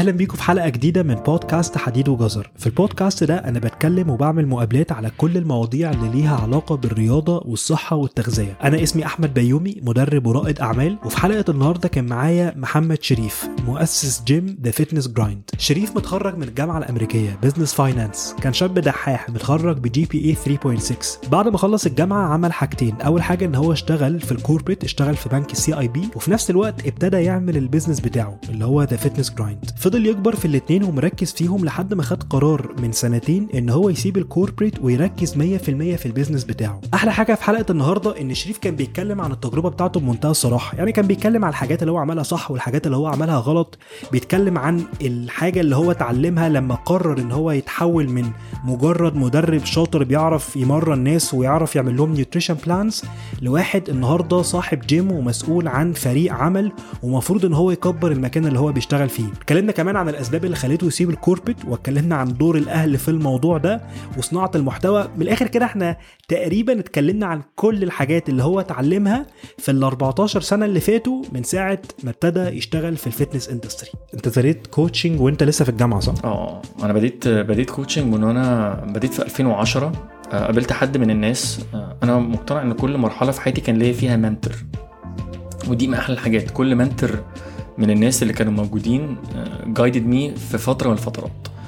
اهلا بيكم في حلقه جديده من بودكاست حديد وجزر في البودكاست ده انا بتكلم وبعمل مقابلات على كل المواضيع اللي ليها علاقه بالرياضه والصحه والتغذيه انا اسمي احمد بيومي مدرب ورائد اعمال وفي حلقه النهارده كان معايا محمد شريف مؤسس جيم ذا فيتنس جرايند شريف متخرج من الجامعه الامريكيه بزنس فاينانس كان شاب دحاح متخرج بجي بي اي 3.6 بعد ما خلص الجامعه عمل حاجتين اول حاجه ان هو اشتغل في الكوربريت اشتغل في بنك السي اي بي وفي نفس الوقت ابتدى يعمل البيزنس بتاعه اللي هو ذا فيتنس جرايند فضل يكبر في الاتنين ومركز فيهم لحد ما خد قرار من سنتين ان هو يسيب الكوربريت ويركز 100% في البيزنس بتاعه احلى حاجه في حلقه النهارده ان شريف كان بيتكلم عن التجربه بتاعته بمنتهى الصراحه يعني كان بيتكلم عن الحاجات اللي هو عملها صح والحاجات اللي هو عملها غلط بيتكلم عن الحاجه اللي هو اتعلمها لما قرر ان هو يتحول من مجرد مدرب شاطر بيعرف يمرن الناس ويعرف يعمل لهم نيوتريشن بلانز لواحد النهارده صاحب جيم ومسؤول عن فريق عمل ومفروض ان هو يكبر المكان اللي هو بيشتغل فيه اتكلمنا كمان عن الاسباب اللي خليته يسيب الكوربت واتكلمنا عن دور الاهل في الموضوع ده وصناعه المحتوى من الاخر كده احنا تقريبا اتكلمنا عن كل الحاجات اللي هو اتعلمها في ال 14 سنه اللي فاتوا من ساعه ما ابتدى يشتغل في الفتنس اندستري انت ابتديت كوتشنج وانت لسه في الجامعه صح اه انا بديت بديت كوتشنج من وانا بديت في 2010 آه، قابلت حد من الناس آه، انا مقتنع ان كل مرحله في حياتي كان ليا فيها منتور ودي من احلى الحاجات كل منتور من الناس اللي كانوا موجودين جايدد مي في فتره من الفترات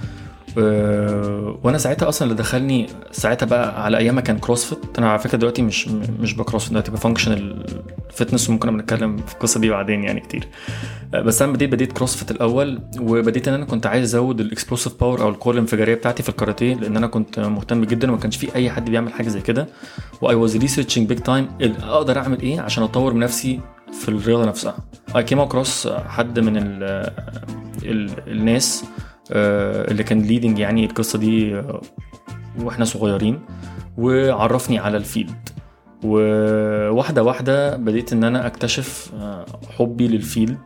آه، وانا ساعتها اصلا اللي دخلني ساعتها بقى على ايامها كان كروسفيت انا على فكره دلوقتي مش مش بكروسفيت دلوقتي بفانكشنال فتنس وممكن نتكلم في القصه دي بعدين يعني كتير آه، بس انا بديت بديت كروسفيت الاول وبديت ان انا كنت عايز ازود الاكسبلوسيف باور او القوه الانفجاريه بتاعتي في الكاراتيه لان انا كنت مهتم جدا وما كانش في اي حد بيعمل حاجه زي كده واي واز ريسيرشنج بيج تايم اقدر اعمل ايه عشان اطور من نفسي في الرياضه نفسها اي كيم اكروس حد من ال ال الناس آه، اللي كان ليدنج يعني القصه دي آه، واحنا صغيرين وعرفني على الفيلد وواحده واحده بديت ان انا اكتشف آه، حبي للفيلد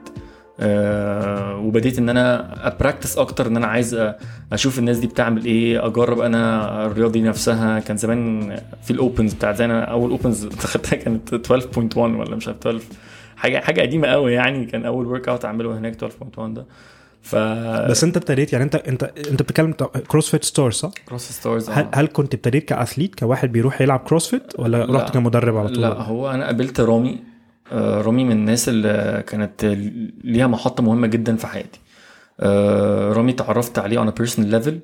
وبديت ان انا ابراكتس اكتر ان انا عايز اشوف الناس دي بتعمل ايه اجرب انا الرياضه نفسها كان زمان في الاوبنز بتاعت زي انا اول اوبنز خدتها كانت 12.1 ولا مش عارف 12 حاجه حاجه قديمه قوي يعني كان اول ورك اوت اعمله هناك 12.1 ده ف بس انت ابتديت يعني انت انت انت بتتكلم كروسفيت ستور صح؟ كروس ستورز هل هل كنت ابتديت كاثليت كواحد بيروح يلعب كروسفيت ولا لا. رحت كمدرب على طول؟ لا هو انا قابلت رامي آه، رامي من الناس اللي كانت ليها محطه مهمه جدا في حياتي آه، رامي تعرفت عليه on a personal level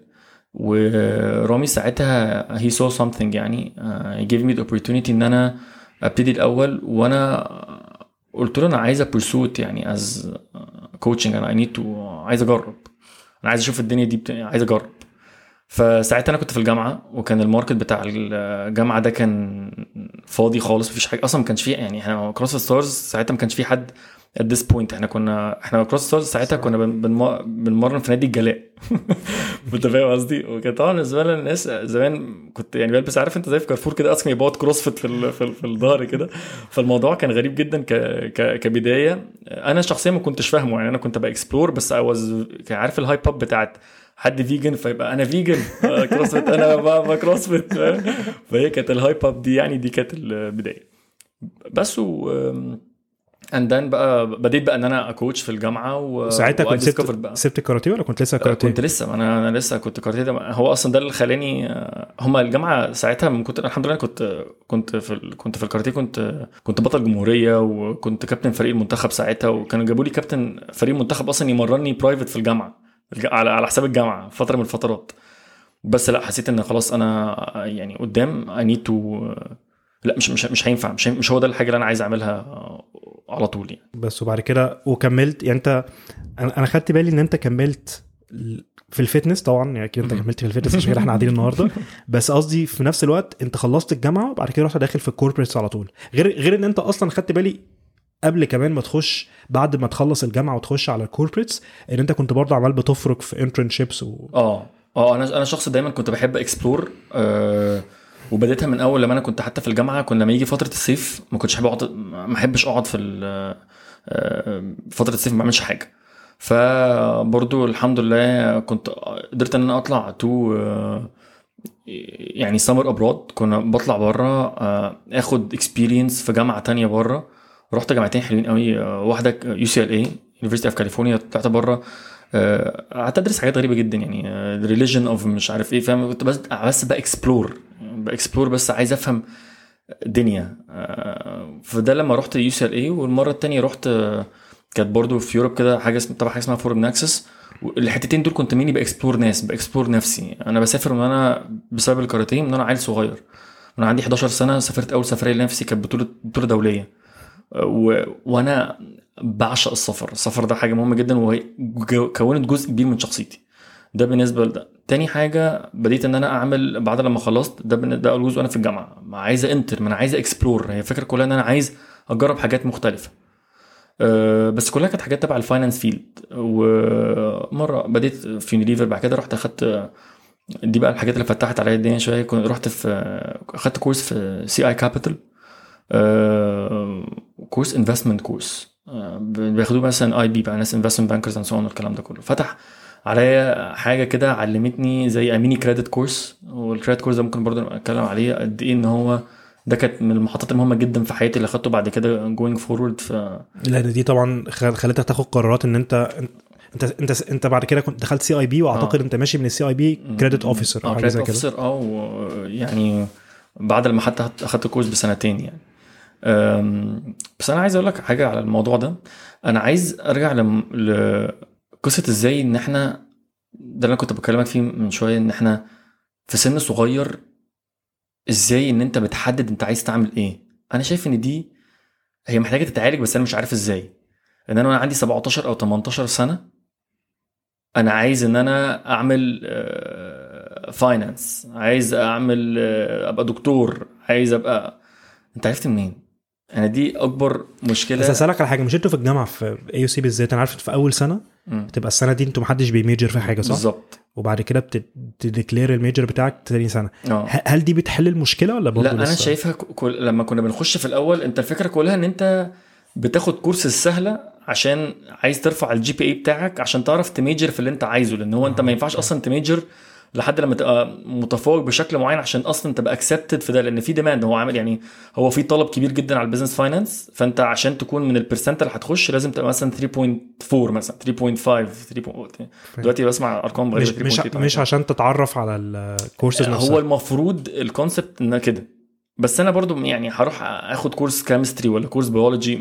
ورامي ساعتها he saw something يعني آه، he gave me the opportunity ان انا ابتدي الاول وانا قلت له انا عايز ابرسوت يعني از كوتشنج انا اي نيد تو عايز اجرب انا عايز اشوف الدنيا دي بت... عايز اجرب فساعتها انا كنت في الجامعه وكان الماركت بتاع الجامعه ده كان فاضي خالص مفيش حاجه اصلا ما كانش فيه يعني احنا كروس ستارز ساعتها ما كانش فيه حد ات ذس بوينت احنا كنا احنا كروس ستارز ساعتها كنا بن- بنم- بنمرن في نادي الجلاء انت فاهم قصدي وكان طبعا بالنسبه لنا الناس زمان كنت يعني بلبس عارف انت زي في كارفور كده اسمي بوت كروسفيت في ال- في, ال- في الظهر كده فالموضوع كان غريب جدا ك ك كبدايه انا شخصيا ما كنتش فاهمه يعني انا كنت باكسبلور بس اي واز عارف الهايب اب بتاعت حد فيجن فيبقى انا فيجن آه، كروسفيت انا ب- ب- كروسفيت فاهم؟ فهي كانت الهايب اب دي يعني دي كانت البدايه بس و اند ذن بقى بديت بقى ان انا اكوتش في الجامعه و ساعتها كنت و I discovered سبت بقى سبت الكاراتيه ولا كنت لسه كاراتيه؟ كنت لسه انا انا لسه كنت كاراتيه ده هو اصلا ده اللي خلاني هما الجامعه ساعتها من كنت الحمد لله كنت كنت في ال... كنت في الكاراتيه كنت كنت بطل جمهوريه وكنت كابتن فريق المنتخب ساعتها وكانوا جابوا لي كابتن فريق المنتخب اصلا يمرني برايفت في الجامعه الج- على على حساب الجامعه فتره من الفترات بس لا حسيت ان خلاص انا يعني قدام اي نيد تو لا مش مش مش هينفع مش, مش هو ده الحاجه اللي انا عايز اعملها على طول يعني بس وبعد كده وكملت يعني انت انا أنا خدت بالي ان انت كملت في الفتنس طبعا يعني اكيد انت مهم. كملت في الفتنس عشان كده احنا قاعدين النهارده بس قصدي في نفس الوقت انت خلصت الجامعه وبعد كده رحت داخل في الكوربريتس على طول غير غير ان انت اصلا خدت بالي قبل كمان ما تخش بعد ما تخلص الجامعه وتخش على الكوربريتس ان انت كنت برضه عمال بتفرك في انترنشيبس و... اه اه انا انا شخص دايما كنت بحب اكسبلور آه وبديتها من اول لما انا كنت حتى في الجامعه كنا لما يجي فتره الصيف ما كنتش احب اقعد ما احبش اقعد في ال- آه، فتره الصيف ما بعملش حاجه فبرضو الحمد لله كنت قدرت ان انا اطلع تو آه، يعني سمر ابراد كنا بطلع بره آه، اخد اكسبيرينس في جامعه تانية بره رحت جامعتين حلوين قوي آه، واحده يو سي ال اي يونيفرستي اوف كاليفورنيا طلعت بره آه، قعدت ادرس حاجات غريبه جدا يعني ريليجن اوف مش عارف ايه فاهم كنت بس بس باكسبلور باكسبلور بس عايز افهم الدنيا آه، فده لما رحت يو سي ال اي والمره التانية رحت آه، كانت برضو في يوروب كده حاجه اسمها طبعا حاجه اسمها فورم ناكسس الحتتين دول كنت ميني باكسبلور ناس باكسبلور نفسي انا بسافر من انا بسبب الكاراتيه من انا عيل صغير وانا عندي 11 سنه سافرت اول سفريه لنفسي كانت بطوله بطوله دوليه و... وانا بعشق السفر السفر ده حاجه مهمه جدا وهي جو- كونت جزء كبير من شخصيتي ده بالنسبه لده تاني حاجه بديت ان انا اعمل بعد لما خلصت ده بن- ده اول جزء وانا في الجامعه ما عايز انتر ما انا عايز اكسبلور هي الفكره كلها ان انا عايز اجرب حاجات مختلفه أه، بس كلها كانت حاجات تبع الفاينانس فيلد ومره بديت في يونيليفر بعد كده رحت اخدت دي بقى الحاجات اللي فتحت عليا الدنيا شويه كنت رحت في اخدت كورس في سي اي كابيتال كورس انفستمنت كورس بياخدوه مثلا اي بي بقى ناس انفستمنت بانكرز اند سو والكلام ده كله فتح عليا حاجه كده علمتني زي ميني كريدت كورس والكريدت كورس ده ممكن برضه نبقى نتكلم عليه قد ايه ان هو ده كانت من المحطات المهمه جدا في حياتي اللي اخدته بعد كده جوينج فورورد ف لان دي طبعا خل- خلتك تاخد قرارات ان انت انت انت انت بعد كده كنت دخلت سي اي بي واعتقد آه. انت ماشي من السي اي بي كريدت اوفيسر او اه حاجه كريدت زي كده اوفيسر اه و- يعني بعد لما حتى اخدت الكورس بسنتين يعني أم، بس انا عايز اقول لك حاجه على الموضوع ده انا عايز ارجع لم- لقصه ازاي ان احنا ده اللي انا كنت بكلمك فيه من شويه ان احنا في سن صغير ازاي ان انت بتحدد انت عايز تعمل ايه انا شايف ان دي هي محتاجه تتعالج بس انا مش عارف ازاي ان انا وانا عندي 17 او 18 سنه انا عايز ان انا اعمل فاينانس عايز اعمل آه، ابقى دكتور عايز ابقى انت عرفت منين انا دي اكبر مشكله بس اسالك على حاجه مش انتوا في الجامعه في اي يو سي بالذات انا عارف في اول سنه مم. بتبقى السنه دي انتوا محدش بيميجر في حاجه صح؟ بالظبط وبعد كده بتديكلير الميجر بتاعك تاني سنه اه ه- هل دي بتحل المشكله ولا برضه لا انا لسه؟ شايفها ك- كل... لما كنا بنخش في الاول انت الفكره كلها ان انت بتاخد كورس السهله عشان عايز ترفع الجي بي اي بتاعك عشان تعرف تميجر في اللي انت عايزه لان هو انت ما ينفعش اصلا تميجر لحد لما تبقى متفوق بشكل معين عشان اصلا تبقى اكسبتد في ده لان في ديماند هو عامل يعني هو في طلب كبير جدا على البيزنس فاينانس فانت عشان تكون من البرسنت اللي هتخش لازم تبقى مثلا 3.4 مثلا 3.5 3. دلوقتي بسمع ارقام مش غريبه مش 3.8. مش عشان تتعرف على الكورسز هو نفسها المفروض الكونسبت انها كده بس انا برضو يعني هروح اخد كورس كيمستري ولا كورس بيولوجي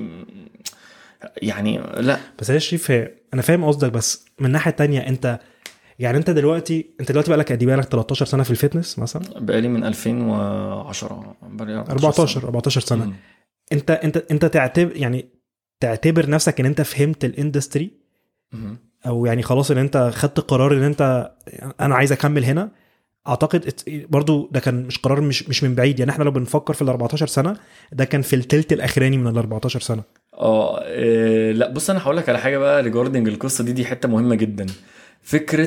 يعني لا بس يا شريف هي- انا فاهم قصدك بس من الناحيه التانية انت يعني انت دلوقتي انت دلوقتي بقالك قد ايه بقالك 13 سنه في الفتنس مثلا بقالي من 2010 بقالي 14 14 سنه مم. انت انت انت تعتبر يعني تعتبر نفسك ان انت فهمت الاندستري مم. او يعني خلاص ان انت خدت قرار ان انت انا عايز اكمل هنا اعتقد ات- برضو ده كان مش قرار مش مش من بعيد يعني احنا لو بنفكر في ال 14 سنه ده كان في التلت الاخراني من ال 14 سنه اه إيه، لا بص انا هقول لك على حاجه بقى ريجاردنج القصه دي دي حته مهمه جدا فكره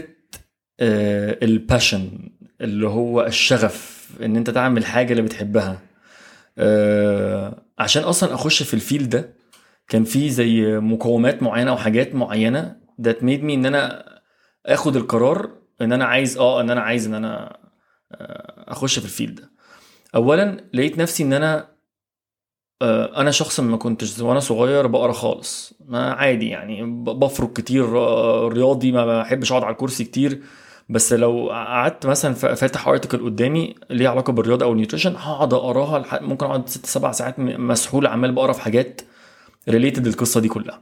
الباشن اللي هو الشغف ان انت تعمل حاجه اللي بتحبها آه، عشان اصلا اخش في الفيل ده كان في زي مقومات معينه او حاجات معينه that made me ان انا اخد القرار ان انا عايز اه ان انا عايز ان انا آه، اخش في الفيل ده اولا لقيت نفسي ان انا آه، انا شخص ما كنتش وانا صغير بقرا خالص ما عادي يعني ب- بفرك كتير آه، رياضي ما بحبش اقعد على الكرسي كتير بس لو قعدت مثلا ف- فاتح ارتكل قدامي ليه علاقه بالرياضه او النيوتريشن هقعد اقراها لح- ممكن اقعد ست سبع ساعات م- مسحول عمال بقرا في حاجات ريليتد القصه دي كلها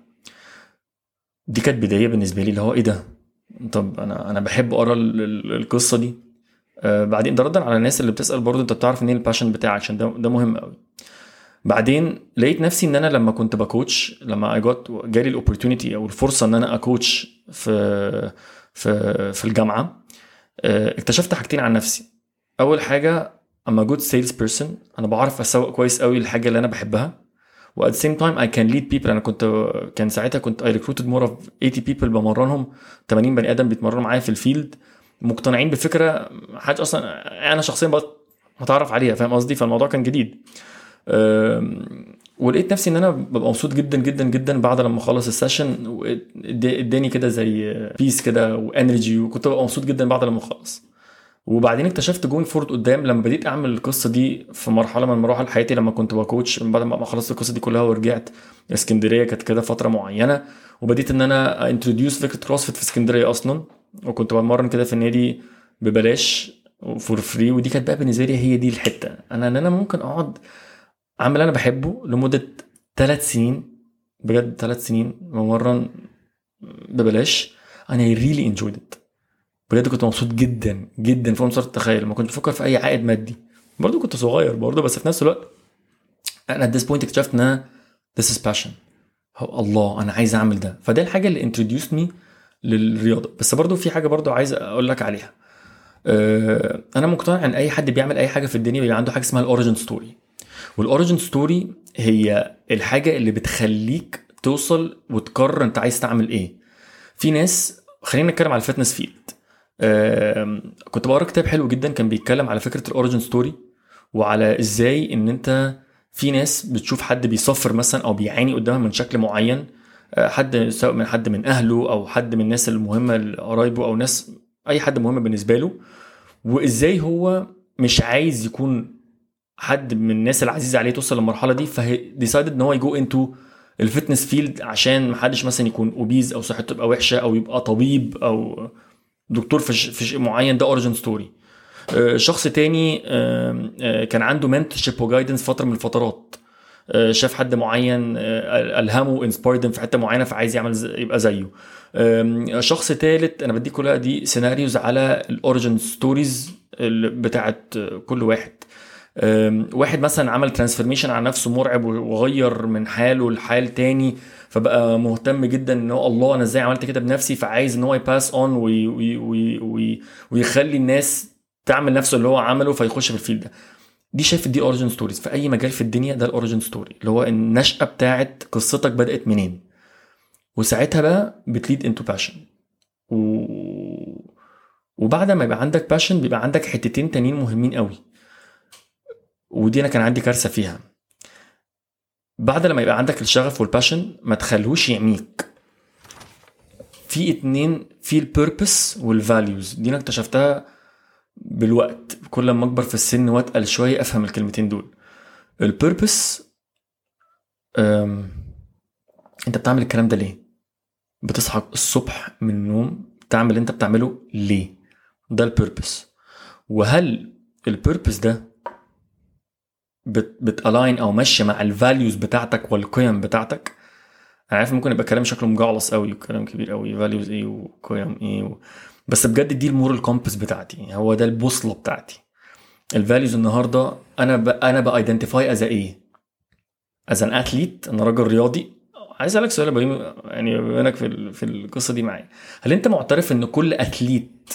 دي كانت بدايه بالنسبه لي اللي هو ايه ده طب انا انا بحب اقرا ال- ال- القصه دي آه بعدين ده ردا على الناس اللي بتسال برضو انت بتعرف منين الباشن بتاعك عشان ده ده مهم قوي بعدين لقيت نفسي ان انا لما كنت بكوتش لما جات جالي الاوبورتونيتي او الفرصه ان انا اكوتش في في في الجامعه آه، اكتشفت حاجتين عن نفسي اول حاجه اما جود سيلز بيرسون انا بعرف اسوق كويس قوي الحاجه اللي انا بحبها و at the same time I can lead people انا كنت كان ساعتها كنت I recruited more of 80 people بمرنهم 80 بني ادم بيتمرنوا معايا في الفيلد مقتنعين بفكره حاجه اصلا انا شخصيا بقى متعرف عليها فاهم قصدي فالموضوع كان جديد أم، ولقيت نفسي ان انا ببقى مبسوط جدا جدا جدا بعد لما اخلص السيشن وإد- اداني كده زي بيس كده وانرجي وكنت ببقى مبسوط جدا بعد لما اخلص وبعدين اكتشفت جوينج فورد قدام لما بديت اعمل القصه دي في مرحله من مراحل حياتي لما كنت بكوتش بعد ما خلصت القصه دي كلها ورجعت اسكندريه كانت كده فتره معينه وبديت ان انا انتروديوس فكره كروسفيت في اسكندريه اصلا وكنت بتمرن كده في النادي ببلاش فور فري ودي كانت بقى بالنسبه لي هي دي الحته انا ان انا ممكن اقعد اعمل اللي انا بحبه لمده ثلاث سنين بجد ثلاث سنين بمرن ببلاش انا ريلي انجويد ات بجد كنت مبسوط جدا جدا فوق مستوى التخيل ما كنت بفكر في اي عائد مادي برضه كنت صغير برضه بس في نفس الوقت انا ات ذس بوينت اكتشفت ان انا this is passion هو الله انا عايز اعمل ده فده الحاجه اللي انتروديوست مي للرياضه بس برضه في حاجه برضه عايز اقول لك عليها أه انا مقتنع ان اي حد بيعمل اي حاجه في الدنيا بيبقى عنده حاجه اسمها الاوريجن ستوري والاوريجن ستوري هي الحاجه اللي بتخليك توصل وتقرر انت عايز تعمل ايه في ناس خلينا نتكلم على الفتنس فيلد كنت بقرا كتاب حلو جدا كان بيتكلم على فكره الاوريجن ستوري وعلى ازاي ان انت في ناس بتشوف حد بيصفر مثلا او بيعاني قدامها من شكل معين حد سواء من حد من اهله او حد من الناس المهمه قرايبه او ناس اي حد مهم بالنسبه له وازاي هو مش عايز يكون حد من الناس العزيزه عليه توصل للمرحله دي فهي ديسايدد ان هو يجو انتو الفتنس فيلد عشان محدش مثلا يكون اوبيز او صحته تبقى وحشه او يبقى طبيب او دكتور في في شيء معين ده اوريجن ستوري شخص تاني كان عنده منتورشيب وجايدنس فتره من الفترات شاف حد معين الهمه انسبايرد في حته معينه فعايز يعمل زي يبقى زيه شخص ثالث انا بديك كلها دي سيناريوز على الاوريجن ستوريز بتاعت كل واحد واحد مثلا عمل ترانسفورميشن على نفسه مرعب وغير من حاله لحال تاني فبقى مهتم جدا ان هو الله انا ازاي عملت كده بنفسي فعايز ان هو يباس اون وي وي وي وي ويخلي الناس تعمل نفسه اللي هو عمله فيخش في الفيلد ده دي شايف دي اوريجن ستوريز في اي مجال في الدنيا ده الاوريجن ستوري اللي هو النشأة بتاعت قصتك بدأت منين وساعتها بقى بتليد انتو باشن و... وبعد ما يبقى عندك باشن بيبقى عندك حتتين تانيين مهمين قوي ودي انا كان عندي كارثه فيها بعد لما يبقى عندك الشغف والباشن ما تخلوش يعميك في اتنين في البيربس والفاليوز دي انا اكتشفتها بالوقت كل ما اكبر في السن واتقل شويه افهم الكلمتين دول البيربس انت بتعمل الكلام ده ليه بتصحى الصبح من النوم تعمل اللي انت بتعمله ليه ده البيربس وهل البيربس ده بت بتالاين او ماشيه مع الفاليوز بتاعتك والقيم بتاعتك انا عارف ممكن يبقى كلام شكله مجعلص قوي وكلام كبير قوي فاليوز ايه وقيم ايه و... بس بجد دي المورال كومبس بتاعتي هو ده البوصله بتاعتي الفاليوز النهارده انا ب... انا بايدنتيفاي از ايه از ان اثليت انا راجل رياضي عايز اسالك سؤال يا يعني بما انك في ال... في القصه دي معايا هل انت معترف ان كل اثليت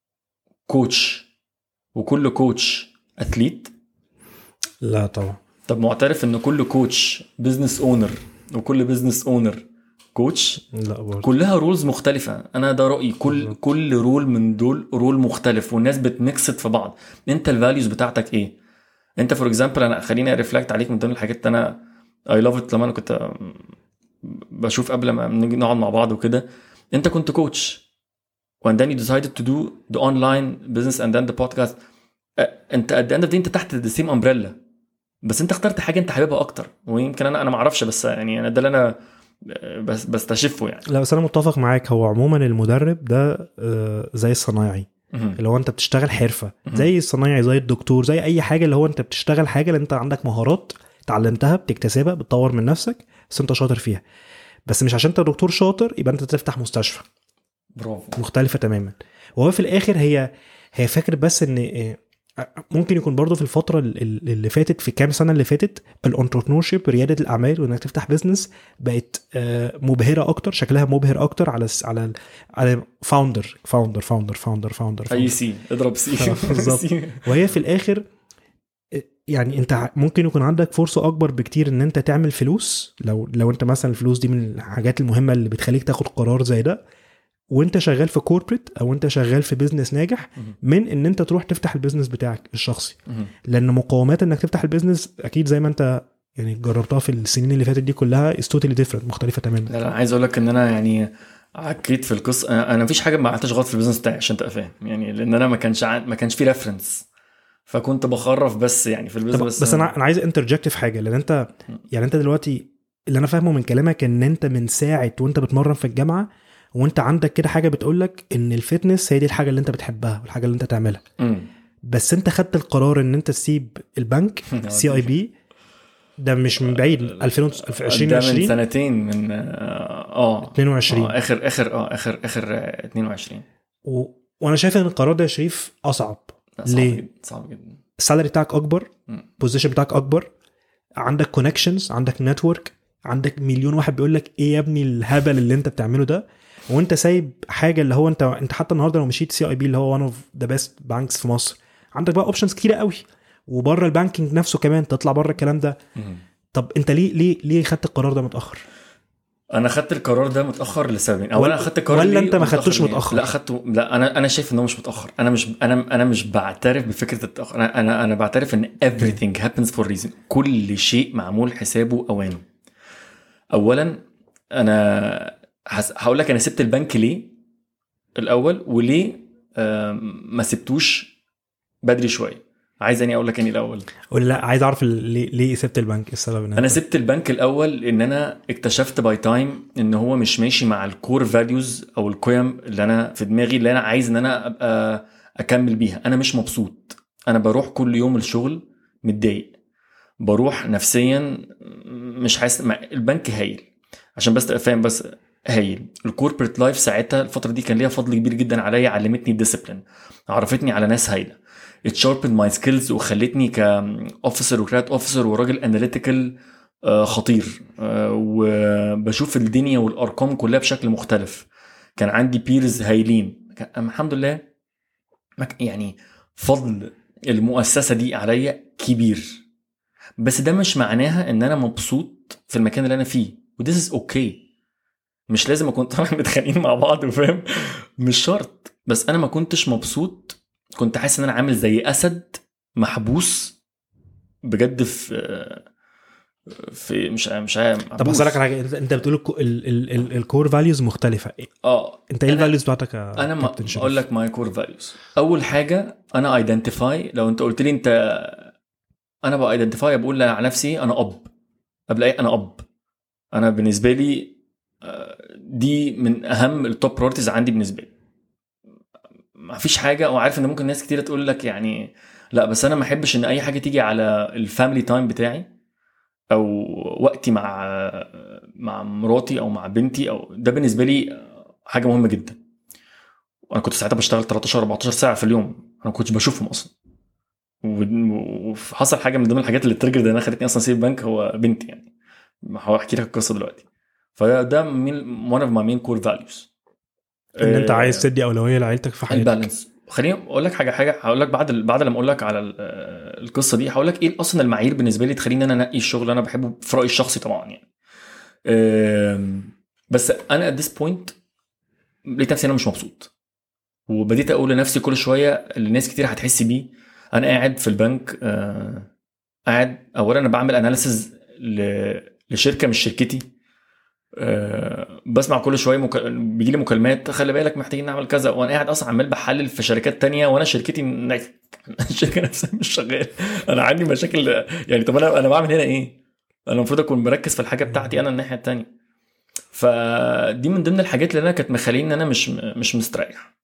كوتش وكل كوتش اثليت لا طبعا طب معترف ان كل كوتش بزنس اونر وكل بزنس اونر كوتش لا برضه كلها رولز مختلفه انا ده رايي كل بالظبط. كل رول من دول رول مختلف والناس بتمكست في بعض انت الفاليوز بتاعتك ايه انت فور اكزامبل انا خليني ريفلكت عليك من ضمن الحاجات اللي انا اي لاف ات لما انا كنت بشوف قبل ما نيجي نقعد مع بعض وكده انت كنت كوتش and then you decided to do the online business and then the podcast أه، انت at the end of the day انت تحت the same umbrella بس انت اخترت حاجه انت حاببها اكتر ويمكن انا انا ما اعرفش بس يعني انا ده اللي انا بس بستشفه يعني لا بس انا متفق معاك هو عموما المدرب ده آه، زي الصنايعي مهم. اللي هو انت بتشتغل حرفه مهم. زي الصنايعي زي الدكتور زي اي حاجه اللي هو انت بتشتغل حاجه لان انت عندك مهارات اتعلمتها بتكتسبها بتطور من نفسك بس انت شاطر فيها بس مش عشان انت دكتور شاطر يبقى انت تفتح مستشفى برافو مختلفه تماما وهو في الاخر هي هي فكره بس ان إيه، ممكن يكون برضو في الفتره ال- ال- اللي فاتت في كام سنه اللي فاتت الانتربرنور رياده الاعمال وانك تفتح بزنس بقت آه، مبهره اكتر شكلها مبهر اكتر على الس- على ال- على فاوندر فاوندر فاوندر فاوندر فاوندر اي سي اضرب سي آه، بالظبط. سي. وهي في الاخر يعني انت ع- ممكن يكون عندك فرصه اكبر بكتير ان انت تعمل فلوس لو لو انت مثلا الفلوس دي من الحاجات المهمه اللي بتخليك تاخد قرار زي ده وانت شغال في كوربريت او انت شغال في بيزنس ناجح مهم. من ان انت تروح تفتح البيزنس بتاعك الشخصي مهم. لان مقومات انك تفتح البيزنس اكيد زي ما انت يعني جربتها في السنين اللي فاتت دي كلها is totally different مختلفه تماما لا لا عايز اقول لك ان انا يعني عكيت في القصه انا أنا مفيش حاجه ما عملتش غلط في البيزنس بتاعي عشان تبقى فاهم يعني لان انا ما كانش عن... ما كانش في ريفرنس فكنت بخرف بس يعني في البيزنس طب بس انا انا عايز انترجكت في حاجه لان انت يعني انت دلوقتي اللي انا فاهمه من كلامك ان انت من ساعه وانت بتمرن في الجامعه وانت عندك كده حاجه بتقول لك ان الفتنس هي دي الحاجه اللي انت بتحبها والحاجه اللي انت تعملها مم. بس انت خدت القرار ان انت تسيب البنك سي اي بي ده مش من بعيد 2000 ده من 2020 سنتين من اه 22 اه اخر اخر اه اخر اخر آه، 22 و... وانا شايف ان القرار ده يا شريف اصعب لا، صعب ليه؟ جدا صعب جدا السالري بتاعك اكبر مم. البوزيشن بتاعك اكبر عندك كونكشنز عندك نتورك عندك مليون واحد بيقول لك ايه يا ابني الهبل اللي انت بتعمله ده وانت سايب حاجه اللي هو انت انت حتى النهارده لو مشيت سي اي بي اللي هو وان اوف ذا بيست بانكس في مصر عندك بقى اوبشنز كتيره قوي وبره البانكينج نفسه كمان تطلع بره الكلام ده مم. طب انت ليه ليه ليه خدت القرار ده متاخر انا خدت القرار ده متاخر لسببين اولا ولا- انا خدت القرار ولا ليه أنت ما خدتوش ليه؟ متأخر؟ لا خدته لا انا انا شايف ان هو مش متاخر انا مش انا انا مش بعترف بفكره التاخر انا انا انا بعترف ان everything happens for reason كل شيء معمول حسابه اوانه اولا انا هس- هقول لك انا سبت البنك ليه الاول وليه آم، ما سبتوش بدري شويه عايز اني اقول لك اني الاول ولا لا عايز اعرف ال- ليه ليه سبت البنك إيه السبب ان انا أنت- سبت البنك الاول ان انا اكتشفت باي تايم ان هو مش ماشي مع الكور فاليوز او القيم اللي انا في دماغي اللي انا عايز ان انا ابقى اكمل بيها انا مش مبسوط انا بروح كل يوم الشغل متضايق بروح نفسيا مش حاسس مع البنك هايل عشان بس تبقى فاهم بس هايل الكوربريت لايف ساعتها الفتره دي كان ليها فضل كبير جدا عليا علمتني الديسيبلين عرفتني على ناس هايله اتشاربن ماي سكيلز وخلتني كاوفيسر وكرات اوفيسر وراجل اناليتيكال خطير آه، وبشوف الدنيا والارقام كلها بشكل مختلف كان عندي بيرز هايلين كان- الحمد لله ما ك- يعني فضل المؤسسه دي عليا كبير بس ده مش معناها ان انا مبسوط في المكان اللي انا فيه وذس از اوكي مش لازم اكون طالع متخانقين مع بعض وفاهم مش شرط بس انا ما كنتش مبسوط كنت حاسس ان انا عامل زي اسد محبوس بجد في في مش مش عارف طب هسألك على حاجه أنت- انت بتقول الكو- ال- ال- ال- الكور فاليوز مختلفه اه انت ايه أنا- الفاليوز بتاعتك يا انا ما كابتن شريف؟ اقول لك ماي كور فاليوز اول حاجه انا ايدنتيفاي لو انت قلت لي انت انا بقى ايدنتيفاي بقول على نفسي انا اب قبل اي انا اب انا بالنسبه لي آه، دي من اهم التوب برايورتيز عندي بالنسبه لي ما فيش حاجه وعارف ان ممكن ناس كتير تقول لك يعني لا بس انا ما احبش ان اي حاجه تيجي على الفاميلي تايم بتاعي او وقتي مع مع مراتي او مع بنتي او ده بالنسبه لي حاجه مهمه جدا وانا كنت ساعتها بشتغل 13 14 ساعه في اليوم انا ما كنتش بشوفهم اصلا و- وحصل حاجه من ضمن الحاجات اللي تريجر اللي انا خلتني اصلا اسيب البنك هو بنتي يعني هو احكي لك القصه دلوقتي فده من one of my main core values ان انت آه، عايز تدي اولويه لعيلتك في حياتك البالانس خليني اقول لك حاجه حاجه هقول لك بعد ال- بعد لما اقول لك على ال- آه، القصه دي هقول لك ايه اصلا المعايير بالنسبه لي تخليني انا انقي الشغل اللي انا بحبه في رايي الشخصي طبعا يعني آم، بس انا ات ذس بوينت لقيت نفسي انا مش مبسوط وبديت اقول لنفسي كل شويه اللي ناس كتير هتحس بيه انا قاعد في البنك آه، قاعد اولا انا بعمل اناليسز لشركه مش شركتي آه، بسمع كل شويه مك... بيجي لي مكالمات خلي بالك محتاجين نعمل كذا وانا قاعد اصلا عمال بحلل في شركات تانية وانا شركتي ن- الشركه نفسها مش شغاله انا عندي مشاكل يعني طب انا انا بعمل هنا ايه؟ انا المفروض اكون مركز في الحاجه بتاعتي انا الناحيه التانية فدي من ضمن الحاجات اللي انا كانت مخليني ان انا مش مش مستريح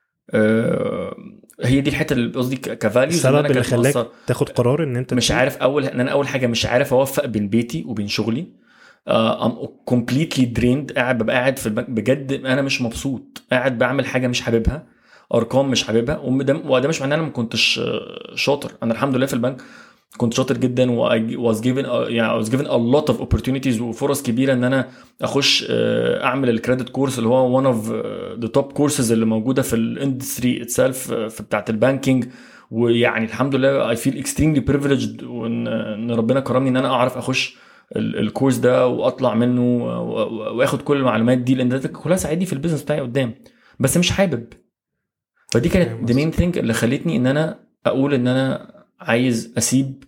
آه، هي دي الحته اللي قصدي كفاليوز السبب اللي خلاك تاخد قرار ان انت مش تسيب؟ عارف اول ان انا اول حاجه مش عارف اوفق بين بيتي وبين شغلي ام كومبليتلي دريند قاعد ببقى قاعد في البنك بجد انا مش مبسوط قاعد بعمل حاجه مش حاببها ارقام مش حاببها وده وده مش معناه انا ما كنتش آه، شاطر انا الحمد لله في البنك كنت شاطر جدا و I was given uh, يعني I was given a lot of opportunities وفرص كبيره ان انا اخش آه، اعمل الكريدت كورس اللي هو one of uh, the top courses اللي موجوده في الاندستري اتسلف في بتاعه البانكينج ويعني الحمد لله I feel extremely privileged وان ان ربنا كرمني ان انا اعرف اخش ال- الكورس ده واطلع منه و- و- واخد كل المعلومات دي لان ده كلها ساعدني في البيزنس بتاعي قدام بس مش حابب فدي فاهم كانت the main thing اللي خلتني ان انا اقول ان انا عايز اسيب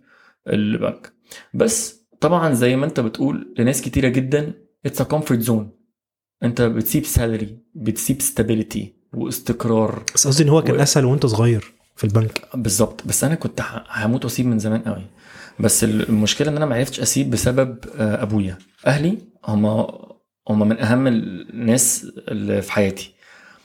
البنك بس طبعا زي ما انت بتقول لناس كتيره جدا اتس ا كومفورت زون انت بتسيب سالري بتسيب ستابيليتي واستقرار بس قصدي ان هو كان و- اسهل وانت صغير في البنك بالظبط بس انا كنت ه- هموت واسيب من زمان قوي بس المشكله ان انا ما عرفتش اسيب بسبب آه، ابويا اهلي هم هم من اهم الناس اللي في حياتي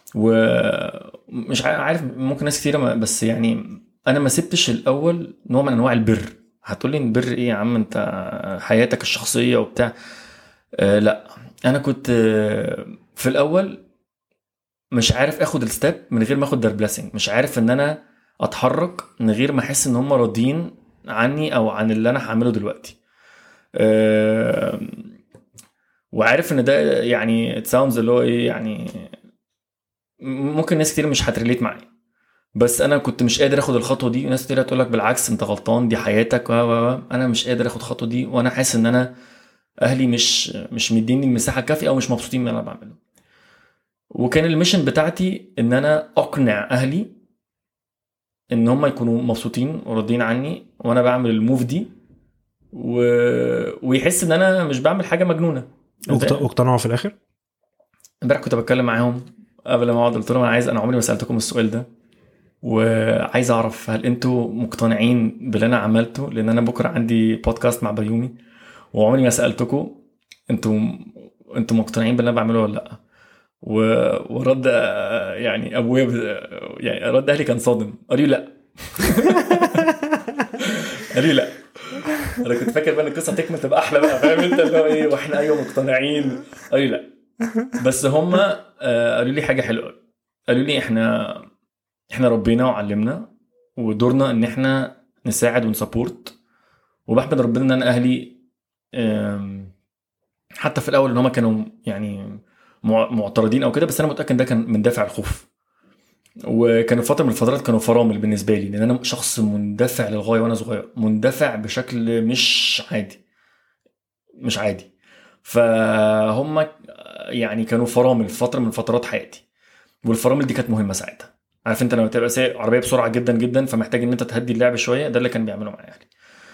ومش عارف ممكن ناس كتيره ما- بس يعني انا ما سبتش الاول نوع من انواع البر هتقول لي البر ايه يا عم انت حياتك الشخصيه وبتاع آه لا انا كنت آه، في الاول مش عارف اخد الستيب من غير ما اخد دار بلاسنج مش عارف ان انا اتحرك من غير ما احس ان هم راضيين عني او عن اللي انا هعمله دلوقتي آه، وعارف ان ده يعني ات ساوندز اللي هو ايه يعني ممكن ناس كتير مش هتريليت معايا بس انا كنت مش قادر اخد الخطوه دي ناس كتير هتقول لك بالعكس انت غلطان دي حياتك و و و. انا مش قادر اخد الخطوه دي وانا حاسس ان انا اهلي مش مش مديني المساحه الكافيه او مش مبسوطين من اللي انا بعمله وكان الميشن بتاعتي ان انا اقنع اهلي ان هم يكونوا مبسوطين وراضيين عني وانا بعمل الموف دي و... ويحس ان انا مش بعمل حاجه مجنونه واقت- واقتنعوا في الاخر امبارح كنت بتكلم معاهم قبل ما اقعد قلت لهم انا عايز انا عمري ما سالتكم السؤال ده وعايز اعرف هل انتوا مقتنعين باللي انا عملته لان انا بكره عندي بودكاست مع بيومي وعمري ما سالتكم انتوا انتوا مقتنعين باللي انا بعمله ولا لا و... ورد آه، يعني ابويا ب... يعني رد اهلي كان صادم قالوا لي لا قالوا لي لا انا كنت فاكر بقى ان القصه تكمل تبقى احلى بقى فاهم انت اللي هو ايه واحنا ايوه مقتنعين قالوا لي لا بس هم قالوا لي حاجه حلوه قوي. قالوا لي احنا احنا ربينا وعلمنا ودورنا ان احنا نساعد ونسبورت وبحمد ربنا ان انا اهلي آم، حتى في الاول ان هم كانوا يعني مع- معترضين او كده بس انا متاكد ده كان من دافع الخوف وكانوا فتره من الفترات كانوا فرامل بالنسبه لي لان انا شخص مندفع للغايه وانا صغير مندفع بشكل مش عادي مش عادي فهم يعني كانوا فرامل في فتره من فترات حياتي والفرامل دي كانت مهمه ساعتها عارف انت لما تبقى سايق عربيه بسرعه جدا جدا فمحتاج ان انت تهدي اللعب شويه ده اللي كان بيعمله معايا يعني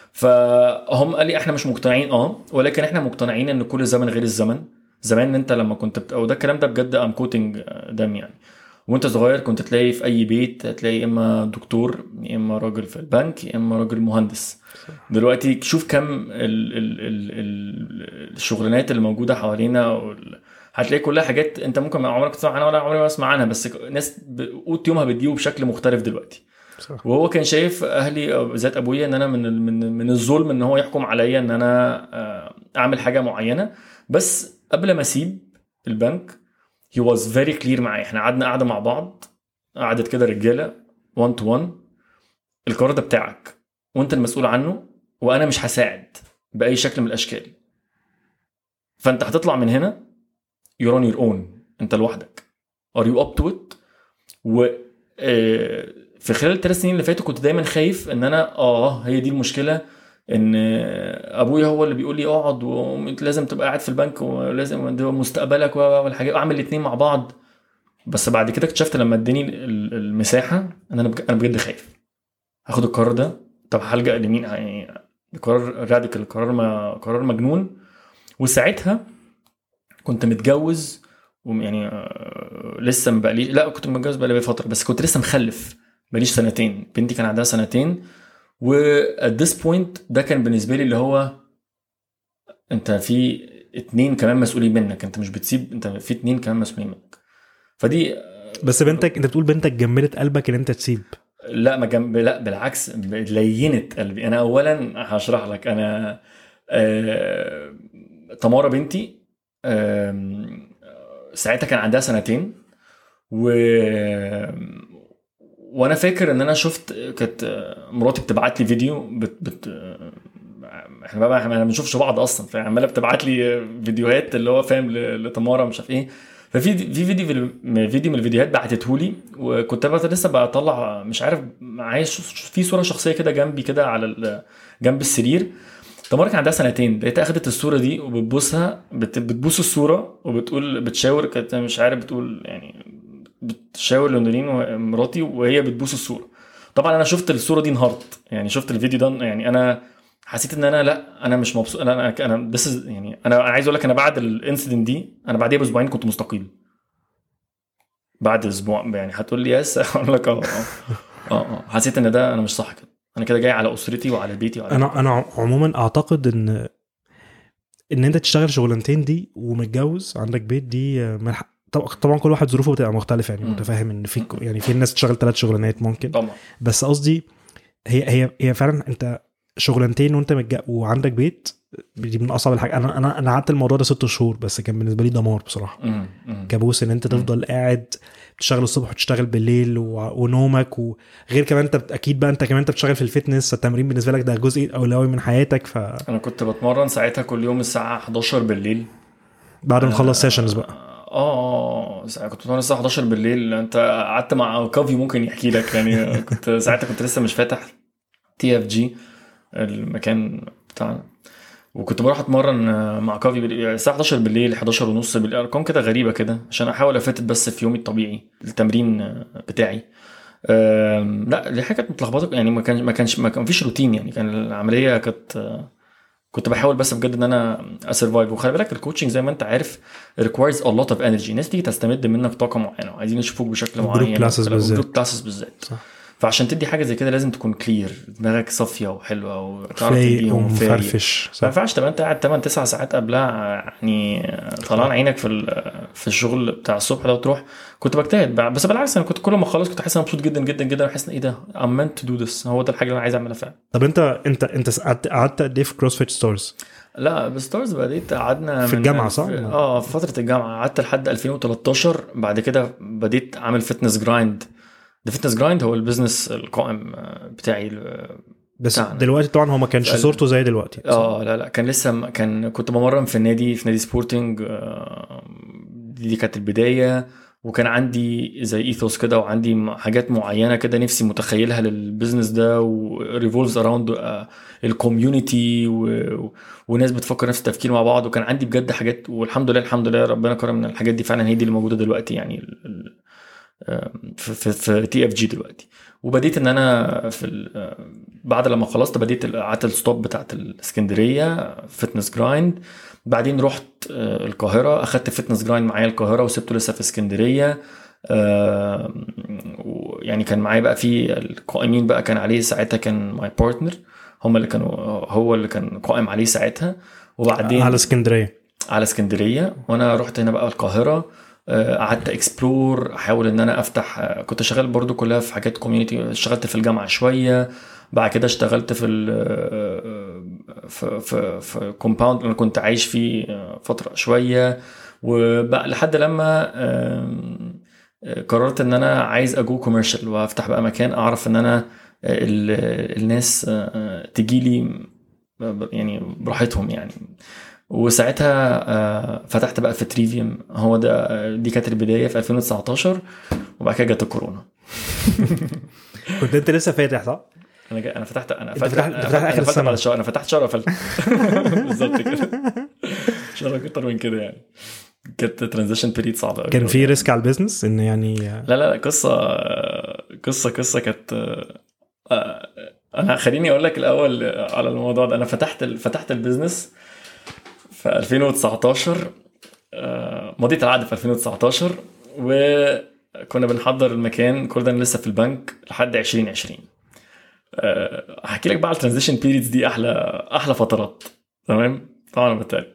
فهم قال لي احنا مش مقتنعين اه ولكن احنا مقتنعين ان كل زمن غير الزمن زمان انت لما كنت بت... او ده الكلام ده بجد ام كوتنج دم يعني وانت صغير كنت تلاقي في اي بيت تلاقي يا اما دكتور يا اما راجل في البنك يا اما راجل مهندس دلوقتي شوف كم ال ال ال ال الشغلانات اللي موجوده حوالينا وال... هتلاقي كلها حاجات انت ممكن عمرك تسمع عنها ولا عمري ما اسمع عنها بس ناس قوت يومها بتجيبه بشكل مختلف دلوقتي صح. وهو كان شايف اهلي أو بالذات ابويا ان انا من من من الظلم ان هو يحكم عليا ان انا آه، اعمل حاجه معينه بس قبل ما اسيب البنك هي واز فيري كلير معايا احنا قعدنا قاعده مع بعض قعدت كده رجاله 1 تو 1 القرار ده بتاعك وانت المسؤول عنه وانا مش هساعد باي شكل من الاشكال فانت هتطلع من هنا you're on your own انت لوحدك are you up to it و آه، في خلال الثلاث سنين اللي فاتوا كنت دايما خايف ان انا اه هي دي المشكله ان آه، ابويا هو اللي بيقول لي اقعد وانت لازم تبقى قاعد في البنك ولازم ده مستقبلك و- و- والحاجات اعمل الاثنين مع بعض بس بعد كده اكتشفت لما اداني ال- المساحه ان انا بج- انا بجد خايف هاخد القرار ده طب هلجا لمين يعني قرار راديكال قرار ما قرار مجنون وساعتها كنت متجوز ويعني آه، لسه ما بقاليش لا كنت متجوز بقالي فتره بس كنت لسه مخلف بقاليش سنتين بنتي كان عندها سنتين و at this point ده كان بالنسبه لي اللي هو انت في اتنين كمان مسؤولين منك انت مش بتسيب انت في اتنين كمان مسؤولين منك فدي بس بنتك انت بتقول بنتك جمدت قلبك ان انت تسيب لا ما جنب لا بالعكس لينت قلبي انا اولا هشرح لك انا آه... تمارا بنتي آه... ساعتها كان عندها سنتين و وانا فاكر ان انا شفت كانت مراتي بتبعت لي فيديو بت... بت... احنا بقى احنا ما بنشوفش بعض اصلا فعماله بتبعت لي فيديوهات اللي هو فاهم ل- لتمارا مش عارف ايه ففي في فيديو فيديو من الفيديوهات بعتته لي وكنت انا لسه بطلع مش عارف معايا ش- في صوره شخصيه كده جنبي كده على ال- جنب السرير تمارا كان عندها سنتين لقيتها اخدت الصوره دي وبتبوسها بت- بتبوس الصوره وبتقول بتشاور كانت مش عارف بتقول يعني بتشاور لنورين مراتي وهي بتبوس الصوره طبعا انا شفت الصوره دي انهارت يعني شفت الفيديو ده يعني انا حسيت ان انا لا انا مش مبسوط انا انا انا this is يعني انا عايز اقول لك انا بعد الانسيدنت دي انا بعديها باسبوعين كنت مستقيل بعد اسبوع يعني هتقول لي يس اقول لك اه اه اه حسيت ان ده انا مش صح كده انا كده جاي على اسرتي وعلى بيتي وعلى انا انا عموما اعتقد ان ان انت تشتغل شغلانتين دي ومتجوز عندك بيت دي من حق- طب- طبعا كل واحد ظروفه بتبقى مختلفه يعني مم. متفاهم ان في يعني في ناس تشتغل ثلاث شغلانات ممكن طبعا بس قصدي هي هي هي فعلا انت شغلانتين وانت متج... وعندك بيت دي من اصعب الحاجات انا انا انا قعدت الموضوع ده ست شهور بس كان بالنسبه لي دمار بصراحه مم. مم. كابوس ان انت تفضل قاعد بتشتغل الصبح وتشتغل بالليل و... ونومك وغير كمان انت بت- اكيد بقى انت كمان انت بتشتغل في الفتنس التمرين بالنسبه لك ده جزء اولوي من حياتك فبعد انا كنت بتمرن ساعتها كل يوم الساعه 11 بالليل ما تخلص سيشنز بقى اه اه ساعة- كنت بتمرن الساعه 11 بالليل انت قعدت مع كافي ممكن يحكي لك يعني كنت ساعتها كنت لسه مش فاتح تي اف جي المكان بتاعنا وكنت بروح اتمرن مع كافي بال- الساعه 11 بالليل 11 ونص بالليل ارقام كده غريبه كده عشان احاول افتت بس في يومي الطبيعي التمرين بتاعي أم، لا دي حاجه كانت متلخبطه يعني ما كان ما كانش ما كان فيش روتين يعني كان العمليه كانت كنت بحاول بس بجد ان انا اسرفايف وخلي بالك الكوتشنج زي ما انت عارف requires a lot of energy ناس تيجي تستمد منك طاقه معينه وعايزين يشوفوك بشكل الجروب معين classes بالذات. الجروب كلاسز بالذات صح. فعشان تدي حاجه زي كده لازم تكون كلير دماغك صافيه وحلوه وتعرف فايق تديهم فايق ومفرفش ما صح ينفعش تبقى انت قاعد 8 9 ساعات قبلها يعني طلعان عينك في ال- في الشغل بتاع الصبح ده وتروح كنت بجتهد بس بالعكس انا كنت كل ما اخلص كنت حاسس ان انا مبسوط جدا جدا جدا وحاسس ان ايه ده I'm meant to do this هو ده الحاجه اللي انا عايز اعملها فعلا طب انت انت انت قعدت قعدت قد ايه في كروسفيت ستارز؟ لا بستارز بديت قعدنا في من الجامعة، الف- صح؟ اه في فتره الجامعه قعدت لحد 2013 بعد كده بديت اعمل فتنس جرايند ده فتنس جرايند هو البيزنس القائم آه، بتاعي ال- بس بتاعنا. دلوقتي طبعا هو ما كانش فعلا. صورته زي دلوقتي اه لا لا كان لسه م- كان كنت بمرن في النادي في نادي سبورتنج آه، دي كانت البدايه وكان عندي زي ايثوس كده وعندي م- حاجات معينه كده نفسي متخيلها للبيزنس ده وريفولفز اراوند الكوميونتي وناس بتفكر نفس التفكير مع بعض وكان عندي بجد حاجات والحمد لله الحمد لله ربنا كرم ان الحاجات دي فعلا هي دي اللي موجوده دلوقتي يعني ال- ال- آه، في في, في تي اف جي دلوقتي وبديت ان انا في ال- آه، بعد لما خلصت بديت ال- قعدت الستوب بتاعت الاسكندريه فتنس جرايند بعدين رحت آه، القاهره اخدت فتنس جرايند معايا القاهره وسبته لسه في اسكندريه آه، ويعني كان معايا بقى في القائمين بقى كان عليه ساعتها كان ماي بارتنر هم اللي كانوا هو اللي كان قائم عليه ساعتها وبعدين على اسكندريه على اسكندريه وانا رحت هنا بقى القاهره آه، قعدت اكسبلور احاول ان انا افتح آه، كنت شغال برضو كلها في حاجات كوميونتي اشتغلت في الجامعه شويه بعد كده اشتغلت في ال آه، في في في كومباوند انا كنت عايش فيه آه، فتره شويه وبقى لحد لما آم، آه، قررت ان انا عايز اجو كوميرشال وافتح بقى مكان اعرف ان انا آه، ال- الناس تجي لي يعني براحتهم يعني وساعتها آه، فتحت بقى في تريفيوم هو ده دي كانت البدايه في 2019 وبعد كده جت الكورونا كنت انت لسه فاتح صح؟ انا جا... انا فتحت انا أنت فتحت فتحت- انا أنت فتحت, فتحت آخر أنا فتحت السنة. بعد شهر انا فتحت شهر وقفلت بالظبط كده شهر اكتر من كده يعني كانت ترانزيشن بيريد صعبه أوي. كان في ريسك على البيزنس ان يعني لا لا لا قصه قصه قصه كانت آه، انا خليني اقول لك الاول على الموضوع ده انا فتحت ال- فتحت البيزنس في 2019 آه، مضيت العقد في 2019 وكنا بنحضر المكان كل ده أنا لسه في البنك لحد 2020 آه، هحكي لك بقى على الترانزيشن بيريدز دي احلى احلى فترات تمام طبعا انا بتقل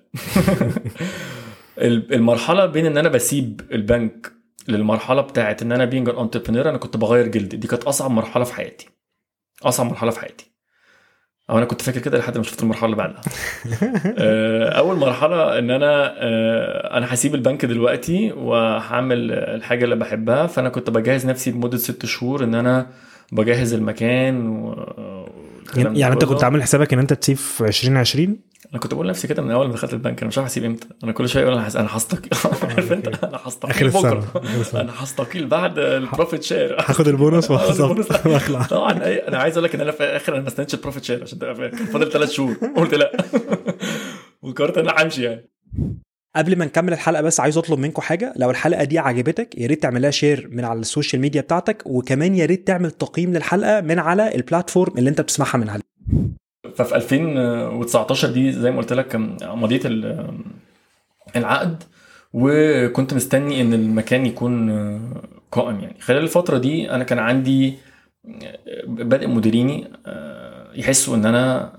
المرحله بين ان انا بسيب البنك للمرحله بتاعت ان انا بينج انتربرينور انا كنت بغير جلد دي كانت اصعب مرحله في حياتي اصعب مرحله في حياتي او انا كنت فاكر كده لحد ما شفت المرحله اللي بعدها آه، اول مرحله ان انا آه، انا هسيب البنك دلوقتي وهعمل الحاجه اللي بحبها فانا كنت بجهز نفسي لمده ست شهور ان انا بجهز المكان و... والكلام ده يعني انت كله. كنت عامل حسابك ان انت تسيب في 2020 انا كنت بقول لنفسي كده من اول ما دخلت البنك انا مش عارف هسيب امتى انا كل شويه اقول انا هس- انا هستقيل عارف انت انا اخر هستقيل السنه بكره آخر السنة. انا هستقيل بعد البروفيت شير هاخد البونص هاخد البونص. وأخلص- واخلع طبعا أي- انا عايز اقول لك ان انا في الاخر انا ما استنيتش البروفيت شير عشان تبقى فاهم كان فاضل ثلاث شهور قلت لا وقررت ان انا همشي يعني قبل ما نكمل الحلقه بس عايز اطلب منكم حاجه لو الحلقه دي عجبتك يا ريت تعملها شير من على السوشيال ميديا بتاعتك وكمان يا ريت تعمل تقييم للحلقه من على البلاتفورم اللي انت بتسمعها من عليه ففي 2019 دي زي ما قلت لك مضيت ال- العقد وكنت مستني ان المكان يكون قائم يعني خلال الفتره دي انا كان عندي بادئ مديريني يحسوا ان انا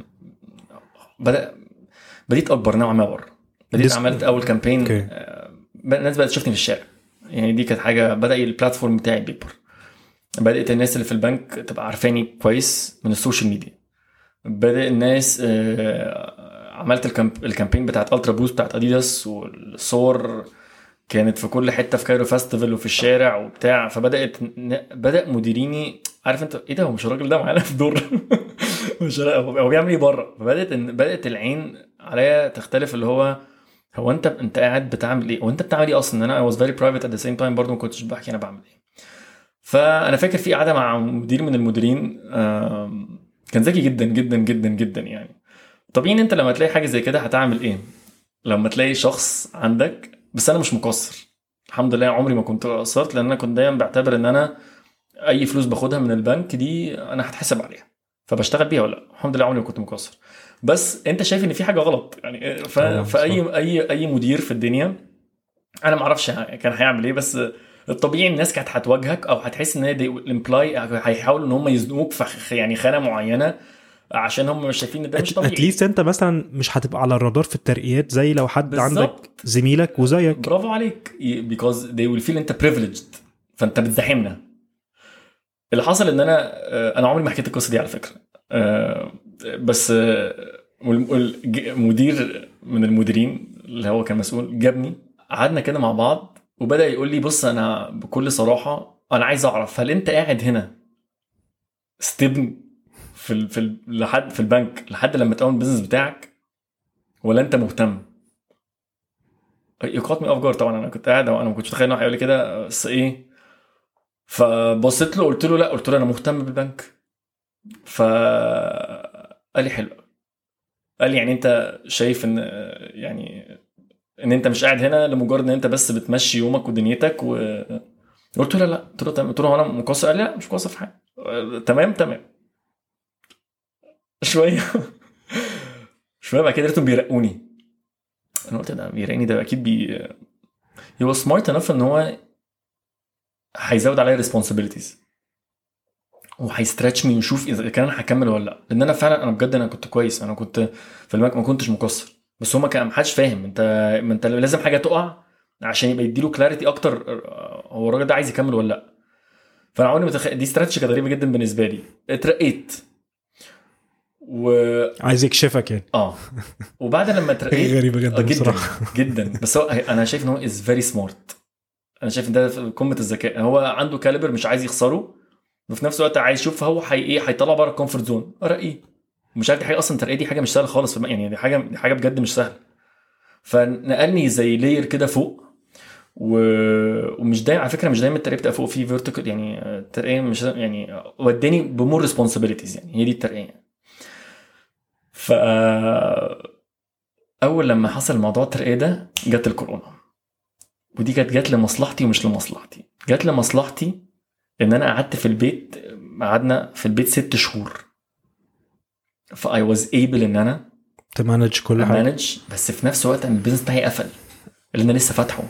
بدا بديت اكبر نوعا ما بره بديت This- عملت اول كامبين اوكي. الناس بدات تشوفني في الشارع يعني دي كانت حاجه بدا البلاتفورم بتاعي بيكبر بدات الناس اللي في البنك تبقى عارفاني كويس من السوشيال ميديا بدا الناس آه، عملت الكامب- الكامبين بتاعت الترا بوست بتاعت اديداس والصور كانت في كل حته في كايرو فاستيفال وفي الشارع وبتاع فبدات ن- بدا مديريني عارف انت ايه ده هو مش الراجل ده معانا في دور مش هو هو بيعمل ايه بره فبدات إن- بدات العين عليا تختلف اللي هو هو انت انت قاعد بتعمل ايه وانت بتعمل ايه اصلا انا I was very private at the same time برضه ما كنتش بحكي انا بعمل ايه فانا فاكر في قعده مع مدير من المديرين آم، كان ذكي جدا جدا جدا جدا يعني طبيعي ان انت لما تلاقي حاجه زي كده هتعمل ايه لما تلاقي شخص عندك بس انا مش مقصر الحمد لله عمري ما كنت قصرت لان انا كنت دايما بعتبر ان انا اي فلوس باخدها من البنك دي انا هتحاسب عليها فبشتغل بيها ولا لا الحمد لله عمري ما كنت مقصر بس انت شايف ان في حاجه غلط يعني ف... طبعاً، فاي اي اي مدير في الدنيا انا ما اعرفش كان هيعمل ايه بس الطبيعي الناس كانت هتواجهك او هتحس ان هي امبلاي هيحاولوا ان هم يزنقوك في خ- يعني خانه معينه عشان هم مش شايفين ان ده مش طبيعي اتليست انت مثلا مش هتبقى على الرادار في الترقيات زي لو حد بالظبط. عندك زميلك وزيك برافو عليك because they will feel انت privileged فانت بتزاحمنا اللي حصل ان انا آه، انا عمري ما حكيت القصه دي على فكره آه، بس آه، وال- وال- ج- مدير من المديرين اللي هو كان مسؤول جابني قعدنا كده مع بعض وبدا يقول لي بص انا بكل صراحه انا عايز اعرف هل انت قاعد هنا ستبن في ال في ال لحد في البنك لحد لما تقوم البيزنس بتاعك ولا انت مهتم يقاط مي اوف جارد طبعا انا كنت قاعد وانا ما كنتش متخيل انه هيقول لي كده بس ايه فبصيت له قلت له لا قلت له انا مهتم بالبنك ف قال لي حلو قال لي يعني انت شايف ان يعني ان انت مش قاعد هنا لمجرد ان انت بس بتمشي يومك ودنيتك و قلت له لا قلت له تمام قلت له هو انا مقصر قال لي لا مش مقصر في حاجه تمام تمام شويه شويه بعد كده لقيتهم بيرقوني انا قلت ده بيرقني ده اكيد بي هو سمارت انف ان هو هيزود عليا ريسبونسابيلتيز وهيستراتش مي ويشوف اذا كان انا هكمل ولا لا لان انا فعلا انا بجد انا كنت كويس انا كنت في البنك ما كنتش مقصر بس هما كان محدش فاهم انت ما انت لازم حاجه تقع عشان يبقى يديله كلاريتي اكتر هو الراجل ده عايز يكمل ولا لا فانا عمري متخ... دي استراتيجي كانت غريبه جدا بالنسبه لي اترقيت و عايز يكشفك يعني اه وبعد لما اترقيت غريبه آه، جدا جدا بصراحه جدا بس هو انا شايف ان هو از فيري سمارت انا شايف ان ده في قمه الذكاء هو عنده كاليبر مش عايز يخسره وفي نفس الوقت عايز يشوف هو حي ايه هيطلع بره الكومفورت زون ارقيه مش عارف دي حاجه اصلا ترقيه دي حاجه مش سهله خالص في الم- يعني دي حاجه دي حاجه بجد مش سهله فنقلني زي لاير كده فوق و... ومش دايما على فكره مش دايما الترقيه بتبقى فوق في فيرتيكال يعني آه، الترقيه مش يعني وداني بمور ريسبونسابيلتيز يعني هي دي الترقيه يعني. ف اول لما حصل موضوع الترقيه ده جت الكورونا ودي كانت جت لمصلحتي ومش لمصلحتي جت لمصلحتي ان انا قعدت في البيت قعدنا في البيت ست شهور فاي واز ايبل ان انا تمانج كل حاجه مانج بس في نفس الوقت انا البيزنس بتاعي قفل اللي انا لسه فاتحه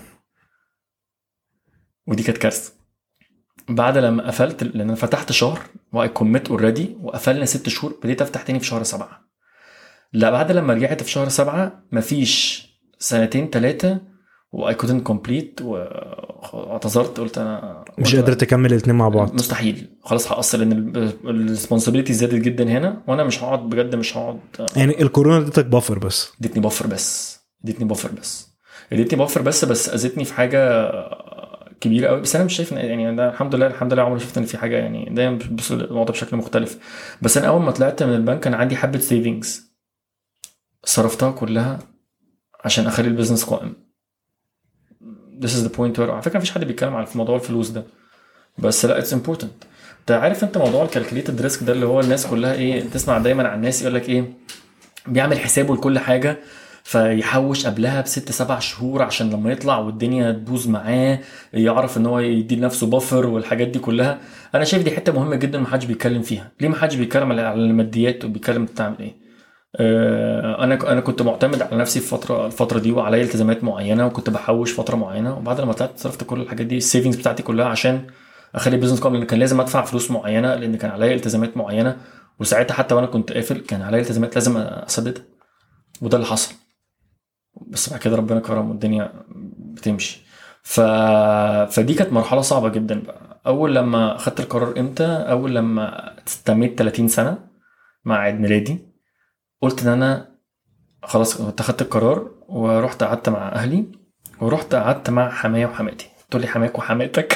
ودي كانت كارثه بعد لما قفلت لان انا فتحت شهر واي كوميت اوريدي وقفلنا ست شهور بديت افتح تاني في شهر سبعه لا بعد لما رجعت في شهر سبعه مفيش سنتين ثلاثه واي كودنت كومبليت واعتذرت قلت انا مش قادر تكمل الاثنين مع بعض مستحيل خلاص هقصر لان الريسبونسابيلتي زادت جدا هنا وانا مش هقعد بجد مش هقعد يعني الكورونا اديتك بافر بس ادتني بفر بس ادتني بفر بس ادتني بفر بس بس اذتني في حاجه كبيره قوي بس انا مش شايف إن- يعني ده الحمد لله الحمد لله عمري ما شفت ان في حاجه يعني دايما ببص الموضوع بشكل مختلف بس انا اول ما طلعت من البنك كان عندي حبه سيفنجز صرفتها كلها عشان اخلي البيزنس قائم This is the point where على فكره مفيش حد بيتكلم على في موضوع الفلوس ده بس لا اتس امبورتنت انت عارف انت موضوع الكالكوليتد ريسك ده اللي هو الناس كلها ايه تسمع دايما عن الناس يقول لك ايه بيعمل حسابه لكل حاجه فيحوش قبلها بست سبع شهور عشان لما يطلع والدنيا تبوظ معاه يعرف ان هو يدي لنفسه بفر والحاجات دي كلها انا شايف دي حته مهمه جدا ما حدش بيتكلم فيها ليه ما حدش بيتكلم على على الماديات وبيتكلم بتعمل ايه آه، انا انا كنت معتمد على نفسي في فتره الفتره دي وعليا التزامات معينه وكنت بحوش فتره معينه وبعد لما طلعت صرفت كل الحاجات دي السيفنجز بتاعتي كلها عشان اخلي البيزنس قوي لان كان لازم ادفع فلوس معينه لان كان عليا التزامات معينه وساعتها حتى وانا كنت قافل كان عليا التزامات لازم اسددها وده اللي حصل بس بعد كده ربنا كرم والدنيا بتمشي ف... فدي كانت مرحله صعبه جدا بقى اول لما اخدت القرار امتى اول لما تميت 30 سنه مع عيد ميلادي قلت ان انا خلاص كنت اخدت القرار ورحت قعدت مع اهلي ورحت قعدت مع حماية وحماتي تقول لي حماك وحماتك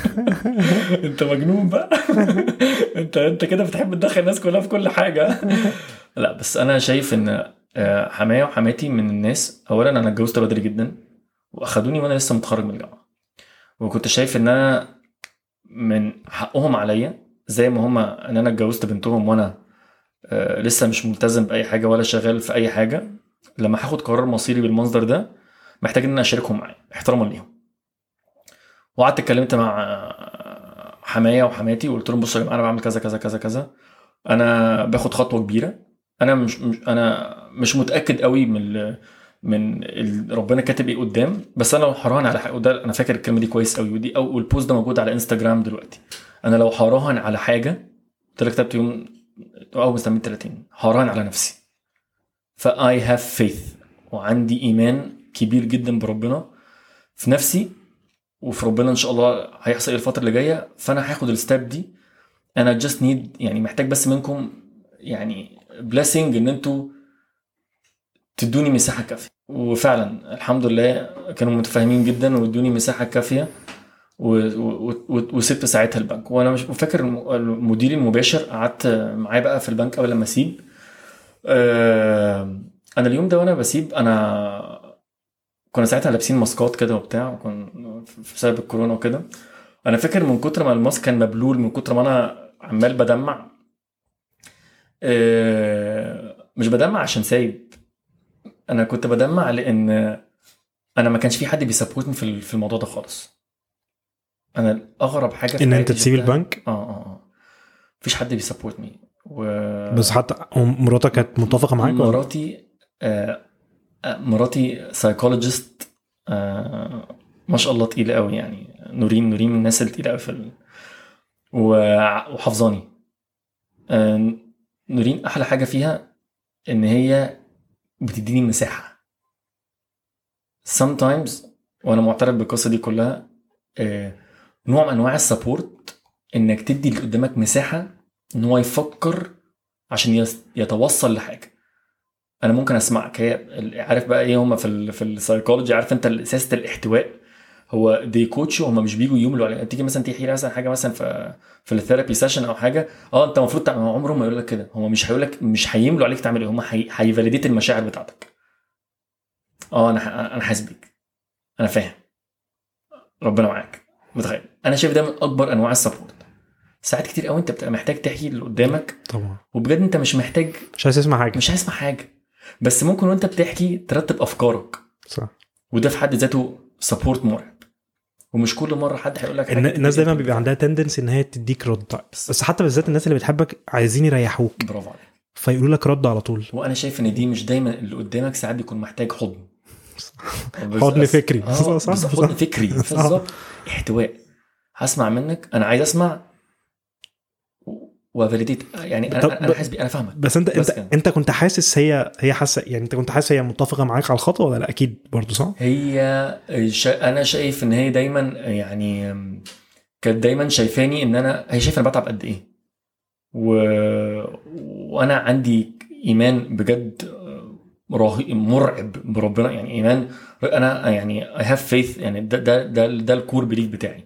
انت مجنون بقى انت انت كده بتحب تدخل الناس كلها في كل حاجه لا بس انا شايف ان آه، حماية وحماتي من الناس اولا انا اتجوزت بدري جدا واخدوني وانا لسه متخرج من الجامعه وكنت شايف ان انا من حقهم عليا زي ما هما ان انا اتجوزت بنتهم وانا آه، لسه مش ملتزم باي حاجه ولا شغال في اي حاجه لما هاخد قرار مصيري بالمنظر ده محتاج ان انا اشاركهم معايا احتراما ليهم وقعدت اتكلمت مع آه، حماية وحماتي وقلت لهم بصوا يا جماعه انا بعمل كذا كذا كذا كذا انا باخد خطوه كبيره انا مش, مش انا مش متاكد قوي من ال من ال ربنا كاتب ايه قدام بس انا لو حراهن على حاجه وده انا فاكر الكلمه دي كويس قوي ودي او والبوست ده موجود على انستجرام دلوقتي انا لو حراهن على حاجه قلت لك كتبت يوم اول ما استميت 30 حراهن على نفسي فاي هاف فيث وعندي ايمان كبير جدا بربنا في نفسي وفي ربنا ان شاء الله هيحصل ايه الفتره اللي جايه فانا هاخد الستاب دي انا جاست نيد يعني محتاج بس منكم يعني بليسنج ان انتوا تدوني مساحه كافيه وفعلا الحمد لله كانوا متفاهمين جدا وادوني مساحه كافيه و- و- و- وسبت ساعتها البنك وانا مش فاكر الم- المدير المباشر قعدت معاه بقى في البنك قبل ما اسيب آه، انا اليوم ده وانا بسيب انا كنا ساعتها لابسين ماسكات كده وبتاع وكان بسبب الكورونا وكده انا فاكر من كتر ما الماسك كان مبلول من كتر ما انا عمال بدمع آه، مش بدمع عشان سايب انا كنت بدمع لان انا ما كانش في حد بيسبورتني في ال- في الموضوع ده خالص انا اغرب حاجه في ان حياتي انت تسيب شفتها- البنك اه اه اه مفيش حد بيسبورتني و بس حتى مراتك كانت متفقه معاك ولا؟ مراتي آه آه، مراتي سايكولوجيست آه ما شاء الله تقيله قوي يعني نورين نورين من الناس اللي تقيله قوي في ال... و- وحافظاني آه نورين احلى حاجه فيها ان هي بتديني مساحه sometimes وانا معترف بالقصه دي كلها آه نوع من انواع السبورت انك تدي اللي قدامك مساحه ان هو يفكر عشان يس- يتوصل لحاجه انا ممكن اسمعك هي ال- عارف بقى ايه هم في ال في السايكولوجي عارف انت سياسه الاحتواء هو دي كوتش هم مش بيجوا يملوا عليك تيجي مثلا تحكي لي مثلا حاجه مثلا في في الثيرابي سيشن او حاجه اه انت المفروض تعمل هو عمرهم ما يقول لك كده هم مش هيقول لك مش هيملوا عليك تعمل ايه هم هيفاليديت المشاعر بتاعتك اه انا ح- انا حاسس بيك انا فاهم ربنا معاك متخيل انا شايف ده من اكبر انواع السبورت ساعات كتير قوي انت بتبقى محتاج تحكي اللي قدامك طبعا وبجد انت مش محتاج مش عايز تسمع حاجه مش هيسمع حاجه بس ممكن وانت بتحكي ترتب افكارك صح وده في حد ذاته سبورت مرعب ومش كل مره حد هيقول لك الن- حاجة الناس دايما تديك- بيبقى عندها تندنسي ان هي تديك رد بس حتى بالذات الناس اللي بتحبك عايزين يريحوك برافو عليك فيقولوا لك رد على طول وانا شايف ان دي مش دايما اللي قدامك ساعات بيكون محتاج حضن بس- حضن فكري. اه صح، صح، بس صح. حضن فكري صح. بالظبط احتواء هسمع منك انا عايز اسمع وفاليديت يعني طب- انا انا حاسس بي- انا فاهمك بس انت بس انت كده. انت كنت حاسس هي هي حاسه يعني انت كنت حاسس هي متفقه معاك على الخطوه ولا لا اكيد برضه صح؟ هي شا... انا شايف ان هي دايما يعني كانت دايما شايفاني ان انا هي شايفه انا بتعب قد ايه و... وانا عندي ايمان بجد رهيب مرعب بربنا يعني ايمان انا يعني I have faith يعني ده ده ده, ده الكور بليف بتاعي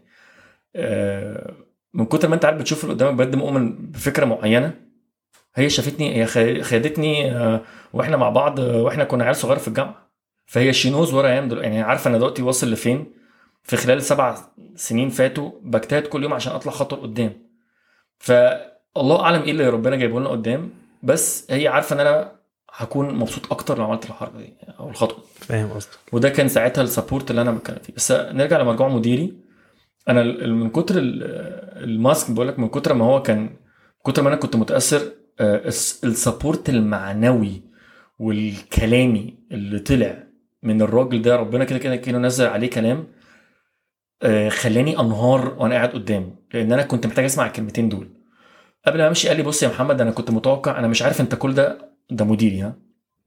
آه، من كتر ما انت عارف بتشوف اللي قدامك بجد مؤمن بفكره معينه هي شافتني هي خ- خدتني آه، واحنا مع بعض آه، واحنا كنا عيال صغيره في الجامعه فهي شينوز ورا ايام دلوقتي يعني عارفه انا دلوقتي واصل لفين في خلال سبع سنين فاتوا بجتهد كل يوم عشان اطلع خطوه لقدام فالله اعلم ايه اللي ربنا جايبه لنا قدام بس هي عارفه ان انا هكون مبسوط اكتر لو عملت الحركه دي او الخطوه دي. فاهم قصدك وده كان ساعتها السبورت اللي انا بتكلم فيه بس نرجع لمرجوع مديري انا ال- من كتر ال- الماسك بقول لك من كتر ما هو كان من كتر ما انا كنت متاثر آه، الس- السبورت المعنوي والكلامي اللي طلع من الراجل ده ربنا كده كده كانه نزل عليه كلام آه، خلاني انهار وانا قاعد قدامه لان انا كنت محتاج اسمع الكلمتين دول قبل ما امشي قال لي بص يا محمد انا كنت متوقع انا مش عارف انت كل ده ده مديري ها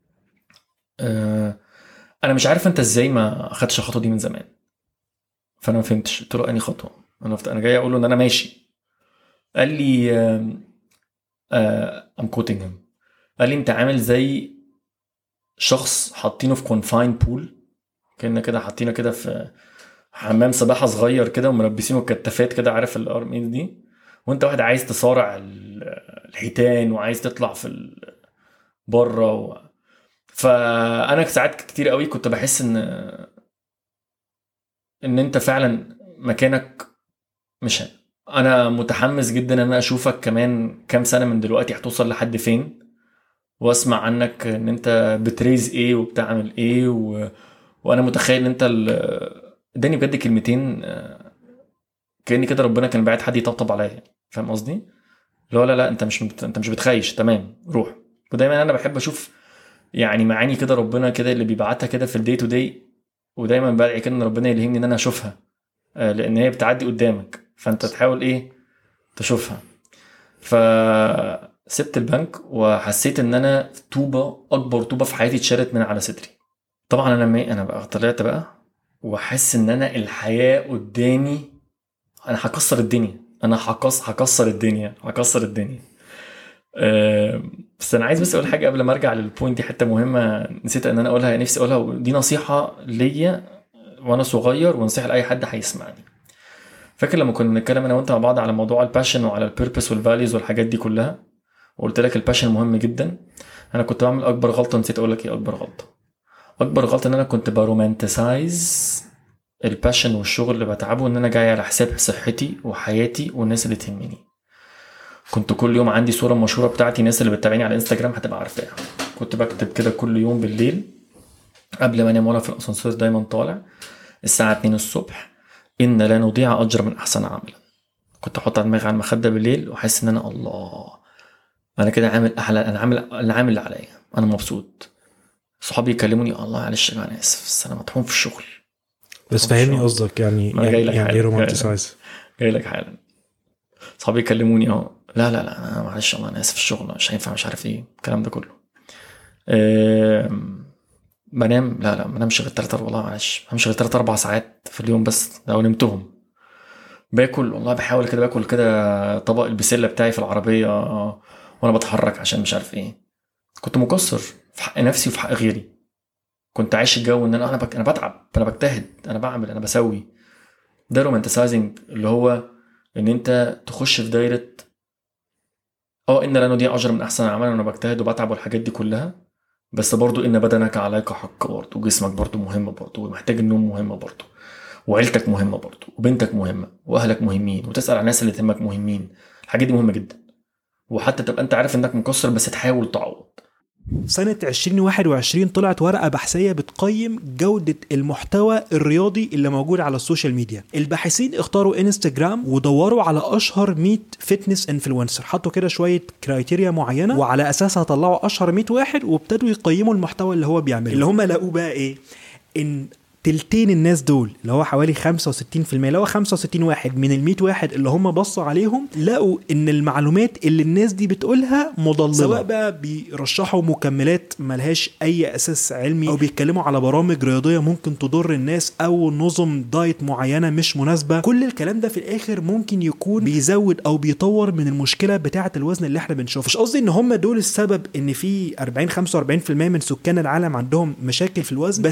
آه، انا مش عارف انت ازاي ما اخدتش الخطوه دي من زمان فانا ما فهمتش قلت له انهي خطوه انا فت... انا جاي اقول له ان انا ماشي قال لي ام كوتنج قال لي انت عامل زي شخص حاطينه في كونفاين بول كنا كده حاطينه كده في حمام سباحه صغير كده وملبسينه الكتافات كده عارف الارمين دي وانت واحد عايز تصارع ال- الحيتان وعايز تطلع في ال- بره و... فانا ساعات كتير قوي كنت بحس ان ان انت فعلا مكانك مش هنا انا متحمس جدا ان انا اشوفك كمان كام سنه من دلوقتي هتوصل لحد فين واسمع عنك ان انت بتريز ايه وبتعمل ايه و... وانا متخيل ان انت ال- اداني بجد كلمتين آه، كاني كده ربنا كان باعت حد يطبطب عليا فاهم قصدي؟ لا لا لا انت مش بت... انت مش بتخيش تمام روح ودايما انا بحب اشوف يعني معاني كده ربنا كده اللي بيبعتها كده في الدي تو دي ودايما بدعي كده ان ربنا يلهمني ان انا اشوفها آه، لان هي بتعدي قدامك فانت تحاول ايه تشوفها فسبت البنك وحسيت ان انا طوبه اكبر طوبه في حياتي اتشالت من على صدري طبعا انا ما انا بقى طلعت بقى واحس ان انا الحياه قدامي انا هكسر الدنيا انا هكسر هكسر الدنيا هكسر الدنيا آه، بس انا عايز بس اقول حاجه قبل ما ارجع للبوينت دي حته مهمه نسيت ان انا اقولها نفسي اقولها ودي نصيحه ليا وانا صغير ونصيحه لاي حد هيسمعني فاكر لما كنا بنتكلم انا وانت مع بعض على موضوع الباشن وعلى البيربس والفاليوز والحاجات دي كلها وقلت لك الباشن مهم جدا انا كنت بعمل اكبر غلطه نسيت اقول لك ايه اكبر غلطه اكبر غلطه ان انا كنت برومانتسايز الباشن والشغل اللي بتعبه ان انا جاي على حساب صحتي وحياتي والناس اللي تهمني كنت كل يوم عندي صوره مشهوره بتاعتي الناس اللي بتتابعني على الانستجرام هتبقى عارفاها كنت بكتب كده كل يوم بالليل قبل ما انام وانا في الاسانسير دايما طالع الساعه 2 الصبح ان لا نضيع اجر من احسن عملا كنت احط على دماغي على المخده بالليل واحس ان انا الله انا كده عامل احلى انا عامل انا عامل اللي عليا انا مبسوط صحابي يكلموني الله معلش يا جماعه انا اسف بس انا مطحون في الشغل بس طب فاهمني شو؟ قصدك يعني ما أنا جاي يعني لك يعني ايه حالا. رومانتسايز جاي لك حالا صحابي يكلموني اهو لا لا لا انا معلش والله انا اسف في الشغل مش هينفع مش عارف ايه الكلام ده كله آم، بنام لا لا ما بنامش غير 3 والله معلش ما بنامش غير 3 4 ساعات في اليوم بس لو نمتهم باكل والله بحاول كده باكل كده طبق البسله بتاعي في العربيه آه، وانا بتحرك عشان مش عارف ايه كنت مقصر في حق نفسي وفي حق غيري كنت عايش الجو ان انا انا بك... انا بتعب انا بجتهد انا بعمل انا بسوي ده رومانتسايزنج اللي هو ان انت تخش في دايره اه ان لا نضيع اجر من احسن عمل انا بجتهد وبتعب والحاجات دي كلها بس برضو ان بدنك عليك حق برضو جسمك برضو مهم برضو ومحتاج النوم مهمه برضو وعيلتك مهمه برضو وبنتك مهمه واهلك مهمين وتسال على الناس اللي تهمك مهمين الحاجات دي مهمه جدا وحتى تبقى انت عارف انك مقصر بس تحاول تعوض سنة 2021 طلعت ورقة بحثية بتقيم جودة المحتوى الرياضي اللي موجود على السوشيال ميديا الباحثين اختاروا انستجرام ودوروا على اشهر 100 فتنس انفلونسر حطوا كده شوية كرايتيريا معينة وعلى اساسها طلعوا اشهر 100 واحد وابتدوا يقيموا المحتوى اللي هو بيعمله اللي هم لقوه بقى ايه ان تلتين الناس دول اللي هو حوالي 65% اللي هو 65 واحد من ال 100 واحد اللي هم بصوا عليهم لقوا ان المعلومات اللي الناس دي بتقولها مضلله سواء بقى بيرشحوا مكملات ملهاش اي اساس علمي او بيتكلموا على برامج رياضيه ممكن تضر الناس او نظم دايت معينه مش مناسبه كل الكلام ده في الاخر ممكن يكون بيزود او بيطور من المشكله بتاعه الوزن اللي احنا بنشوفها مش قصدي ان هم دول السبب ان في 40 45% من سكان العالم عندهم مشاكل في الوزن بس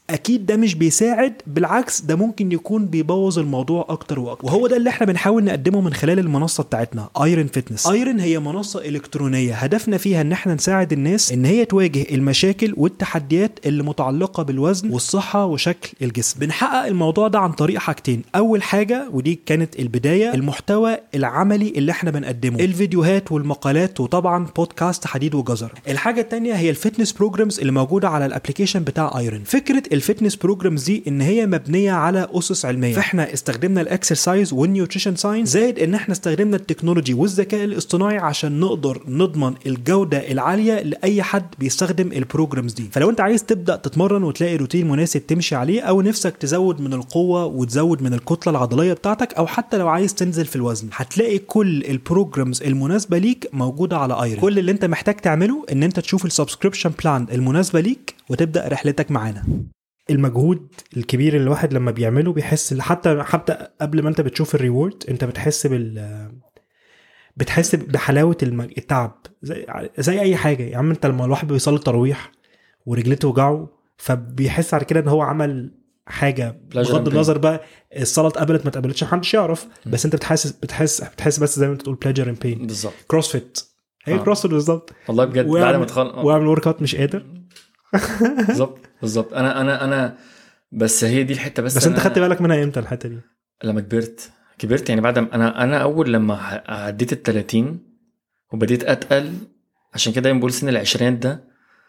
اكيد ده مش بيساعد بالعكس ده ممكن يكون بيبوظ الموضوع اكتر واكتر وهو ده اللي احنا بنحاول نقدمه من خلال المنصه بتاعتنا ايرن فيتنس ايرن هي منصه الكترونيه هدفنا فيها ان احنا نساعد الناس ان هي تواجه المشاكل والتحديات اللي متعلقه بالوزن والصحه وشكل الجسم بنحقق الموضوع ده عن طريق حاجتين اول حاجه ودي كانت البدايه المحتوى العملي اللي احنا بنقدمه الفيديوهات والمقالات وطبعا بودكاست حديد وجزر الحاجه التانية هي الفتنس بروجرامز اللي موجوده على الابلكيشن بتاع ايرن فكره الفتنس بروجرامز دي ان هي مبنيه على اسس علميه فاحنا استخدمنا الاكسرسايز والنيوتريشن ساينس زائد ان احنا استخدمنا التكنولوجي والذكاء الاصطناعي عشان نقدر نضمن الجوده العاليه لاي حد بيستخدم البروجرامز دي فلو انت عايز تبدا تتمرن وتلاقي روتين مناسب تمشي عليه او نفسك تزود من القوه وتزود من الكتله العضليه بتاعتك او حتى لو عايز تنزل في الوزن هتلاقي كل البروجرامز المناسبه ليك موجوده على ايرن كل اللي انت محتاج تعمله ان انت تشوف السبسكريبشن بلان المناسبه ليك وتبدا رحلتك معانا المجهود الكبير اللي الواحد لما بيعمله بيحس حتى حتى قبل ما انت بتشوف الريورد انت بتحس بال بتحس بحلاوه المج... التعب زي زي اي حاجه يا عم انت لما الواحد بيصلي التراويح ورجليه توجعه فبيحس على كده ان هو عمل حاجه بغض النظر بقى الصلاه اتقبلت ما اتقبلتش محدش يعرف بس انت بتحس بتحس بتحس بس زي ما انت تقول بليجر اند بين بالظبط كروس فيت هي آه. كروس فيت بالظبط والله بجد بعد ما تخلص واعمل ورك اوت مش قادر بالظبط بالظبط انا انا انا بس هي دي الحته بس بس انت أنا- خدت بالك منها امتى الحته دي؟ لما كبرت كبرت يعني بعد ما انا انا اول لما ح- عديت ال 30 وبديت اتقل عشان كده دايما بقول سن العشرينات ده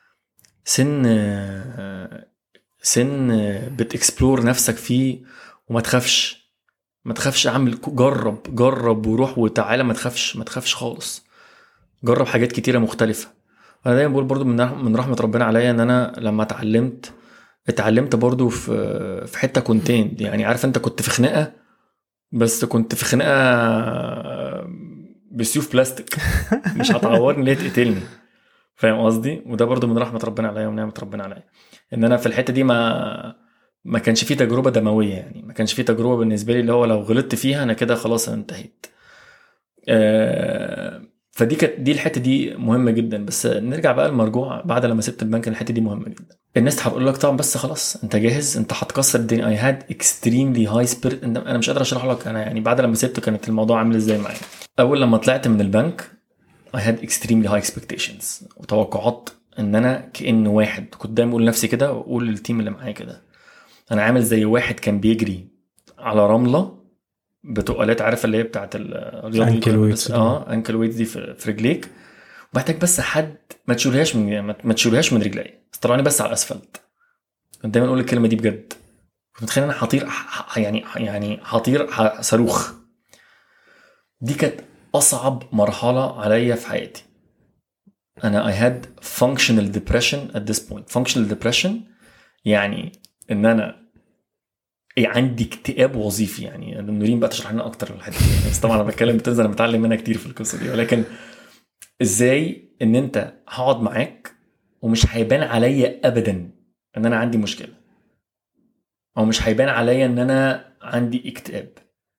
سن آه، سن آه، بتكسبلور نفسك فيه وما تخافش ما تخافش اعمل جرب جرب وروح وتعالى ما تخافش ما تخافش خالص جرب حاجات كتيره مختلفه انا دايما بقول برضو من رح- من رحمه ربنا عليا ان انا لما اتعلمت اتعلمت برضو في في حته كونتين يعني عارف انت كنت في خناقه بس كنت في خناقه بسيوف بلاستيك مش هتعورني ليه تقتلني فاهم قصدي وده برضو من رحمه ربنا عليا ونعمه ربنا عليا ان انا في الحته دي ما ما كانش في تجربه دمويه يعني ما كانش في تجربه بالنسبه لي اللي هو لو غلطت فيها انا كده خلاص انا انتهيت آه، فدي كانت دي الحته دي مهمه جدا بس نرجع بقى المرجوع بعد لما سبت البنك الحته دي مهمه جدا الناس هتقول لك طبعا بس خلاص انت جاهز انت هتكسر الدنيا اي هاد اكستريملي هاي سبيريت انا مش قادر اشرح لك انا يعني بعد لما سبته كانت الموضوع عامل ازاي معايا اول لما طلعت من البنك I had extremely high expectations وتوقعات ان انا كأن واحد كنت دايما اقول لنفسي كده واقول للتيم اللي معايا كده انا عامل زي واحد كان بيجري على رمله بتقالات عارف اللي هي بتاعت الرياضه Ankle weights. اه انكل ويتس دي في, في رجليك ومحتاج بس حد ما تشيلهاش من ما ما تشيلهاش من رجلي طلعني بس على الاسفلت كنت دايما اقول الكلمه دي بجد كنت متخيل ان انا هطير ح- ح- يعني يعني هطير ح- صاروخ دي كانت اصعب مرحله عليا في حياتي انا I had functional depression at this point functional depression يعني ان انا إيه عندي اكتئاب وظيفي يعني نورين بقى تشرح لنا اكتر الحته دي بس طبعا انا بتكلم بتنزل انا بتعلم منها كتير في القصه دي ولكن ازاي ان انت هقعد معاك ومش هيبان عليا ابدا ان انا عندي مشكله او مش هيبان عليا ان انا عندي اكتئاب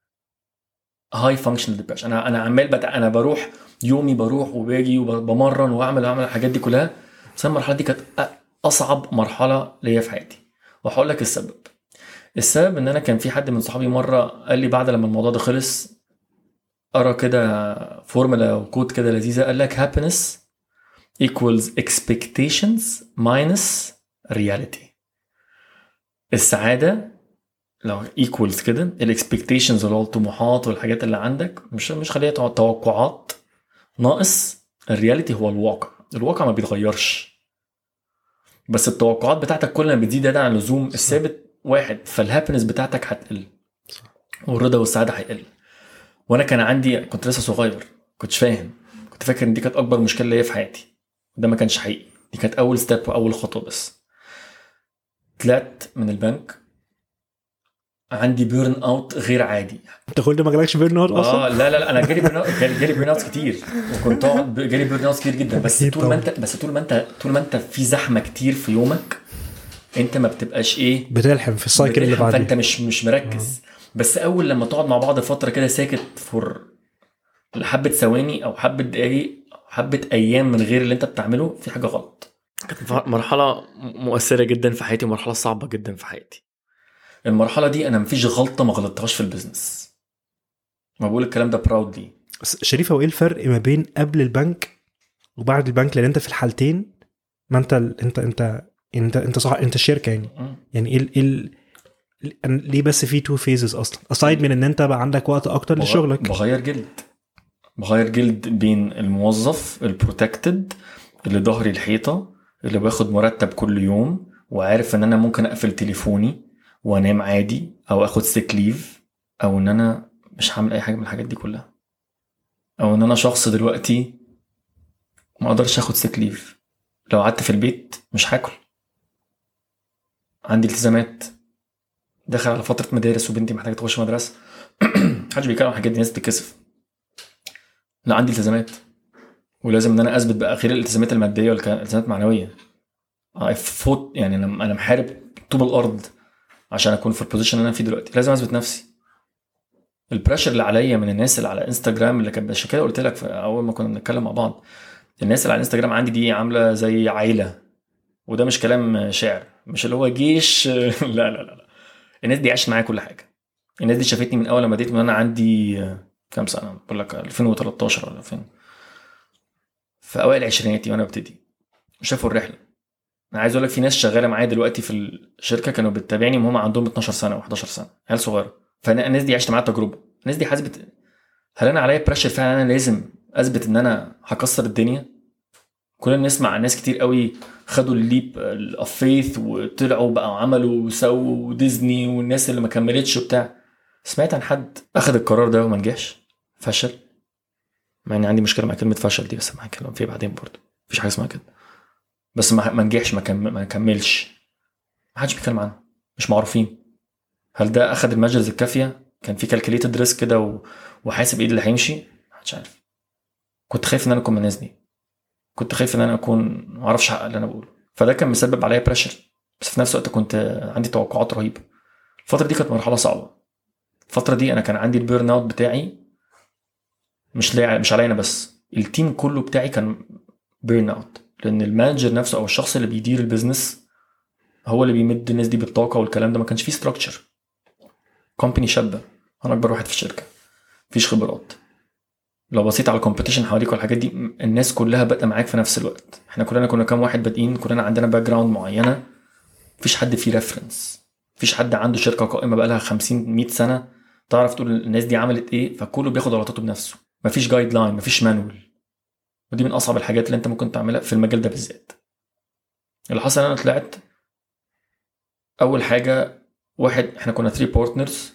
هاي فانكشنال ديبرشن انا انا عمال بتع... انا بروح يومي بروح وباجي وبمرن واعمل واعمل الحاجات دي كلها بس أنا المرحله دي كانت أ- اصعب مرحله ليا في حياتي وهقول لك السبب السبب ان انا كان في حد من صحابي مره قال لي بعد لما الموضوع ده خلص قرا كده فورمولا وكود كده لذيذه قال لك happiness equals expectations minus reality السعاده لو equals كده الاكسبكتيشنز اللي هو الطموحات والحاجات اللي عندك مش مش خليها تقعد توقعات ناقص الرياليتي هو الواقع الواقع ما بيتغيرش بس التوقعات بتاعتك كل ما بتزيد زيادة عن اللزوم الثابت واحد فالهابينس بتاعتك هتقل والرضا والسعاده هيقل وانا كان عندي كنت لسه صغير كنتش فاهم كنت فاكر ان دي كانت اكبر مشكله ليا في حياتي ده ما كانش حقيقي دي كانت اول ستيب واول خطوه بس طلعت من البنك عندي بيرن اوت غير عادي انت كل ما جالكش بيرن اوت اه اصلا لا لا لا انا جالي بيرن اوت جالي جالي بيرن اوت كتير وكنت اقعد جالي بيرن اوت كتير جدا بس أكيد طول ما طبعا. انت بس طول ما انت طول ما انت في زحمه كتير في يومك انت ما بتبقاش ايه بتلحم في السايكل اللي بتلحق، فانت بعديه مش مش مركز بس اول لما تقعد مع بعض فتره كده ساكت فور لحبه ثواني او حبه دقايق او حبه ايام من غير اللي انت بتعمله في حاجه غلط كانت مرحله مؤثره جدا في حياتي ومرحله صعبه جدا في حياتي المرحله دي انا مفيش غلطه ما غلطتهاش في البيزنس ما بقول الكلام ده براودلي شريف هو ايه الفرق ما بين قبل البنك وبعد البنك لان انت في الحالتين ما انت انت انت انت انت صح انت الشركه يعني يعني ايه ايه ليه بس في تو فيزز اصلا اسايد من ان انت بقى عندك وقت اكتر لشغلك بغير جلد بغير جلد بين الموظف البروتكتد اللي ظهري الحيطه اللي باخد مرتب كل يوم وعارف ان انا ممكن اقفل تليفوني وانام عادي او اخد سيك ليف او ان انا مش هعمل اي حاجه من الحاجات دي كلها او ان انا شخص دلوقتي ما اقدرش اخد سيك ليف لو قعدت في البيت مش هاكل عندي التزامات داخل على فتره مدارس وبنتي محتاجه تخش مدرسه محدش بيتكلم عن الحاجات دي ناس بتتكسف لا عندي التزامات ولازم ان انا اثبت بقى غير الالتزامات الماديه والالتزامات المعنويه فوت يعني انا انا محارب طوب الارض عشان اكون في البوزيشن اللي انا فيه دلوقتي لازم اثبت نفسي البريشر اللي عليا من الناس اللي على انستجرام اللي كانت عشان كده قلت لك في اول ما كنا بنتكلم مع بعض الناس اللي على انستجرام عندي دي عامله زي عيله وده مش كلام شعر مش اللي هو جيش لا لا لا لا الناس دي عاشت معايا كل حاجه الناس دي شافتني من اول ما بديت من انا عندي كام سنه بقول لك 2013 ولا 2000 في اوائل عشريناتي وانا ببتدي وشافوا الرحله انا عايز اقول لك في ناس شغاله معايا دلوقتي في الشركه كانوا بتتابعني وهم عندهم 12 سنه و11 سنه عيال صغيره فالناس دي عشت معاها تجربه الناس دي حاسبت هل انا عليا بريشر فعلا انا لازم اثبت ان انا هكسر الدنيا كلنا نسمع ناس كتير قوي خدوا الليب اوف فيث وطلعوا بقى عملوا وسووا ديزني والناس اللي ما كملتش وبتاع سمعت عن حد اخذ القرار ده وما نجحش فشل مع اني عندي مشكله مع كلمه فشل دي بس هنتكلم فيها بعدين برضه مفيش حاجه اسمها كده بس ما نجحش ما, كم... ما كملش ما حدش بيتكلم عنه مش معروفين هل ده اخذ المجلس الكافيه كان في كالكوليتد ريسك كده و... وحاسب ايه اللي هيمشي ما حدش عارف كنت خايف ان انا اكون من الناس دي كنت خايف ان انا اكون ما اعرفش احقق اللي انا بقوله فده كان مسبب عليا بريشر بس في نفس الوقت كنت عندي توقعات رهيبه الفتره دي كانت مرحله صعبه الفتره دي انا كان عندي البيرن اوت بتاعي مش لي مش عليا انا بس التيم كله بتاعي كان بيرن اوت لان المانجر نفسه او الشخص اللي بيدير البيزنس هو اللي بيمد الناس دي بالطاقه والكلام ده ما كانش فيه ستراكشر كومباني شابه انا اكبر واحد في الشركه مفيش خبرات لو بصيت على الكومبيتيشن حواليك والحاجات دي الناس كلها بادئه معاك في نفس الوقت احنا كلنا كنا كام واحد بادئين كلنا عندنا باك جراوند معينه مفيش حد فيه ريفرنس مفيش حد عنده شركه قائمه بقى لها 50 100 سنه تعرف تقول الناس دي عملت ايه فكله بياخد غلطاته بنفسه مفيش جايد لاين مفيش مانوال ودي من اصعب الحاجات اللي انت ممكن تعملها في المجال ده بالذات اللي حصل انا طلعت اول حاجه واحد احنا كنا 3 بارتنرز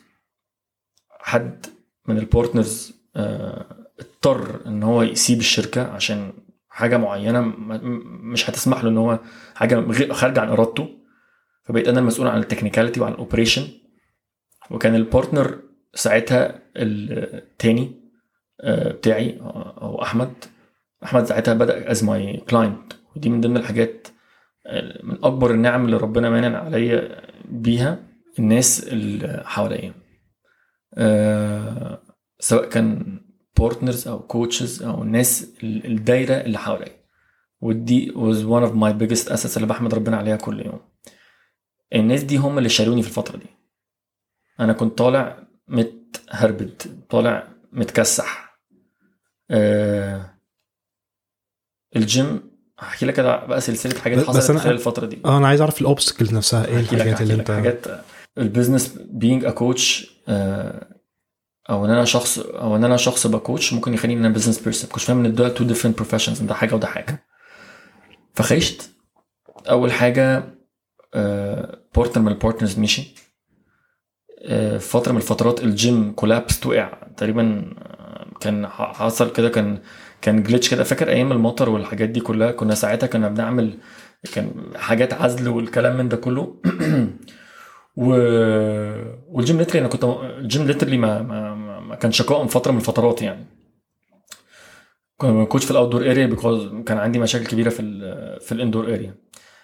حد من البارتنرز اه اضطر ان هو يسيب الشركه عشان حاجه معينه مش هتسمح له ان هو حاجه خارجه عن ارادته فبقيت انا المسؤول عن التكنيكاليتي وعن الاوبريشن وكان البارتنر ساعتها التاني بتاعي هو احمد احمد ساعتها بدا از ماي كلاينت ودي من ضمن الحاجات من اكبر النعم اللي ربنا منن عليا بيها الناس اللي حواليا أه سواء كان بارتنرز او كوتشز او الناس الدايره اللي حواليا ودي was one of my biggest assets اللي بحمد ربنا عليها كل يوم الناس دي هم اللي شالوني في الفتره دي انا كنت طالع متهربد طالع متكسح أه الجيم هحكي لك بقى سلسله حاجات حصلت خلال الفتره دي اه انا عايز اعرف الاوبستكلز نفسها ايه الحاجات اللي انت حاجات البيزنس بينج ا كوتش او ان انا شخص او ان انا شخص بكوتش ممكن يخليني ان انا بزنس بيرسون كنت فاهم ان دول تو ديفرنت بروفيشنز ده حاجه وده حاجه فخيشت اول حاجه بارتنر من البارتنرز مشي فتره من الفترات الجيم كولابس وقع تقريبا كان حصل كده كان كان جلitch كده فاكر ايام المطر والحاجات دي كلها كنا ساعتها كنا بنعمل كان حاجات عزل والكلام من ده كله و... والجيم ليترلي انا كنت الجيم ليترلي ما ما, ما كان شقاء فتره من الفترات يعني كنت كوتش في الاوت دور اريا بيكوز كان عندي مشاكل كبيره في ال في الاندور اريا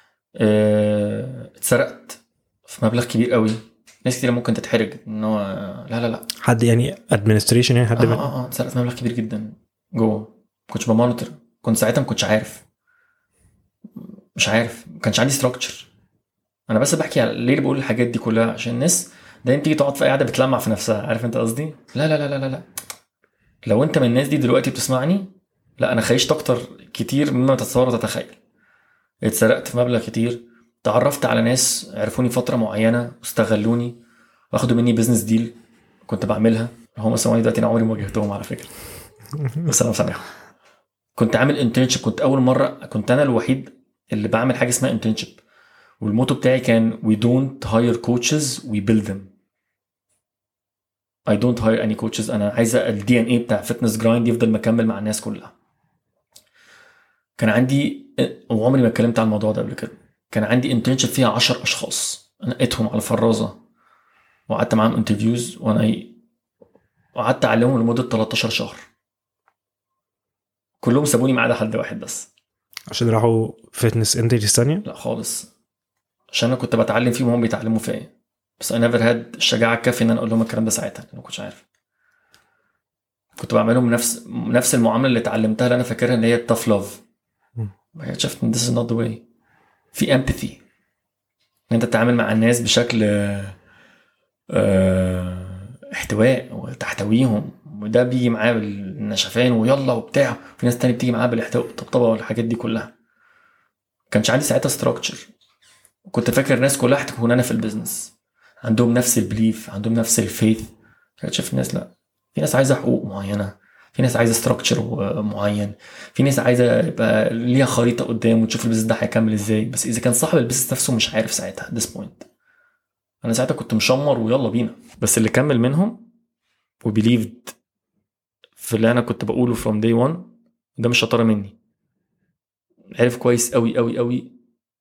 اتسرقت في مبلغ كبير قوي ناس كتير ممكن تتحرج ان هو لا لا لا حد يعني ادمنستريشن يعني حد اه اه اه اتسرقت مبلغ كبير جدا جوه كنتش بمونيتور كنت ساعتها ما كنتش عارف مش عارف ما كانش عندي ستراكشر انا بس بحكي على ليه بقول الحاجات دي كلها عشان الناس دايما تيجي تقعد في قاعده بتلمع في نفسها عارف انت قصدي لا لا لا لا لا لا لو انت من الناس دي دلوقتي بتسمعني لا انا خيشت اكتر كتير مما تتصور وتتخيل اتسرقت في مبلغ كتير تعرفت على ناس عرفوني فتره معينه واستغلوني واخدوا مني بزنس ديل كنت بعملها هم سامعوني دلوقتي انا عمري ما واجهتهم على فكره بس انا مسامحهم كنت عامل انترنشيب كنت اول مره كنت انا الوحيد اللي بعمل حاجه اسمها انترنشيب والموتو بتاعي كان we don't hire coaches we build them I don't hire any coaches انا عايزه الدي ان اي بتاع فتنس جرايند يفضل مكمل مع الناس كلها كان عندي وعمري ما اتكلمت عن الموضوع ده قبل كده كان عندي انترنشيب فيها 10 اشخاص نقيتهم على الفرازه وقعدت معاهم انترفيوز وانا وقعدت اعلمهم لمده 13 شهر كلهم سابوني ما عدا حد واحد بس عشان راحوا فتنس انتري ثانيه لا خالص عشان انا كنت بتعلم فيهم وهم بيتعلموا فيا بس اي نيفر هاد الشجاعه الكافيه ان انا اقول لهم الكلام ده ساعتها ما كنتش عارف كنت بعملهم نفس نفس المعامله اللي اتعلمتها اللي انا فاكرها ان هي التاف لاف شفت ان ذس از نوت ذا واي في امباثي ان انت تتعامل مع الناس بشكل اه احتواء وتحتويهم وده بيجي معاه بالنشفان ويلا وبتاع في ناس تاني بتيجي معاه بالاحتواء والطبطبه والحاجات دي كلها كانش عندي ساعتها ستراكشر كنت فاكر الناس كلها هتكون انا في البيزنس عندهم نفس البليف عندهم نفس الفيث شايف الناس لا في ناس عايزه حقوق معينه في ناس عايزه ستراكشر معين في ناس عايزه يبقى ليها خريطه قدام وتشوف البيزنس ده هيكمل ازاي بس اذا كان صاحب البيزنس نفسه مش عارف ساعتها ذس بوينت انا ساعتها كنت مشمر ويلا بينا بس اللي كمل منهم وبيليفد في اللي انا كنت بقوله فروم داي 1 ده مش شطاره مني عرف كويس قوي قوي قوي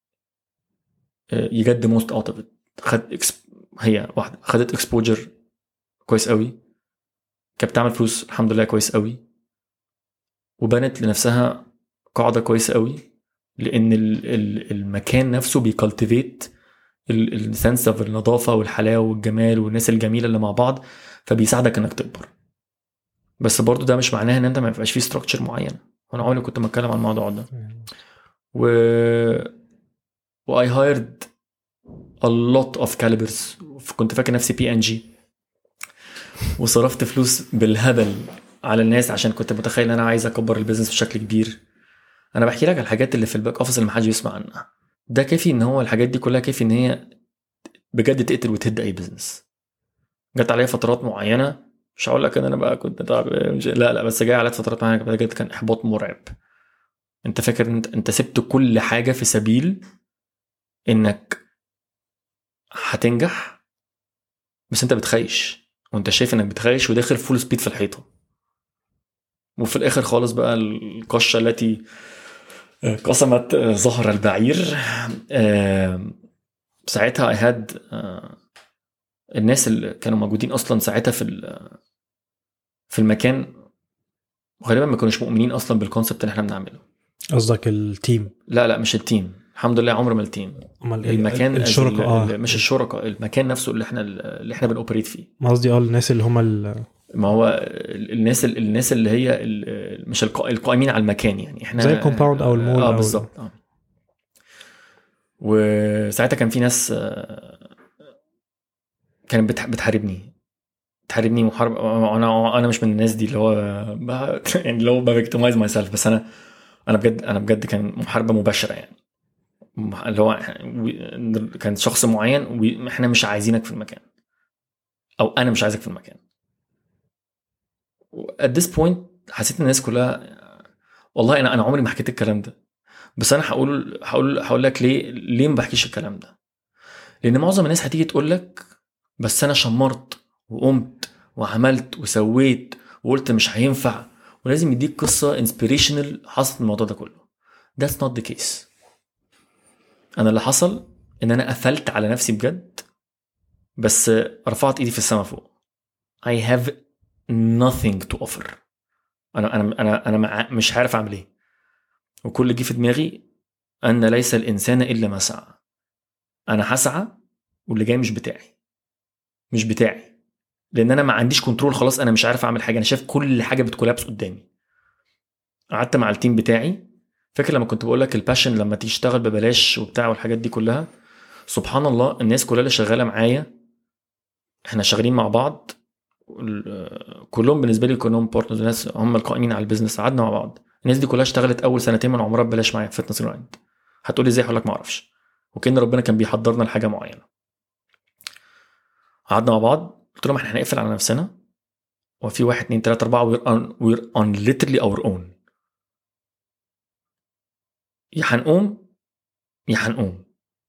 يجد موست اوت اوف خد إكسب... هي واحده خدت اكسبوجر كويس قوي كانت بتعمل فلوس الحمد لله كويس قوي وبنت لنفسها قاعده كويسه قوي لان المكان نفسه بيكالتيفيت السنس اوف النظافه والحلاوه والجمال والناس الجميله اللي مع بعض فبيساعدك انك تكبر بس برضو ده مش معناه ان انت ما يبقاش فيه ستراكشر معين وانا عمري كنت بتكلم عن الموضوع ده و واي هايرد a lot of calibers كنت فاكر نفسي بي ان جي وصرفت فلوس بالهبل على الناس عشان كنت متخيل ان انا عايز اكبر البيزنس بشكل كبير انا بحكي لك الحاجات اللي في الباك اوفيس اللي محدش يسمع عنها ده كافي ان هو الحاجات دي كلها كافي ان هي بجد تقتل وتهد اي بيزنس جت عليا فترات معينه مش هقول لك ان انا بقى كنت تعب لا لا بس جاي عليا فترات معينه بجد كان احباط مرعب انت فاكر انت انت سبت كل حاجه في سبيل انك هتنجح بس انت بتخيش وانت شايف انك بتخيش وداخل فول سبيد في الحيطه وفي الاخر خالص بقى القشه التي قسمت ظهر البعير ساعتها اي هاد الناس اللي كانوا موجودين اصلا ساعتها في في المكان غالبا ما كانوش مؤمنين اصلا بالكونسبت اللي احنا بنعمله قصدك التيم لا لا مش التيم الحمد لله عمر ما التيم امال ايه المكان الشركاء اه مش الشركاء المكان نفسه اللي احنا اللي احنا بنوبريت فيه ما قصدي اه الناس اللي هم ال... ما هو الناس الناس اللي هي ال- مش القا- القائمين على المكان يعني احنا زي الكومباوند او المول اه أو- بالظبط اه وساعتها كان في ناس آه، كانت بتح- بتحاربني بتحاربني محارب انا انا مش من الناس دي اللي هو ب- يعني اللي هو بفيكتمايز ماي سيلف بس انا انا بجد انا بجد كان محاربه مباشره يعني اللي هو we- كان شخص معين واحنا مش عايزينك في المكان او انا مش عايزك في المكان at this point حسيت ان الناس كلها والله انا انا عمري ما حكيت الكلام ده بس انا هقول هقول هقول لك ليه ليه ما بحكيش الكلام ده لان معظم الناس هتيجي تقول لك بس انا شمرت وقمت وعملت وسويت وقلت مش هينفع ولازم يديك قصه انسبيريشنال حصلت من الموضوع ده كله that's not the case انا اللي حصل ان انا قفلت على نفسي بجد بس رفعت ايدي في السماء فوق I have nothing to offer انا انا انا انا مع- مش عارف اعمل ايه وكل اللي جه في دماغي ان ليس الانسان الا ما سعى انا هسعى واللي جاي مش بتاعي مش بتاعي لان انا ما عنديش كنترول خلاص انا مش عارف اعمل حاجه انا شايف كل حاجه بتكولابس قدامي قعدت مع التيم بتاعي فاكر لما كنت بقول لك الباشن لما تشتغل ببلاش وبتاع والحاجات دي كلها سبحان الله الناس كلها اللي شغاله معايا احنا شغالين مع بعض ال- كلهم بالنسبه لي كلهم بارتنرز ناس هم القائمين على البيزنس قعدنا مع بعض الناس دي كلها اشتغلت اول سنتين من عمرها ببلاش معايا في فتنس جرايند هتقولي ازاي هقول لك ما اعرفش وكان ربنا كان بيحضرنا لحاجه معينه قعدنا مع بعض قلت لهم احنا هنقفل على نفسنا وفي واحد اتنين تلاته اربعه we're on, we're on literally our own يا هنقوم يا هنقوم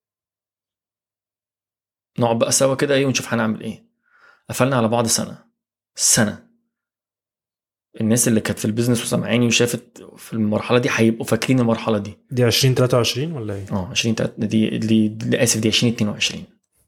نقعد بقى سوا كده ايه ونشوف هنعمل ايه قفلنا على بعض سنه سنه الناس اللي كانت في البيزنس وسامعاني وشافت في المرحله دي هيبقوا فاكرين المرحله دي دي 2023 ولا ايه؟ اه 20 تلات- دي دي, دي اسف دي 2022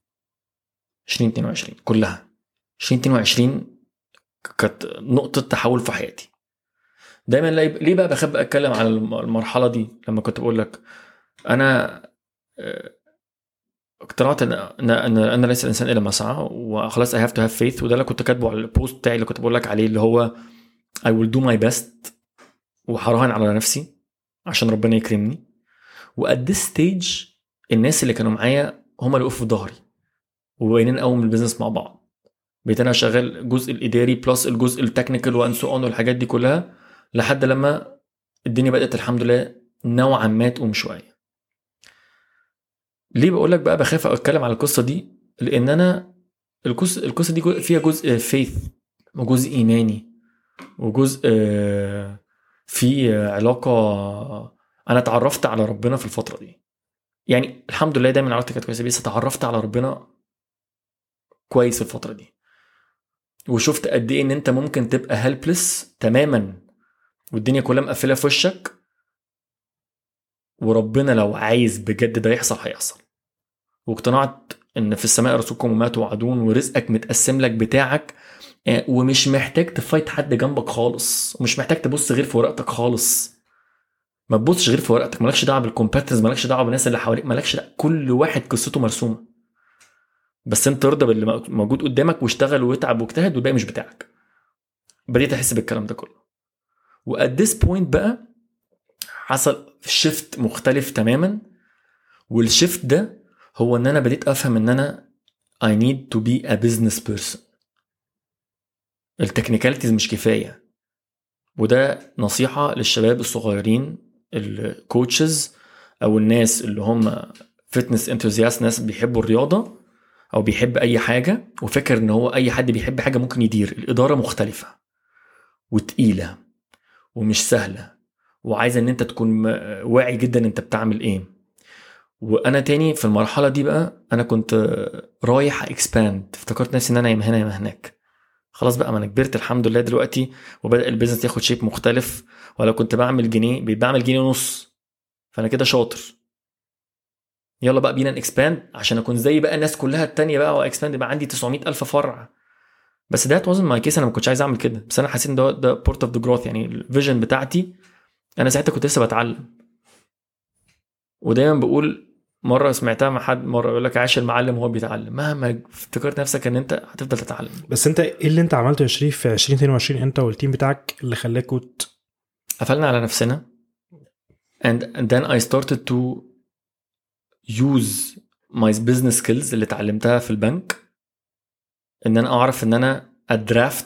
2022 كلها 2022 كانت نقطة تحول في حياتي دايما ليه ليه بقى بحب اتكلم على الم- المرحلة دي لما كنت بقول لك انا آه، اقتنعت ان ان ان انا ليس الانسان الا ما سعى وخلاص اي هاف تو هاف فيث وده اللي كنت كاتبه على البوست بتاعي اللي كنت بقول لك عليه اللي هو I will do my best وهراهن على نفسي عشان ربنا يكرمني وات ذس ستيج الناس اللي كانوا معايا هم اللي وقفوا في ظهري وبقينا نقوم البيزنس مع بعض بقيت انا شغال الجزء الاداري بلس الجزء التكنيكال وان سو اون والحاجات دي كلها لحد لما الدنيا بدات الحمد لله نوعا ما تقوم شويه ليه بقول لك بقى بخاف اتكلم على القصه دي لان انا القصه القصه دي جو- فيها جزء فيث وجزء ايماني وجزء آه، في علاقه انا اتعرفت على ربنا في الفتره دي يعني الحمد لله دايما علاقتي كانت كويسه بس اتعرفت على ربنا كويس في الفتره دي وشفت قد ايه ان انت ممكن تبقى هيلبلس تماما والدنيا كلها مقفله في وشك وربنا لو عايز بجد ده يحصل هيحصل واقتنعت ان في السماء رسولكم وما توعدون ورزقك متقسم لك بتاعك آه، ومش محتاج تفايت حد جنبك خالص ومش محتاج تبص غير في ورقتك خالص ما تبصش غير في ورقتك مالكش دعوه بالكومبيترز مالكش دعوه بالناس اللي حواليك مالكش دعوة. كل واحد قصته مرسومه بس انت ارضى باللي موجود قدامك واشتغل واتعب واجتهد والباقي مش بتاعك بديت احس بالكلام ده كله وات ذس بوينت بقى حصل شيفت مختلف تماما والشيفت ده هو ان انا بديت افهم ان انا I need to be a business person التكنيكاليتيز مش كفايه وده نصيحه للشباب الصغيرين الكوتشز او الناس اللي هم فتنس انثوزياست ناس بيحبوا الرياضه او بيحب اي حاجه وفاكر ان هو اي حد بيحب حاجه ممكن يدير الاداره مختلفه وتقيله ومش سهله وعايزه ان انت تكون م- واعي جدا انت بتعمل ايه وانا تاني في المرحله دي بقى انا كنت رايح اكسباند افتكرت نفسي ان انا يا هنا يا هناك خلاص بقى ما انا كبرت الحمد لله دلوقتي وبدا البيزنس ياخد شيب مختلف ولو كنت بعمل جنيه بقيت بعمل جنيه ونص فانا كده شاطر يلا بقى بينا نكسباند عشان اكون زي بقى الناس كلها التانية بقى واكسباند يبقى عندي 900 الف فرع بس ده وزن ماي كيس انا ما كنتش عايز اعمل كده بس انا حسيت ان ده ده بورت اوف ذا جروث يعني الفيجن بتاعتي انا ساعتها كنت لسه بتعلم ودايما بقول مره سمعتها مع حد مره يقول لك عاش المعلم وهو بيتعلم مهما افتكرت نفسك ان انت هتفضل تتعلم بس انت ايه اللي انت عملته يا شريف في 2022 انت والتيم بتاعك اللي خلاكوا ت- قفلنا على نفسنا and, and then I started to use my business skills اللي اتعلمتها في البنك ان انا اعرف ان انا ادرافت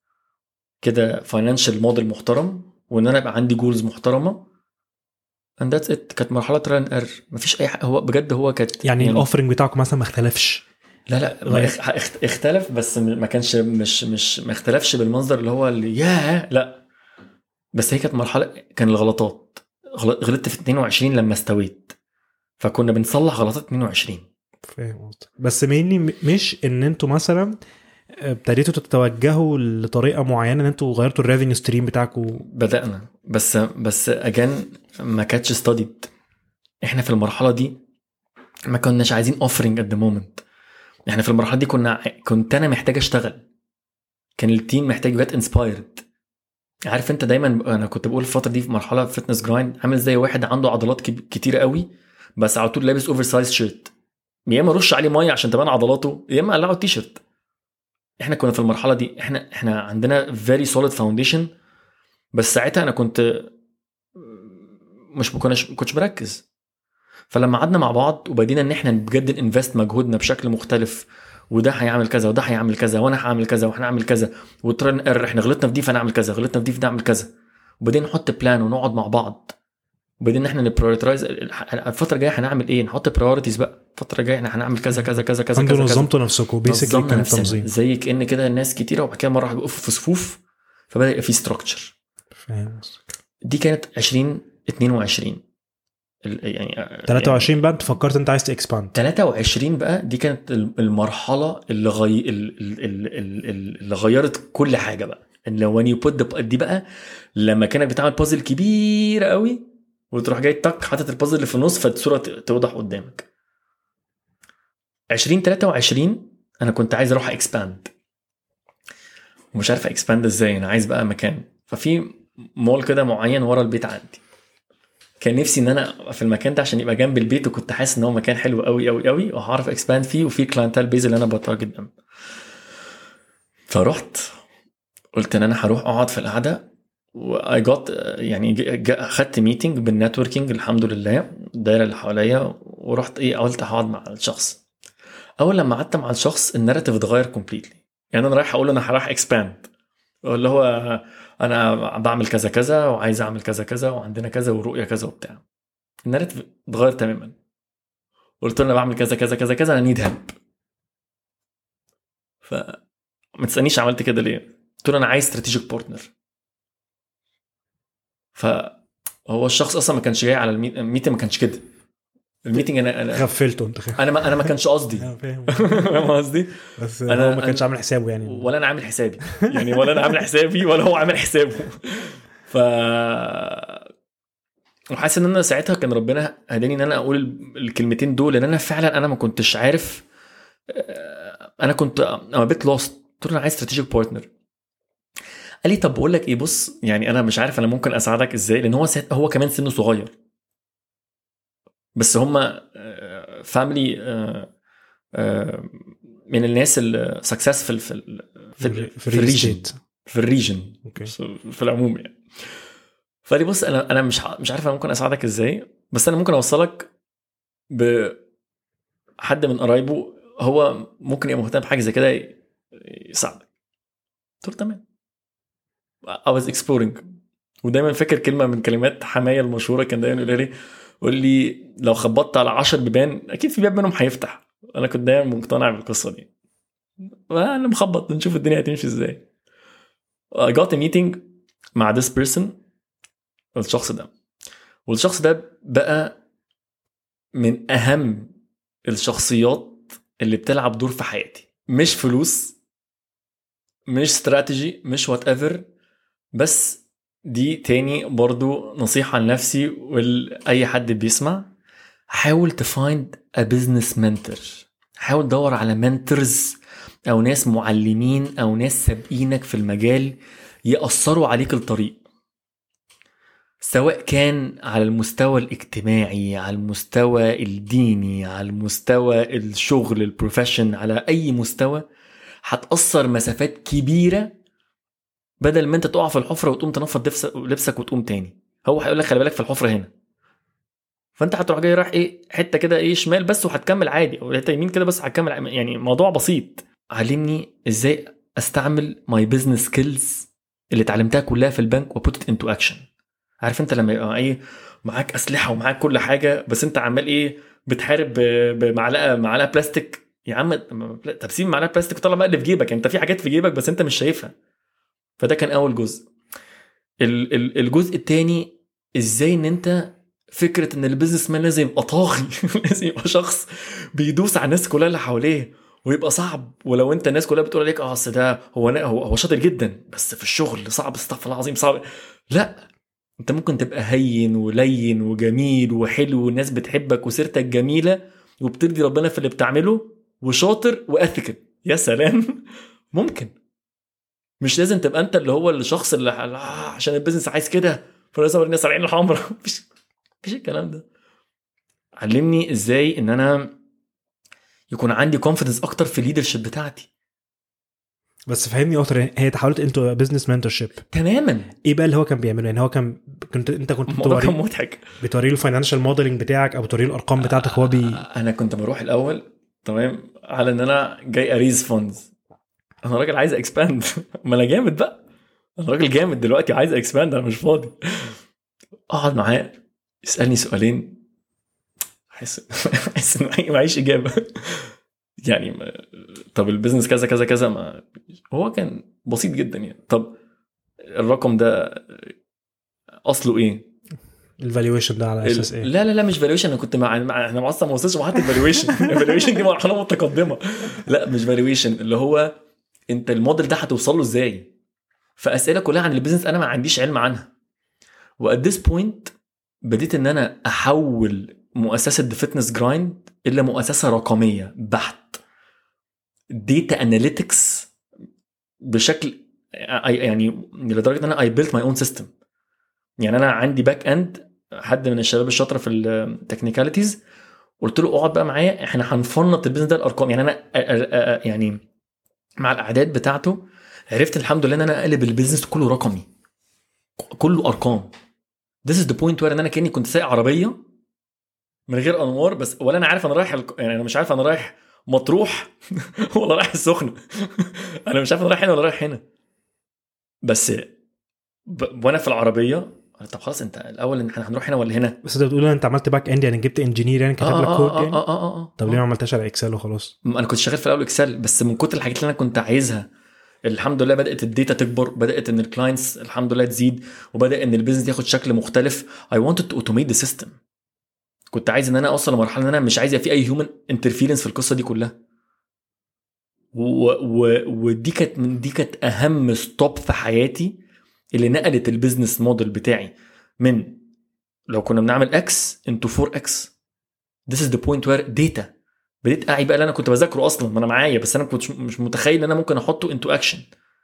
كده فاينانشال موديل محترم وان انا يبقى عندي جولز محترمه and that's it كانت مرحله تران ار مفيش اي حاجه هو بجد هو كانت يعني الاوفرنج بتاعكم مثلا ما اختلفش لا لا ما اخ- اخ- اختلف بس م- ما كانش مش مش ما اختلفش بالمنظر اللي هو اللي ياه لا بس هي كانت مرحله كان الغلطات غل- غلطت في 22 لما استويت فكنا بنصلح غلطات 22 فاهم قصدك بس مينلي مش ان انتوا مثلا ابتديتوا تتوجهوا لطريقه معينه ان انتوا غيرتوا الريفينيو ستريم بتاعكم بدأنا بس بس اجان ما كانتش ستاديد احنا في المرحله دي ما كناش عايزين اوفرنج ات ذا مومنت احنا في المرحله دي كنا ع- كنت انا محتاج اشتغل كان التيم محتاج يبقى انسبايرد عارف انت دايما انا كنت بقول الفتره دي في مرحله فيتنس جرايند عامل زي واحد عنده عضلات كب- كتيره قوي بس على طول لابس اوفر سايز شيرت يا اما رش عليه ميه عشان تبان عضلاته يا اما قلعه التيشيرت احنا كنا في المرحله دي احنا احنا عندنا فيري سوليد فاونديشن بس ساعتها انا كنت مش ما كناش ما كنتش مركز فلما قعدنا مع بعض وبدينا ان احنا بجد انفست مجهودنا بشكل مختلف وده هيعمل كذا وده هيعمل كذا وانا هعمل كذا واحنا هنعمل كذا وترى نقر احنا غلطنا في دي فنعمل كذا غلطنا في دي فنعمل كذا وبعدين نحط بلان ونقعد مع بعض وبعدين ان احنا نبرايورترايز الفتره الجايه هنعمل ايه نحط برايورتيز بقى الفتره الجايه احنا هنعمل كذا كذا كذا كذا انتوا كذا كذا نظمتوا نفسكم بيسكلي نظمنا كان نفسنا. تنظيم زي كان كده الناس كتيره وبعد كده مره واحده بيقفوا في صفوف فبدا يبقى في ستراكشر فاهم دي كانت 20 22 ال- يعني 23 بقى انت فكرت انت عايز تاكسباند 23 بقى دي كانت المرحله اللي غي... ال- ال- ال- ال- ال- اللي غيرت كل حاجه بقى ان لو وان يو بوت دي بقى لما كانت بتعمل بازل كبيره قوي وتروح جاي تك حاطط البازل اللي في النص فالصوره ت- توضح قدامك 2023 انا كنت عايز اروح اكسباند ومش عارف اكسباند ازاي انا عايز بقى مكان ففي مول كده معين ورا البيت عندي كان نفسي ان انا ابقى في المكان ده عشان يبقى جنب البيت وكنت حاسس ان هو مكان حلو قوي قوي قوي وهعرف اكسباند فيه وفي كلاينتال بيز اللي انا بتارجت them فرحت قلت ان انا هروح اقعد في القعده واي جوت يعني ج- ج- اخدت ميتنج بالنتوركينج الحمد لله الدايره اللي حواليا ورحت ايه قلت هقعد مع الشخص اول لما قعدت مع الشخص الناريتيف اتغير كومبليتلي يعني انا رايح اقول انا هروح اكسباند اللي هو انا بعمل كذا كذا وعايز اعمل كذا كذا وعندنا كذا ورؤيه كذا وبتاع الناريتيف اتغير تماما قلت له انا بعمل كذا كذا كذا كذا انا نيد هيلب ف ما تسالنيش عملت كده ليه قلت له انا عايز استراتيجيك بارتنر فهو الشخص اصلا ما كانش جاي على الميت- الميتنج ما كانش كده الميتنج انا انا غفلته انت خ- انا ما انا ما كانش قصدي أنا فاهم فاهم قصدي بس أنا- هو ما كانش أنا- عامل حسابه يعني ولا انا عامل حسابي يعني ولا انا عامل حسابي ولا هو عامل حسابه ف وحاسس ان انا ساعتها كان ربنا هداني ان انا اقول ال- الكلمتين دول لان انا فعلا انا ما كنتش عارف آه، انا كنت انا بيت لوست قلت له انا عايز استراتيجيك بارتنر قال لي طب بقول لك ايه بص يعني انا مش عارف انا ممكن اساعدك ازاي لان هو ساعت- هو كمان سنه صغير بس هم فاميلي من الناس السكسسفل في ال- في ال- في الريل الريجن ستيت. في الريجن اوكي في العموم يعني فقال لي بص انا انا مش ع- مش عارف انا ممكن اساعدك ازاي بس انا ممكن اوصلك بحد من قرايبه هو ممكن يبقى مهتم بحاجه زي كده ي- يساعدك قلت له تمام I was exploring ودايما فاكر كلمه من كلمات حمايه المشهوره كان دايما يقول لي قول لي لو خبطت على 10 بيبان اكيد في باب منهم هيفتح انا كنت دايما مقتنع بالقصه دي انا مخبط نشوف الدنيا هتمشي ازاي I got a meeting مع this person الشخص ده والشخص ده بقى من اهم الشخصيات اللي بتلعب دور في حياتي مش فلوس مش استراتيجي مش وات ايفر بس دي تاني برضو نصيحة لنفسي ولأي حد بيسمع حاول تفايند a business mentor حاول تدور على mentors أو ناس معلمين أو ناس سابقينك في المجال يأثروا عليك الطريق سواء كان على المستوى الاجتماعي على المستوى الديني على المستوى الشغل البروفيشن على أي مستوى هتأثر مسافات كبيرة بدل ما انت تقع في الحفرة وتقوم تنفض لبس- لبسك وتقوم تاني هو هيقول لك خلي بالك في الحفرة هنا فانت هتروح جاي رايح ايه حته كده ايه شمال بس وهتكمل عادي او حته يمين كده بس هتكمل ع- يعني موضوع بسيط علمني ازاي استعمل ماي بزنس سكيلز اللي اتعلمتها كلها في البنك وبوت انتو اكشن عارف انت لما يبقى ايه معاك اسلحه ومعاك كل حاجه بس انت عمال ايه بتحارب ب- بمعلقه معلقه بلاستيك يا عم طب سيب معلقه بلاستيك وطلع بقى اللي في جيبك انت في حاجات في جيبك بس انت مش شايفها فده كان اول جزء ال- ال- الجزء الثاني ازاي ان انت فكره ان البيزنس مان لازم يبقى طاغي لازم يبقى شخص بيدوس على الناس كلها اللي حواليه ويبقى صعب ولو انت الناس كلها بتقول عليك اه اصل ده هو هو هو شاطر جدا بس في الشغل صعب استغفر الله العظيم صعب لا انت ممكن تبقى هين ولين وجميل وحلو والناس بتحبك وسيرتك جميله وبترضي ربنا في اللي بتعمله وشاطر واثيكال يا سلام ممكن مش لازم تبقى انت اللي هو الشخص اللي آه، عشان البيزنس عايز كده فلازم اوري الناس العين الحمراء مفيش مفيش الكلام ده علمني ازاي ان انا يكون عندي كونفيدنس اكتر في الليدرشيب بتاعتي بس فهمني اكتر هي تحولت انتو بزنس منتور شيب تماما ايه بقى اللي هو كان بيعمله يعني هو كان كنت انت كنت الموضوع كان بتوريه مضحك بتوريه الفاينانشال موديلنج بتاعك او بتوريه الارقام بتاعتك هو بي انا كنت بروح الاول تمام على ان انا جاي اريز فاندز انا راجل عايز اكسباند ما انا جامد بقى انا راجل جامد دلوقتي عايز اكسباند انا مش فاضي اقعد معاه يسالني سؤالين احس احس ان معي- معيش اجابه يعني ما... طب البيزنس كذا كذا كذا ما هو كان بسيط جدا يعني طب الرقم ده اصله ايه؟ الفالويشن ده على اساس ايه لا لا لا مش فالويشن انا كنت مع, مع احنا اصلا ما وصلتش مرحله الفالويشن الفالويشن دي مرحله متقدمه لا مش فالويشن اللي هو انت الموديل ده هتوصل له ازاي فاسئله كلها عن البيزنس انا ما عنديش علم عنها وات ذس بوينت بديت ان انا احول مؤسسه ذا فيتنس جرايند الى مؤسسه رقميه بحت ديتا اناليتكس بشكل يعني لدرجه ان انا اي بيلت ماي اون سيستم يعني انا عندي باك اند حد من الشباب الشاطره في التكنيكاليتيز قلت له اقعد بقى معايا احنا هنفنط البيزنس ده الارقام يعني انا أ- أ- أ- يعني مع الاعداد بتاعته عرفت الحمد لله ان انا اقلب البيزنس كله رقمي كله ارقام This is the point where ان انا كاني كنت سايق عربيه من غير انوار بس ولا انا عارف انا رايح الك- يعني انا مش عارف انا رايح مطروح ولا رايح السخنه انا مش عارف انا رايح هنا ولا رايح هنا بس ب... وانا في العربيه طب خلاص انت الاول ان احنا هنروح هنا ولا هنا بس انت بتقول انت عملت باك اند يعني جبت انجينير يعني كتب لك كود يعني اه اه اه طب ليه ما عملتهاش على اكسل وخلاص انا كنت شغال في الاول اكسل بس من كتر الحاجات اللي انا كنت عايزها الحمد لله بدات الداتا تكبر بدات ان الكلاينتس الحمد لله تزيد وبدا ان البيزنس ياخد شكل مختلف I wanted to automate the system كنت عايز ان انا اوصل لمرحله ان انا مش عايز يبقى في اي هيومن انترفيرنس في القصه دي كلها و... و... ودي كانت من دي كانت اهم ستوب في حياتي اللي نقلت البيزنس موديل بتاعي من لو كنا بنعمل اكس انتو 4 اكس This is the point where data بديت اعي بقى اللي انا كنت بذاكره اصلا ما انا معايا بس انا كنت مش متخيل ان انا ممكن احطه انتو اكشن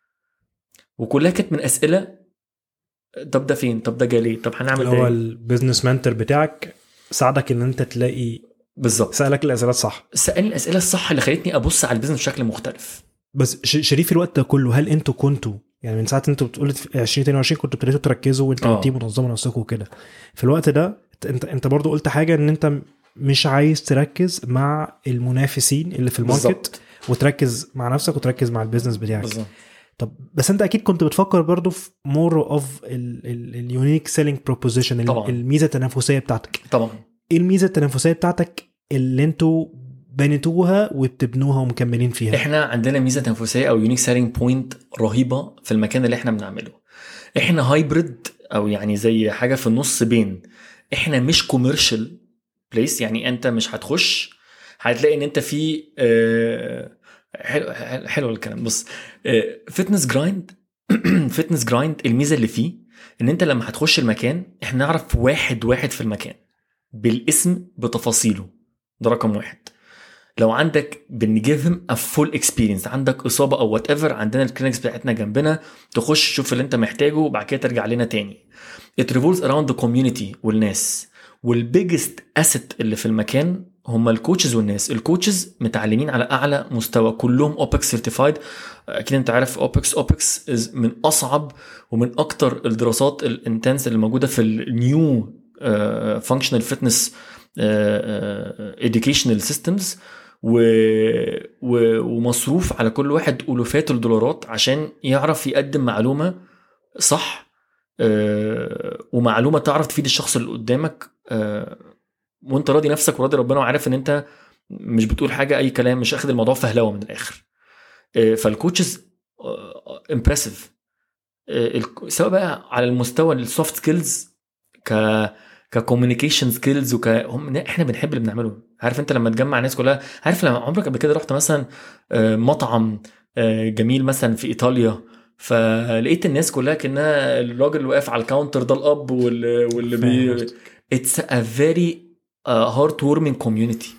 وكلها كانت من اسئله طب ده فين طب ده جه ليه طب هنعمل اللي هو ايه البيزنس منتور بتاعك ساعدك ان انت تلاقي بالظبط سالك الاسئله الصح سالني الاسئله الصح اللي خلتني ابص على البيزنس بشكل مختلف بس ش- شريف الوقت ده كله هل انتوا كنتوا يعني من ساعه انتوا بتقول في 2022 كنتوا ابتديتوا تركزوا وانت اه. والتيم منظموا نفسكم وكده في الوقت ده انت انت برضو قلت حاجه ان انت مش عايز تركز مع المنافسين اللي في الماركت بالظبط وتركز مع نفسك وتركز مع البيزنس بتاعك بالظبط طب بس انت اكيد كنت بتفكر برضو في مور اوف اليونيك سيلينج بروبوزيشن طبعا. الميزه التنافسيه بتاعتك طبعا ايه الميزه التنافسيه بتاعتك اللي انتوا بنيتوها وبتبنوها ومكملين فيها احنا عندنا ميزه تنافسيه او يونيك سيلينج بوينت رهيبه في المكان اللي احنا بنعمله احنا هايبرد او يعني زي حاجه في النص بين احنا مش كوميرشال بليس يعني انت مش هتخش هتلاقي ان انت في آه، حلو حلو- حلو الكلام بص فتنس جرايند فتنس جرايند الميزه اللي فيه ان انت لما هتخش المكان احنا نعرف واحد واحد في المكان بالاسم بتفاصيله ده رقم واحد لو عندك بنجيفهم ا فول اكسبيرينس عندك اصابه او وات ايفر عندنا الكلينكس بتاعتنا جنبنا تخش شوف اللي انت محتاجه وبعد كده ترجع لنا تاني it revolves around the community والناس والبيجست اسيت اللي في المكان هم الكوتشز والناس الكوتشز متعلمين على اعلى مستوى كلهم اوبكس سيرتيفايد اكيد انت عارف اوبكس اوبكس من اصعب ومن اكتر الدراسات الانتنس اللي موجوده في النيو فانكشنال فيتنس educational systems و... و... ومصروف على كل واحد الوفات الدولارات عشان يعرف يقدم معلومه صح آه، ومعلومه تعرف تفيد الشخص اللي قدامك آه، وانت راضي نفسك وراضي ربنا وعارف ان انت مش بتقول حاجه اي كلام مش اخد الموضوع فهلوه من الاخر آه، فالكوتشز امبرسيف سواء بقى على المستوى السوفت سكيلز ك ككوميونيكيشن سكيلز وك هم احنا بنحب اللي بنعمله عارف انت لما تجمع الناس كلها عارف لما عمرك قبل كده رحت مثلا آه، مطعم آه، جميل مثلا في ايطاليا فلقيت الناس كلها كانها الراجل اللي واقف على الكاونتر ده الاب واللي, واللي فاهم بي قصدك. اتس ا فيري هارت وورمينج كوميونتي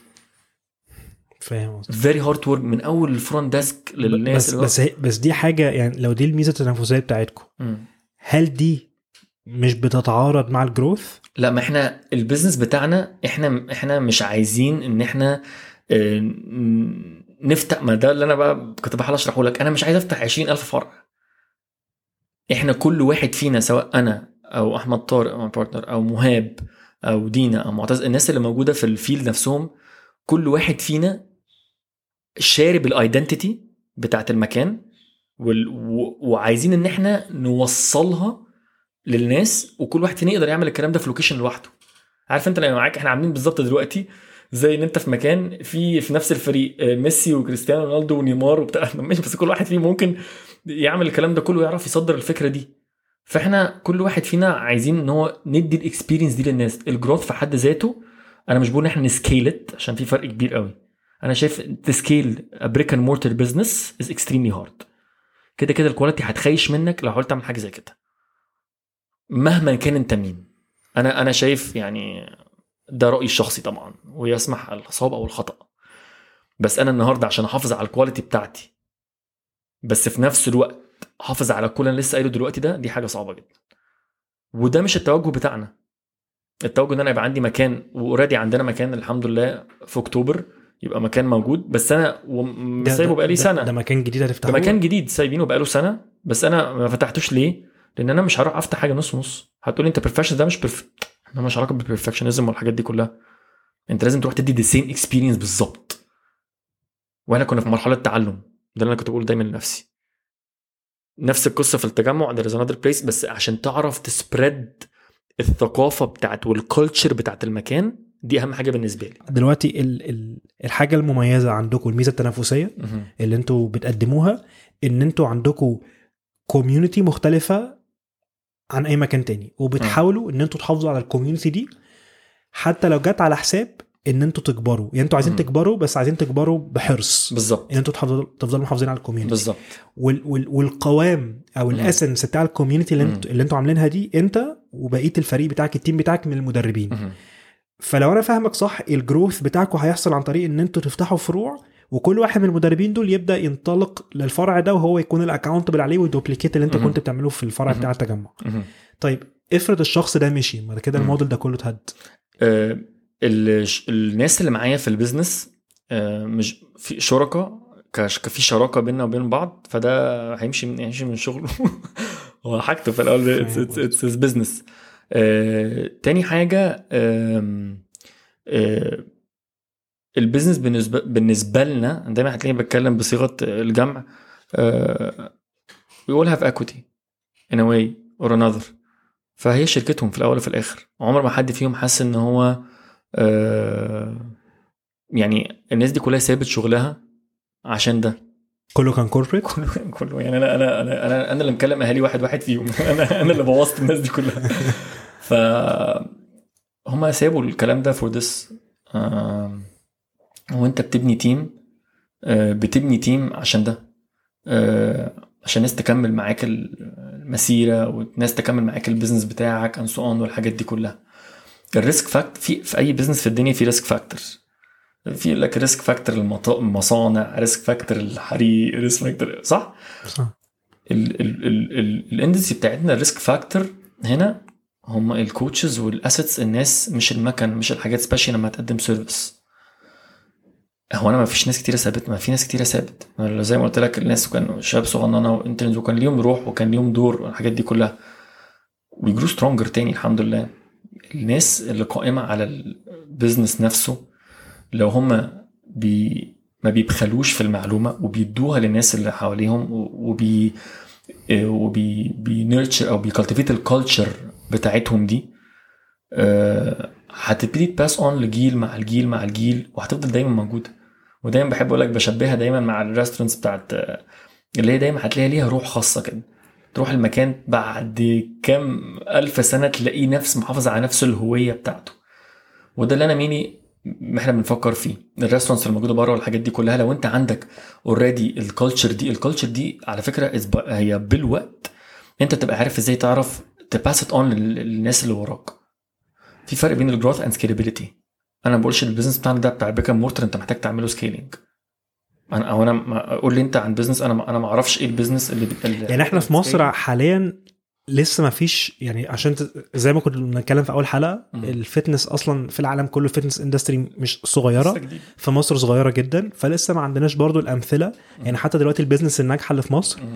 فاهم قصدك. فيري هارت وورم من اول الفرونت ديسك للناس بس اللي هو- بس هي- بس دي حاجه يعني لو دي الميزه التنافسيه بتاعتكم مم. هل دي مش بتتعارض مع الجروث لا ما احنا البيزنس بتاعنا احنا احنا مش عايزين ان احنا اه، ن- نفتح ما ده اللي انا بقى كنت بحاول اشرحه لك انا مش عايز افتح 20000 فرع احنا كل واحد فينا سواء انا او احمد طارق او بارتنر او مهاب او دينا او معتز الناس اللي موجوده في الفيلد نفسهم كل واحد فينا شارب الايدنتيتي بتاعت المكان وال... و... وعايزين ان احنا نوصلها للناس وكل واحد فينا يقدر يعمل الكلام ده في لوكيشن لوحده عارف انت لما معاك احنا عاملين بالظبط دلوقتي زي ان انت في مكان في في نفس الفريق آه، ميسي وكريستيانو رونالدو ونيمار وبتاع ماشي بس كل واحد فيهم ممكن يعمل الكلام ده كله ويعرف يصدر الفكره دي فاحنا كل واحد فينا عايزين ان هو ندي الاكسبيرينس دي للناس الجروث في حد ذاته انا مش بقول ان احنا نسكيلت عشان في فرق كبير قوي انا شايف تسكيل بريك اند مورتر بزنس از اكستريملي هارد كده كده الكواليتي هتخيش منك لو حاولت تعمل حاجه زي كده مهما كان انت مين انا انا شايف يعني ده رايي الشخصي طبعا ويسمح الصواب او الخطا بس انا النهارده عشان احافظ على الكواليتي بتاعتي بس في نفس الوقت احافظ على كل اللي لسه قايله دلوقتي ده دي حاجه صعبه جدا وده مش التوجه بتاعنا التوجه ان انا يبقى عندي مكان واوريدي عندنا مكان الحمد لله في اكتوبر يبقى مكان موجود بس انا وم- ده- سايبه بقالي ده- سنه ده مكان جديد ده هتفتحوه مكان جديد سايبينه بقاله سنه بس انا ما فتحتوش ليه؟ لان انا مش هروح افتح حاجه نص نص هتقولي انت بيرفكشن ده مش بيرف... انا مش علاقه بالبرفكشنزم والحاجات دي كلها انت لازم تروح تدي ذا سيم اكسبيرينس بالظبط واحنا كنا في مرحله تعلم ده اللي انا كنت بقوله دايما لنفسي نفس القصه في التجمع there is another place بس عشان تعرف تسبريد الثقافه بتاعت والكالتشر بتاعت المكان دي اهم حاجه بالنسبه لي دلوقتي ال ال الحاجه المميزه عندكم الميزه التنافسيه اللي انتوا بتقدموها ان انتوا عندكم كوميونتي مختلفه عن اي مكان تاني وبتحاولوا ان انتوا تحافظوا على الكوميونتي دي حتى لو جت على حساب ان انتوا تكبروا يعني انتوا عايزين مم. تكبروا بس عايزين تكبروا بحرص بالظبط ان انتوا تحافظوا تفضلوا محافظين على الكوميونتي بالظبط وال وال والقوام او مم. الاسنس بتاع الكوميونتي اللي انتوا اللي انتوا عاملينها دي انت وبقيه الفريق بتاعك التيم بتاعك من المدربين مهم. فلو انا فاهمك صح الجروث بتاعكم هيحصل عن طريق ان انتوا تفتحوا فروع وكل واحد من المدربين دول يبدا ينطلق للفرع ده وهو يكون الاكونتبل عليه ويدوبليكيت اللي انت مهم. كنت بتعمله في الفرع مهم. بتاع التجمع مهم. طيب افرض الشخص ده مشي ما ده كده مم. الموديل ده كله اتهد آه، ال- الناس اللي معايا في البيزنس آه، مش في شركاء كش- في شراكه بيننا وبين بعض فده هيمشي من هيمشي من شغله هو حاجته في الاول اتس اتس بزنس تاني حاجه آم، آه، البيزنس بالنسبه بالنسبه لنا دايما هتلاقيني بتكلم بصيغه الجمع آه، we all have equity in a way or another فهي شركتهم في الاول وفي الاخر عمر ما حد فيهم حس ان هو آه، يعني الناس دي كلها سابت شغلها عشان ده كله كان كوربريت كله كله يعني انا انا انا انا, أنا اللي مكلم اهالي واحد واحد فيهم انا انا اللي بوظت الناس دي كلها ف هم سابوا الكلام ده فور ذس وانت بتبني تيم آه، بتبني تيم عشان ده آه، عشان ناس تكمل معاك المسيره وناس تكمل معاك البيزنس بتاعك اند سو اون والحاجات دي كلها الريسك فاكت في في اي بزنس في الدنيا في ريسك فاكتور في لك ريسك فاكتور المصانع ريسك فاكتور الحريق ريسك فاكتور صح صح الاندستري بتاعتنا الريسك فاكتور هنا هم الكوتشز والاسيتس الناس مش المكن مش الحاجات سبيشال لما تقدم سيرفيس هو انا ما فيش ناس كتيره سابت ما في ناس كتيره سابت أنا زي ما قلت لك الناس كانوا شباب صغننه وانترنز وكان ليهم روح وكان ليهم دور والحاجات دي كلها ويجروا سترونجر تاني الحمد لله الناس اللي قائمه على البيزنس نفسه لو هم بي ما بيبخلوش في المعلومه وبيدوها للناس اللي حواليهم وبي وبي بينرتشر او بيكالتيفيت الكالتشر بتاعتهم دي آه، هتبتدي تباس اون لجيل مع الجيل مع الجيل وهتفضل دايما موجوده ودايما بحب اقول لك بشبهها دايما مع الريستورنتس بتاعت آه، اللي هي دايما هتلاقيها ليها روح خاصه كده تروح المكان بعد كام الف سنه تلاقيه نفس محافظ على نفس الهويه بتاعته وده اللي انا ميني احنا بنفكر فيه الريستورانتس الموجوده بره والحاجات دي كلها لو انت عندك اوريدي الكالتشر دي الكالتشر دي على فكره is ب- هي بالوقت انت تبقى عارف ازاي تعرف تباس ات اون للناس اللي وراك في فرق بين الجروث اند سكيلابيلتي انا ما بقولش البيزنس بتاعنا ده بتاع بيك مورتر انت محتاج تعمله سكيلينج انا او انا ما- قول لي انت عن بزنس انا ما انا ما اعرفش ايه البيزنس اللي, اللي يعني احنا في مصر حاليا لسه ما فيش يعني عشان ت- زي ما كنا بنتكلم في اول حلقه مم. الفتنس اصلا في العالم كله الفتنس اندستري مش صغيره لسه جديد. في مصر صغيره جدا فلسه ما عندناش برضو الامثله يعني حتى دلوقتي البيزنس الناجحه اللي في مصر مم.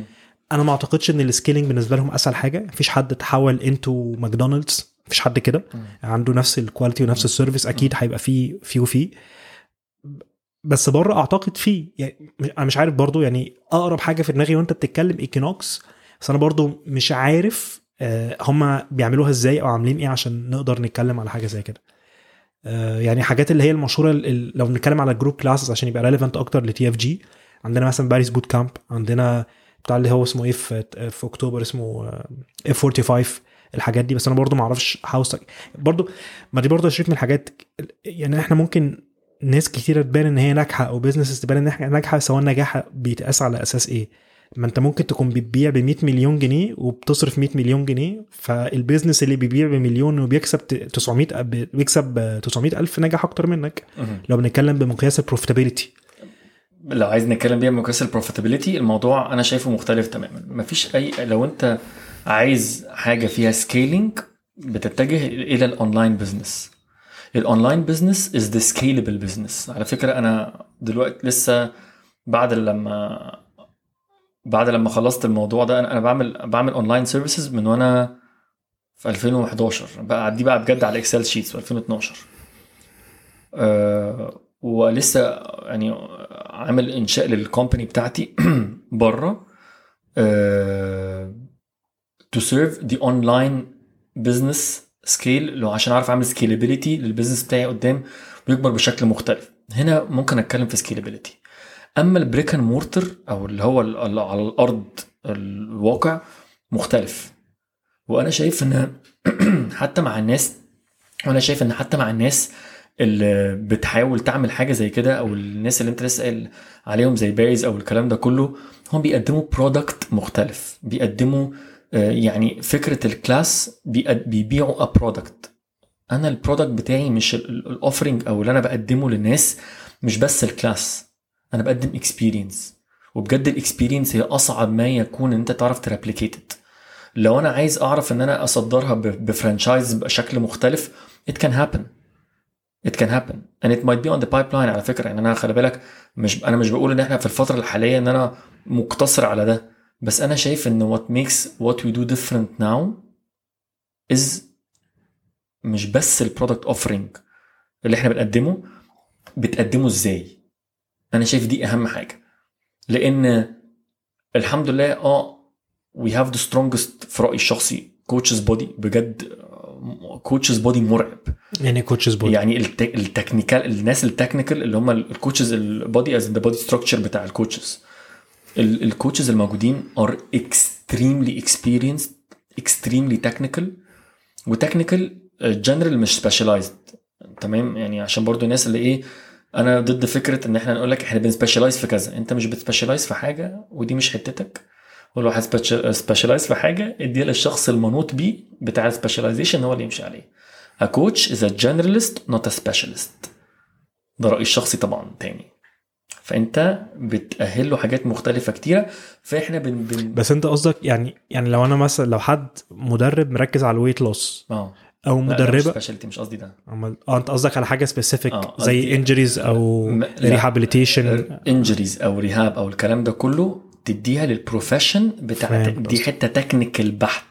انا ما اعتقدش ان السكيلينج بالنسبه لهم اسهل حاجه مفيش حد تحول انتو ماكدونالدز مفيش حد كده عنده نفس الكواليتي ونفس السيرفيس اكيد هيبقى فيه فيه وفيه بس بره اعتقد فيه يعني انا مش عارف برضو يعني اقرب حاجه في دماغي وانت بتتكلم ايكينوكس بس انا برضو مش عارف آه، هم بيعملوها ازاي او عاملين ايه عشان نقدر نتكلم على حاجه زي كده آه، يعني حاجات اللي هي المشهوره ال- لو بنتكلم على جروب كلاسز عشان يبقى ريليفنت اكتر لتي اف جي عندنا مثلا باريس بوت كامب عندنا بتاع اللي هو اسمه ايه في في اكتوبر اسمه اف 45 الحاجات دي بس انا برضو ما اعرفش هاوس برضو ما دي برضو شريك من الحاجات يعني احنا ممكن ناس كتيره تبان ان هي ناجحه او بيزنس تبان ان هي ناجحه سواء نجاحها بيتقاس على اساس ايه ما انت ممكن تكون بتبيع ب 100 مليون جنيه وبتصرف 100 مليون جنيه فالبيزنس اللي بيبيع بمليون وبيكسب 900 أب- بيكسب 900 الف نجح اكتر منك مهم. لو بنتكلم بمقياس البروفيتابيلتي لو عايز نتكلم بيها بمقياس البروفيتابيلتي الموضوع انا شايفه مختلف تماما مفيش اي لو انت عايز حاجه فيها سكيلينج بتتجه الى الاونلاين بزنس الاونلاين بزنس از ذا سكيلبل بزنس على فكره انا دلوقتي لسه بعد لما بعد لما خلصت الموضوع ده انا انا بعمل بعمل اونلاين سيرفيسز من وانا في 2011 بقى دي بقى بجد على اكسل شيتس في 2012 أه ولسه يعني عامل انشاء للكومباني بتاعتي بره تو سيرف ذا اونلاين بزنس سكيل لو عشان اعرف اعمل سكيلابيلتي للبزنس بتاعي قدام ويكبر بشكل مختلف هنا ممكن اتكلم في سكيلابيلتي اما البريك اند مورتر او اللي هو ال- ال- على الارض الواقع مختلف وانا شايف ان حتى مع الناس وانا شايف ان حتى مع الناس اللي بتحاول تعمل حاجه زي كده او الناس اللي انت لسه قايل عليهم زي باريز او الكلام ده كله هم بيقدموا برودكت مختلف بيقدموا آه، يعني فكره الكلاس بيقد- بيبيعوا ا برودكت انا البرودكت بتاعي مش الاوفرنج او اللي انا بقدمه للناس مش بس الكلاس انا بقدم اكسبيرينس وبجد الاكسبيرينس هي اصعب ما يكون ان انت تعرف ترابليكيت لو انا عايز اعرف ان انا اصدرها ب- بفرانشايز بشكل مختلف it can happen it can happen and it might be on the pipeline على فكره يعني انا خلي بالك مش انا مش بقول ان احنا في الفتره الحاليه ان انا مقتصر على ده بس انا شايف ان what makes what we do different now is مش بس البرودكت اوفرنج اللي احنا بنقدمه بتقدمه ازاي انا شايف دي اهم حاجه لان الحمد لله اه we have the strongest في رايي الشخصي كوتشز بودي بجد كوتشز بودي مرعب يعني كوتشز بودي يعني التك... التكنيكال الناس التكنيكال اللي هم الكوتشز البودي از ذا بودي ستراكشر بتاع الكوتشز الكوتشز الموجودين ار اكستريملي experienced اكستريملي تكنيكال وتكنيكال جنرال مش سبيشاليزد تمام يعني عشان برضو الناس اللي ايه انا ضد فكره ان احنا نقول لك احنا بنسبيشالايز في كذا انت مش بتسبيشالايز في حاجه ودي مش حتتك ولو هتسبيشالايز في حاجه اديها للشخص المنوط بيه بتاع السبيشاليزيشن هو اللي يمشي عليه A coach is a generalist not a specialist ده رأيي الشخصي طبعا تاني فانت بتأهل له حاجات مختلفة كتيرة فاحنا بن, بن... بس انت قصدك يعني يعني لو انا مثلا لو حد مدرب مركز على الويت لوس اه او مدربه سبيشاليتي مش قصدي ده أمال- اه انت قصدك على حاجه سبيسيفيك آه، زي قصدي- انجريز او م- لا. ريهابيليتيشن انجريز او ريهاب او الكلام ده كله تديها للبروفيشن بتاع فاهم دي قصدك. حته تكنيكال بحت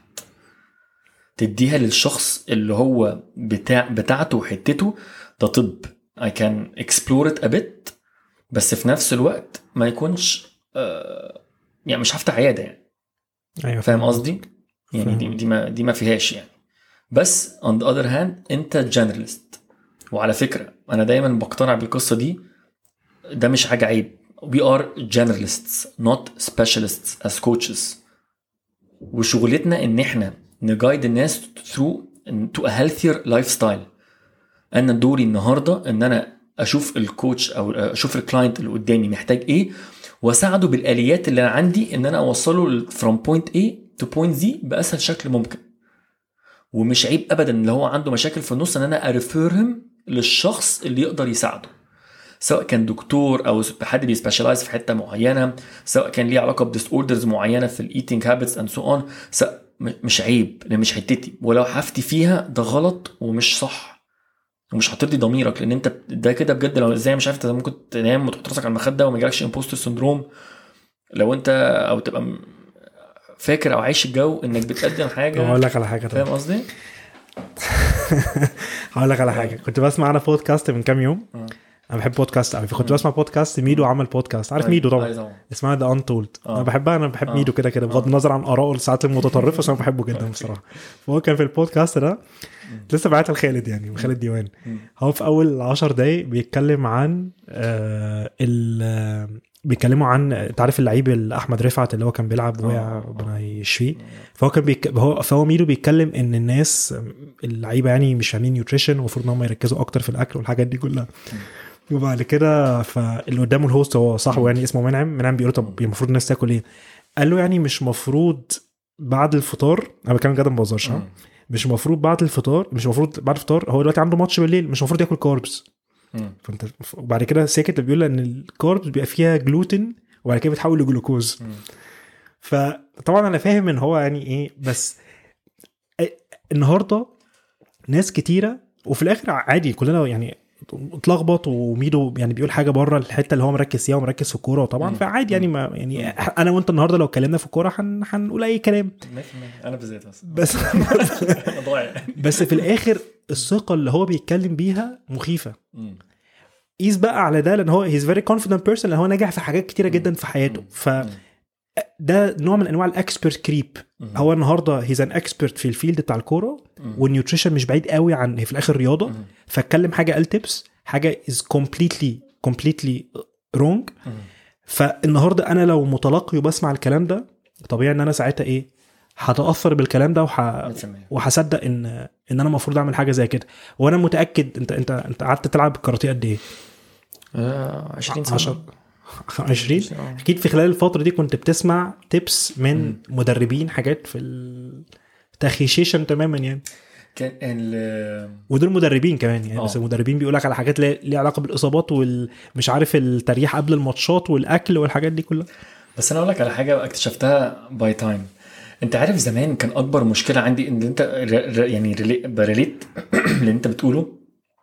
تديها للشخص اللي هو بتاع بتاعته وحتته ده طب I can explore it a bit بس في نفس الوقت ما يكونش آه يعني مش هفتح عياده يعني ايوه فاهم قصدي؟ يعني دي فاهم. دي ما دي ما فيهاش يعني بس on the other hand انت جنراليست وعلى فكره انا دايما بقتنع بالقصه دي ده مش حاجه عيب we are generalists not specialists as coaches وشغلتنا ان احنا نجايد الناس through to a healthier lifestyle انا دوري النهارده ان انا اشوف الكوتش او اشوف الكلاينت اللي قدامي محتاج ايه واساعده بالاليات اللي انا عندي ان انا اوصله from point A to point Z باسهل شكل ممكن ومش عيب ابدا اللي هو عنده مشاكل في النص ان انا اريفيرهم للشخص اللي يقدر يساعده سواء كان دكتور او حد بيسبيشالايز في حته معينه سواء كان ليه علاقه بديس اوردرز معينه في الايتنج هابتس اند سو اون مش عيب لان مش حتتي ولو حفتي فيها ده غلط ومش صح ومش هترضي ضميرك لان انت ده كده بجد لو ازاي مش عارف انت ممكن تنام وتحط راسك على المخده وما يجيلكش امبوستر سندروم لو انت او تبقى م- فاكر او عايش الجو انك بتقدم طب حاجه هقول لك على حاجه طب فاهم قصدي؟ هقول لك على حاجه كنت بسمع انا بودكاست من كام يوم آه. انا بحب بودكاست قوي فكنت بسمع بودكاست ميدو عمل بودكاست عارف ميدو طبعا أيوة طبعا اسمها ذا انتولد آه. انا بحبها انا بحب آه. ميدو كده كده بغض آه. النظر عن ارائه ساعات المتطرفه بس انا بحبه جدا بصراحه فهو كان في البودكاست ده لسه بعتها لخالد يعني خالد ديوان مم. هو في اول عشر دقايق بيتكلم عن آه ال آه، بيتكلموا عن انت عارف اللعيب اللي احمد رفعت اللي هو كان بيلعب وقع آه. ربنا يشفيه فهو كان بيك... هو فهو ميدو بيتكلم ان الناس اللعيبه يعني مش فاهمين نيوتريشن ومفروض ان هم يركزوا اكتر في الاكل والحاجات دي كلها وبعد كده فاللي قدامه الهوست هو صاحبه يعني اسمه منعم منعم بيقول له طب المفروض الناس تاكل ايه؟ قال له يعني مش مفروض بعد الفطار انا بتكلم جد ما بهزرش ها؟ مم. مش المفروض بعد الفطار مش المفروض بعد الفطار هو دلوقتي عنده ماتش بالليل مش المفروض ياكل كاربس مم. فانت وبعد كده ساكت بيقول ان الكاربس بيبقى فيها جلوتين وبعد كده بتحول لجلوكوز مم. فطبعا انا فاهم ان هو يعني ايه بس إيه- النهارده ناس كتيره وفي الاخر عادي كلنا يعني اتلخبط وميدو يعني بيقول حاجه بره الحته اللي هو مركز فيها ومركز في الكوره طبعا مم. فعادي يعني ما يعني انا وانت النهارده لو اتكلمنا في الكوره هن- هنقول اي كلام 100% انا بالذات بس بس انا ضايع بس في الاخر الثقه اللي هو بيتكلم بيها مخيفه مم. قيس بقى على ده لان هو هيز فيري كونفيدنت بيرسون لان هو ناجح في حاجات كتيره جدا في حياته مم. فده نوع من انواع الاكسبرت كريب مم. هو النهارده هيز ان اكسبرت في الفيلد بتاع الكوره مم. والنيوتريشن مش بعيد قوي عن هي في الاخر رياضه مم. فاتكلم حاجه قال تيبس حاجه از كومبليتلي كومبليتلي رونج مم. فالنهارده انا لو متلقي وبسمع الكلام ده طبيعي ان انا ساعتها ايه هتاثر بالكلام ده وح... 100%. وهصدق ان ان انا المفروض اعمل حاجه زي كده وانا متاكد انت انت انت قعدت تلعب كاراتيه قد ايه؟ آه، 20 سنه 10 20 آه. اكيد في خلال الفتره دي كنت بتسمع تيبس من مم. مدربين حاجات في التخيشيشن تماما يعني كان ال ودول مدربين كمان يعني آه. بس المدربين بيقول لك على حاجات ليها ليها علاقه بالاصابات والمش عارف التريح قبل الماتشات والاكل والحاجات دي كلها بس انا اقول لك على حاجه اكتشفتها باي تايم انت عارف زمان كان اكبر مشكله عندي ان انت ر- ر- يعني ريلي- بريليت اللي انت بتقوله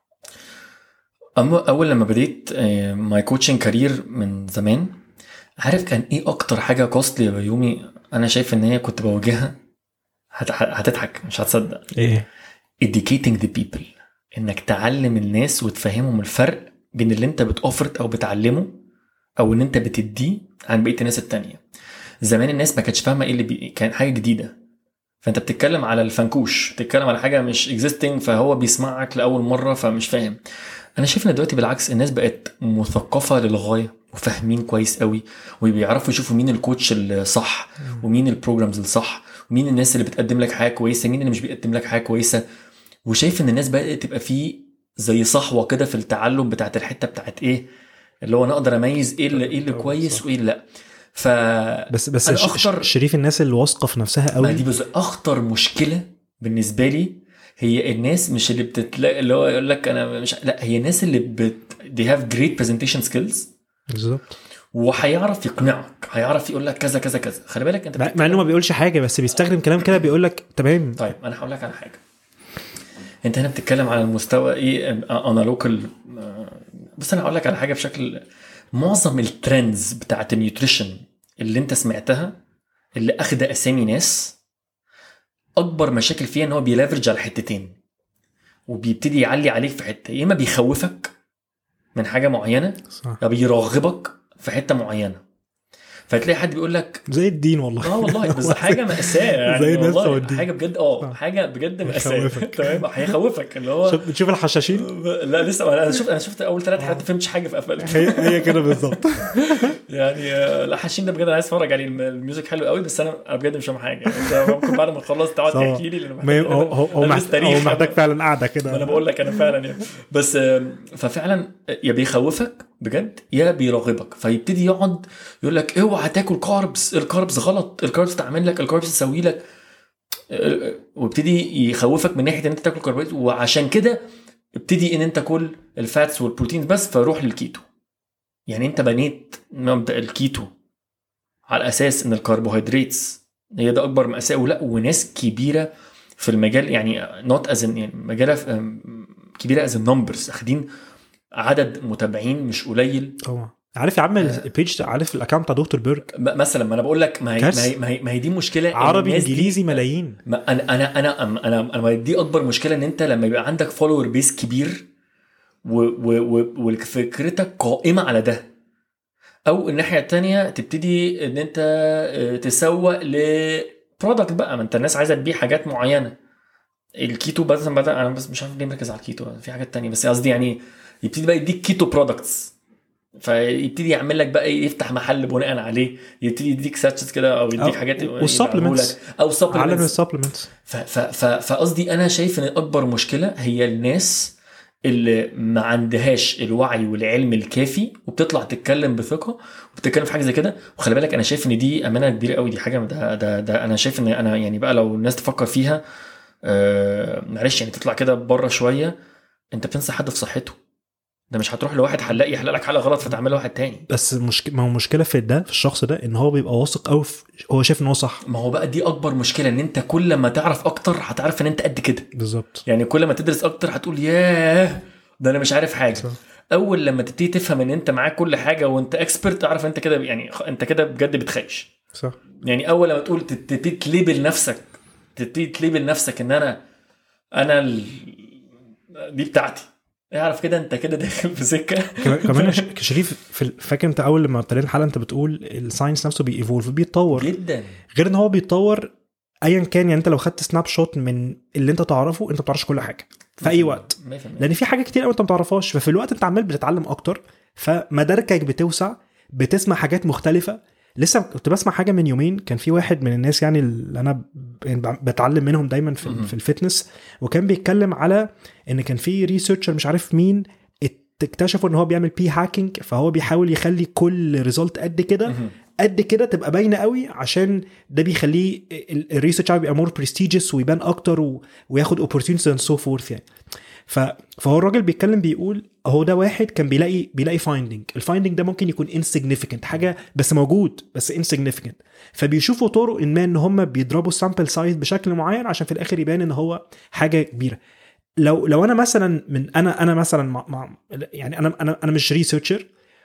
أما اول لما بديت ماي كوتشنج كارير من زمان عارف كان ايه اكتر حاجه كوستلي يا بيومي انا شايف ان هي كنت بواجهها هت- هتضحك مش هتصدق ايه educating the people انك تعلم الناس وتفهمهم الفرق بين اللي انت بتوفرت او بتعلمه او ان انت بتديه عن بقيه الناس التانية زمان الناس ما كانتش فاهمه ايه اللي بي... كان حاجه جديده فانت بتتكلم على الفنكوش بتتكلم على حاجه مش اكزيستنج فهو بيسمعك لاول مره فمش فاهم انا شايف ان دلوقتي بالعكس الناس بقت مثقفه للغايه وفاهمين كويس قوي وبيعرفوا يشوفوا مين الكوتش الصح ومين البروجرامز الصح ومين الناس اللي بتقدم لك حاجه كويسه مين اللي مش بيقدم لك حاجه كويسه وشايف ان الناس بدات تبقى في زي صحوه كده في التعلم بتاعت الحته بتاعت ايه اللي هو انا اقدر اميز ايه اللي ايه اللي طبعاً، كويس صح. وايه اللي لا ف بس بس أنا ش- أخطر- ش- شريف الناس اللي واثقه في نفسها ما قوي دي بز... اخطر مشكله بالنسبه لي هي الناس مش اللي بتتلاقي اللي هو يقول لك انا مش لا هي الناس اللي بت they have great presentation skills بالظبط وهيعرف يقنعك هيعرف يقول لك كذا كذا كذا خلي بالك انت مع بتتكلم- مع انه ما بيقولش حاجه بس بيستخدم كلام كده بيقول لك تمام طيب انا هقول لك على حاجه انت هنا بتتكلم على المستوى ايه انا لوكال بس انا هقول لك على حاجه بشكل معظم الترندز بتاعت النيوتريشن اللي انت سمعتها اللي اخده اسامي ناس اكبر مشاكل فيها ان هو بيلافرج على حتتين وبيبتدي يعلي عليك في حته يا اما بيخوفك من حاجه معينه صح يا بيرغبك في حته معينه فتلاقي حد بيقول لك زي الدين والله اه والله بس حاجه ماساه يعني زي الناس والله والدين. حاجه بجد اه آه. حاجه بجد ماساه هيخوفك. تمام هيخوفك اللي هو شوف- بتشوف الحشاشين لا لسه انا شفت انا شفت اول ثلاث حلقات ما فهمتش حاجه في افلام هي هي كده بالظبط يعني آه، لا حشين ده بجد انا عايز اتفرج عليه الم- الميوزك حلو قوي بس انا انا بجد مش فاهم حاجه انت ممكن بعد ما تخلص تقعد صح. تحكي لي لأن ما- محتاج- هو هو هو أدرس محتاج تاريخ. هو محتاج فعلا قاعده ما انا كده بقول لك انا فعلا يعني بس آم، ففعلا يا بيخوفك بجد يا بيراغبك فيبتدي يقعد يقول لك اوعى تاكل كاربس الكاربس غلط الكاربس تعمل لك الكاربس تسوي لك آه، ويبتدي يخوفك من ناحيه ان انت تاكل كربوهيدرات وعشان كده ابتدي ان انت كل الفاتس والبروتينز بس فروح للكيتو يعني انت بنيت مبدا الكيتو على اساس ان الكربوهيدرات هي ده اكبر مأساة ولا وناس كبيره في المجال يعني نوت از يعني مجاله في- كبيره از نمبرز اخدين عدد متابعين مش قليل طبعا عارف يا عم البيج عارف الاكونت بتاع دكتور بيرج م- مثلا ما انا بقول لك ما هي ما كارثة. هي, ما هي, ما هي دي مشكله إن عربي الناس دي- انجليزي ملايين ما انا انا انا انا انا, أنا دي اكبر مشكله ان انت لما يبقى عندك فولور بيس كبير و- و- و- وفكرتك قائمه على ده او الناحيه التانية تبتدي ان انت آه، تسوق لبرودكت بقى ما انت الناس عايزه تبيع حاجات معينه الكيتو بس بدا انا بس مش عارف ليه مركز على الكيتو في حاجات تانية بس قصدي يعني يبتدي بقى يديك كيتو برودكتس فيبتدي يعمل لك بقى إيه، يفتح محل بناء عليه يبتدي يديك ساتشز كده او يديك أو- حاجات والsupplements. او supplements عالم السبلمنتس ف- ف- ف- فقصدي انا شايف ان اكبر مشكله هي الناس اللي ما عندهاش الوعي والعلم الكافي وبتطلع تتكلم بثقه وبتتكلم في حاجه زي كده وخلي بالك انا شايف ان دي امانه كبيره قوي دي حاجه ده ده, ده انا شايف ان انا يعني بقى لو الناس تفكر فيها آه معلش يعني تطلع كده بره شويه انت بتنسى حد في صحته ده مش هتروح لواحد حلاق يحلق لك حلقه غلط فتعملها واحد تاني بس مشك... ما هو مشكله في ده في الشخص ده ان هو بيبقى واثق قوي في... هو شايف ان هو صح ما هو بقى دي اكبر مشكله ان انت كل ما تعرف اكتر هتعرف ان انت قد كده بالظبط يعني كل ما تدرس اكتر هتقول ياه ده انا مش عارف حاجه صح. اول لما تبتدي تفهم ان انت معاك كل حاجه وانت اكسبرت تعرف انت كده يعني خ- انت كده بجد بتخيش صح يعني اول لما تقول تت- تبتدي تليبل نفسك تبتدي تليبل نفسك ان انا انا ال... دي بتاعتي اعرف كده انت كده داخل في سكه كمان- كمان يا ش- شريف في ال- فاكر انت اول لما ابتدينا الحلقه انت بتقول الساينس نفسه بييفولف بيتطور جدا غير ان هو بيتطور ايا كان يعني انت لو خدت سناب شوت من اللي انت تعرفه انت ما بتعرفش كل حاجه في اي وقت 100% لان في حاجات كتير قوي انت ما تعرفهاش ففي الوقت انت عمال بتتعلم اكتر فمداركك بتوسع بتسمع حاجات مختلفه لسه كنت بسمع حاجه من يومين كان في واحد من الناس يعني اللي انا ب- يعني بتعلم منهم دايما في, مهم. في الفتنس وكان بيتكلم على ان كان في ريسيرشر مش عارف مين ات- اكتشفوا ان هو بيعمل بي هاكينج فهو بيحاول يخلي كل ريزلت قد كده مهم. قد كده تبقى باينه قوي عشان ده بيخليه الريسيرش يبقى مور برستيجيوس ويبان اكتر و... وياخد opportunities and so forth يعني ف... فهو الراجل بيتكلم بيقول هو ده واحد كان بيلاقي بيلاقي فايندنج الفايندنج ده ممكن يكون insignificant حاجه بس موجود بس insignificant فبيشوفوا طرق ما ان هم بيضربوا السامبل سايز بشكل معين عشان في الاخر يبان ان هو حاجه كبيره لو لو انا مثلا من انا انا مثلا مع مع يعني انا انا انا مش ريسيرشر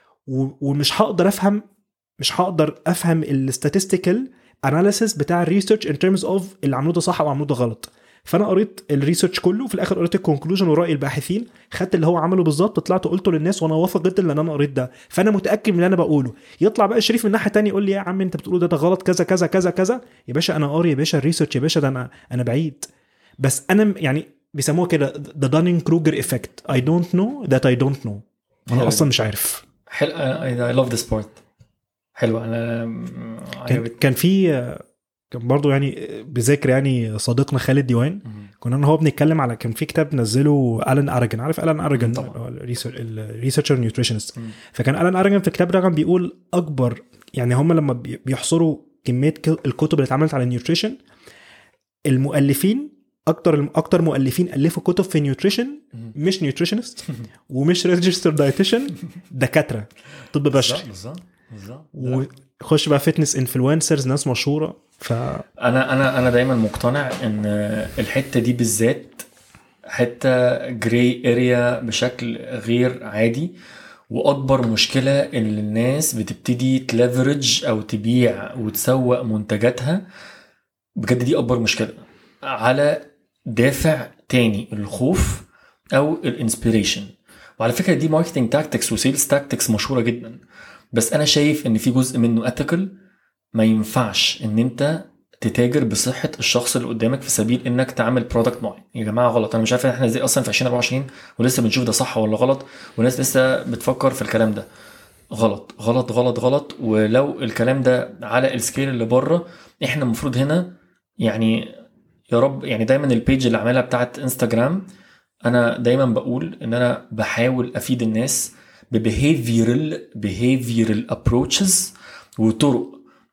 ومش هقدر افهم مش هقدر افهم الستاتستيكال اناليسيس بتاع الريسيرش ان ترمز اوف اللي عملوه ده صح او عملوه ده غلط فانا قريت الريسيرش كله وفي الاخر قريت الكونكلوجن وراي الباحثين خدت اللي هو عمله بالظبط طلعت قلته للناس وانا واثق جدا لان انا قريت ده فانا متاكد من اللي انا بقوله يطلع بقى شريف من الناحيه الثانيه يقول لي يا عم انت بتقوله ده ده غلط كذا كذا كذا كذا يا باشا انا قاري يا باشا الريسيرش يا باشا ده انا انا بعيد بس انا م- يعني بيسموها كده ذا دانينج كروجر افكت اي دونت نو ذات اي دونت نو انا حلو. اصلا مش عارف حلو اي لاف ذا سبورت حلوه انا كان, عجبتني كان في كان برضه يعني بذكر يعني صديقنا خالد ديوان مهم. كنا انا هو بنتكلم على كان في كتاب نزله الان ارجن عارف الان ارجن طبعا. الريسيرشر نيوتريشنست مم. فكان الان ارجن في الكتاب ده كان بيقول اكبر يعني هم لما بي- بيحصروا كميه ك- الكتب اللي اتعملت على النيوتريشن المؤلفين اكتر اكتر مؤلفين الفوا كتب في نيوتريشن مهم. مش نيوتريشنست ومش ريجستر دايتيشن دكاتره طب بشري بالظبط بالظبط بالظبط وخش بقى فتنس انفلونسرز ناس مشهوره ف انا انا انا دايما مقتنع ان الحته دي بالذات حته جراي اريا بشكل غير عادي واكبر مشكله ان الناس بتبتدي تليفرج او تبيع وتسوق منتجاتها بجد دي اكبر مشكله على دافع تاني الخوف او الانسبيريشن وعلى فكره دي ماركتنج تاكتكس وسيلز تاكتكس مشهوره جدا بس انا شايف ان في جزء منه ethical ما ينفعش ان انت تتاجر بصحه الشخص اللي قدامك في سبيل انك تعمل برودكت معين يا جماعه غلط انا مش عارف احنا ازاي اصلا في 2024 ولسه بنشوف ده صح ولا غلط والناس لسه بتفكر في الكلام ده غلط غلط غلط غلط ولو الكلام ده على السكيل اللي بره احنا المفروض هنا يعني يا رب يعني دايما البيج اللي عاملها بتاعت انستجرام انا دايما بقول ان انا بحاول افيد الناس ببيهيفيرال behavioral ابروتشز وطرق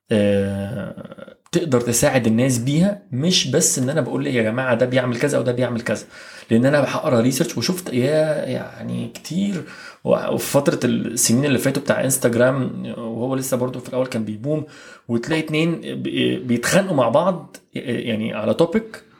آه، تقدر تساعد الناس بيها مش بس ان انا بقول يا جماعه ده بيعمل كذا او ده بيعمل كذا لان انا بقرا ريسيرش وشفت يا يعني كتير وفي فتره السنين اللي فاتوا بتاع انستجرام وهو لسه برضه في الاول كان بيبوم وتلاقي اتنين بي- بيتخانقوا مع بعض يعني على توبيك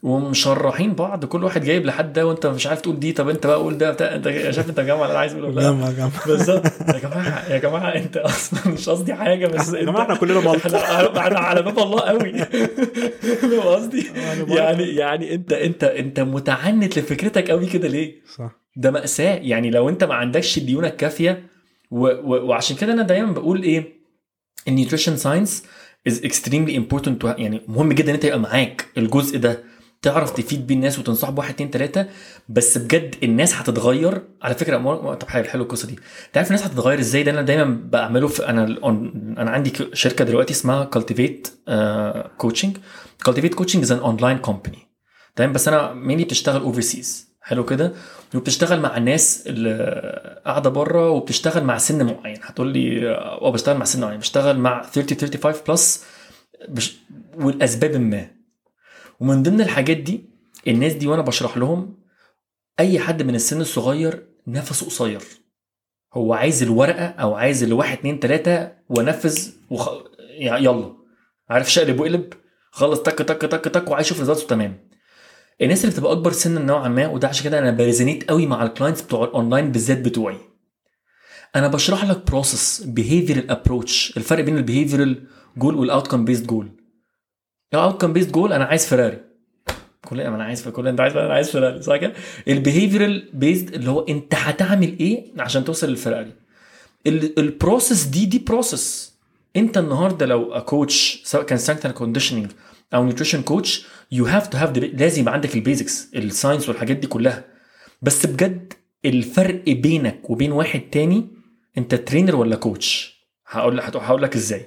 ومشرحين بعض كل واحد جايب لحد ده وانت مش عارف تقول دي طب انت بقى قول ده بتاع انت شايف انت جامعه انا عايز اقول ولا لا جمع جمع بالظبط يا جماعه يا جماعه انت اصلا مش قصدي حاجه بس يا جماعه احنا كلنا ملط احنا احنا على باب الله قوي فاهم قصدي يعني يعني انت انت انت متعنت لفكرتك قوي كده ليه صح ده مأساة يعني لو انت ما عندكش الليونه الكافيه و... و... وعشان كده انا دايما بقول ايه النيوتريشن ساينس از اكستريملي امبورتنت يعني مهم جدا ان انت يبقى معاك الجزء ده تعرف تفيد بيه الناس وتنصح بواحد اتنين تلاته بس بجد الناس هتتغير على فكره مر- طب حلو حلو القصه دي انت عارف الناس هتتغير ازاي ده انا دايما بعمله في انا انا عندي ك- شركه دلوقتي اسمها كالتيفيت كوتشنج كالتيفيت كوتشنج از ان اونلاين كومباني تمام بس انا مينلي بتشتغل اوفرسيز حلو كده وبتشتغل مع الناس اللي قاعده بره وبتشتغل مع سن معين هتقول لي اه بشتغل مع سن معين بشتغل مع 30 35 بلس بش... والاسباب ما ومن ضمن الحاجات دي الناس دي وانا بشرح لهم اي حد من السن الصغير نفسه قصير هو عايز الورقه او عايز الواحد اتنين تلاته وانفذ وخ... يعني يلا عارف شقلب وقلب خلص تك تك تك تك وعايز اشوف ريزلتس تمام الناس اللي بتبقى اكبر سنا نوعا ما وده عشان كده انا بريزونيت قوي مع الكلاينتس بتوع الاونلاين بالذات بتوعي انا بشرح لك بروسس بيهيفيرال ابروتش الفرق بين البيهيفيرال جول والاوتكم بيست جول الاوتكم بيست جول انا عايز فيراري كلنا ما انا عايز كلنا انت عايز انا عايز فيراري صح كده البيهيفيرال بيست اللي هو انت هتعمل ايه عشان توصل للفيراري البروسيس دي دي بروسيس انت النهارده لو كوتش سواء كان سترينث اند كونديشننج او نيوتريشن كوتش يو هاف تو هاف لازم يبقى عندك البيزكس الساينس والحاجات دي كلها بس بجد الفرق بينك وبين واحد تاني انت ترينر ولا كوتش هقول لك هقول لك ازاي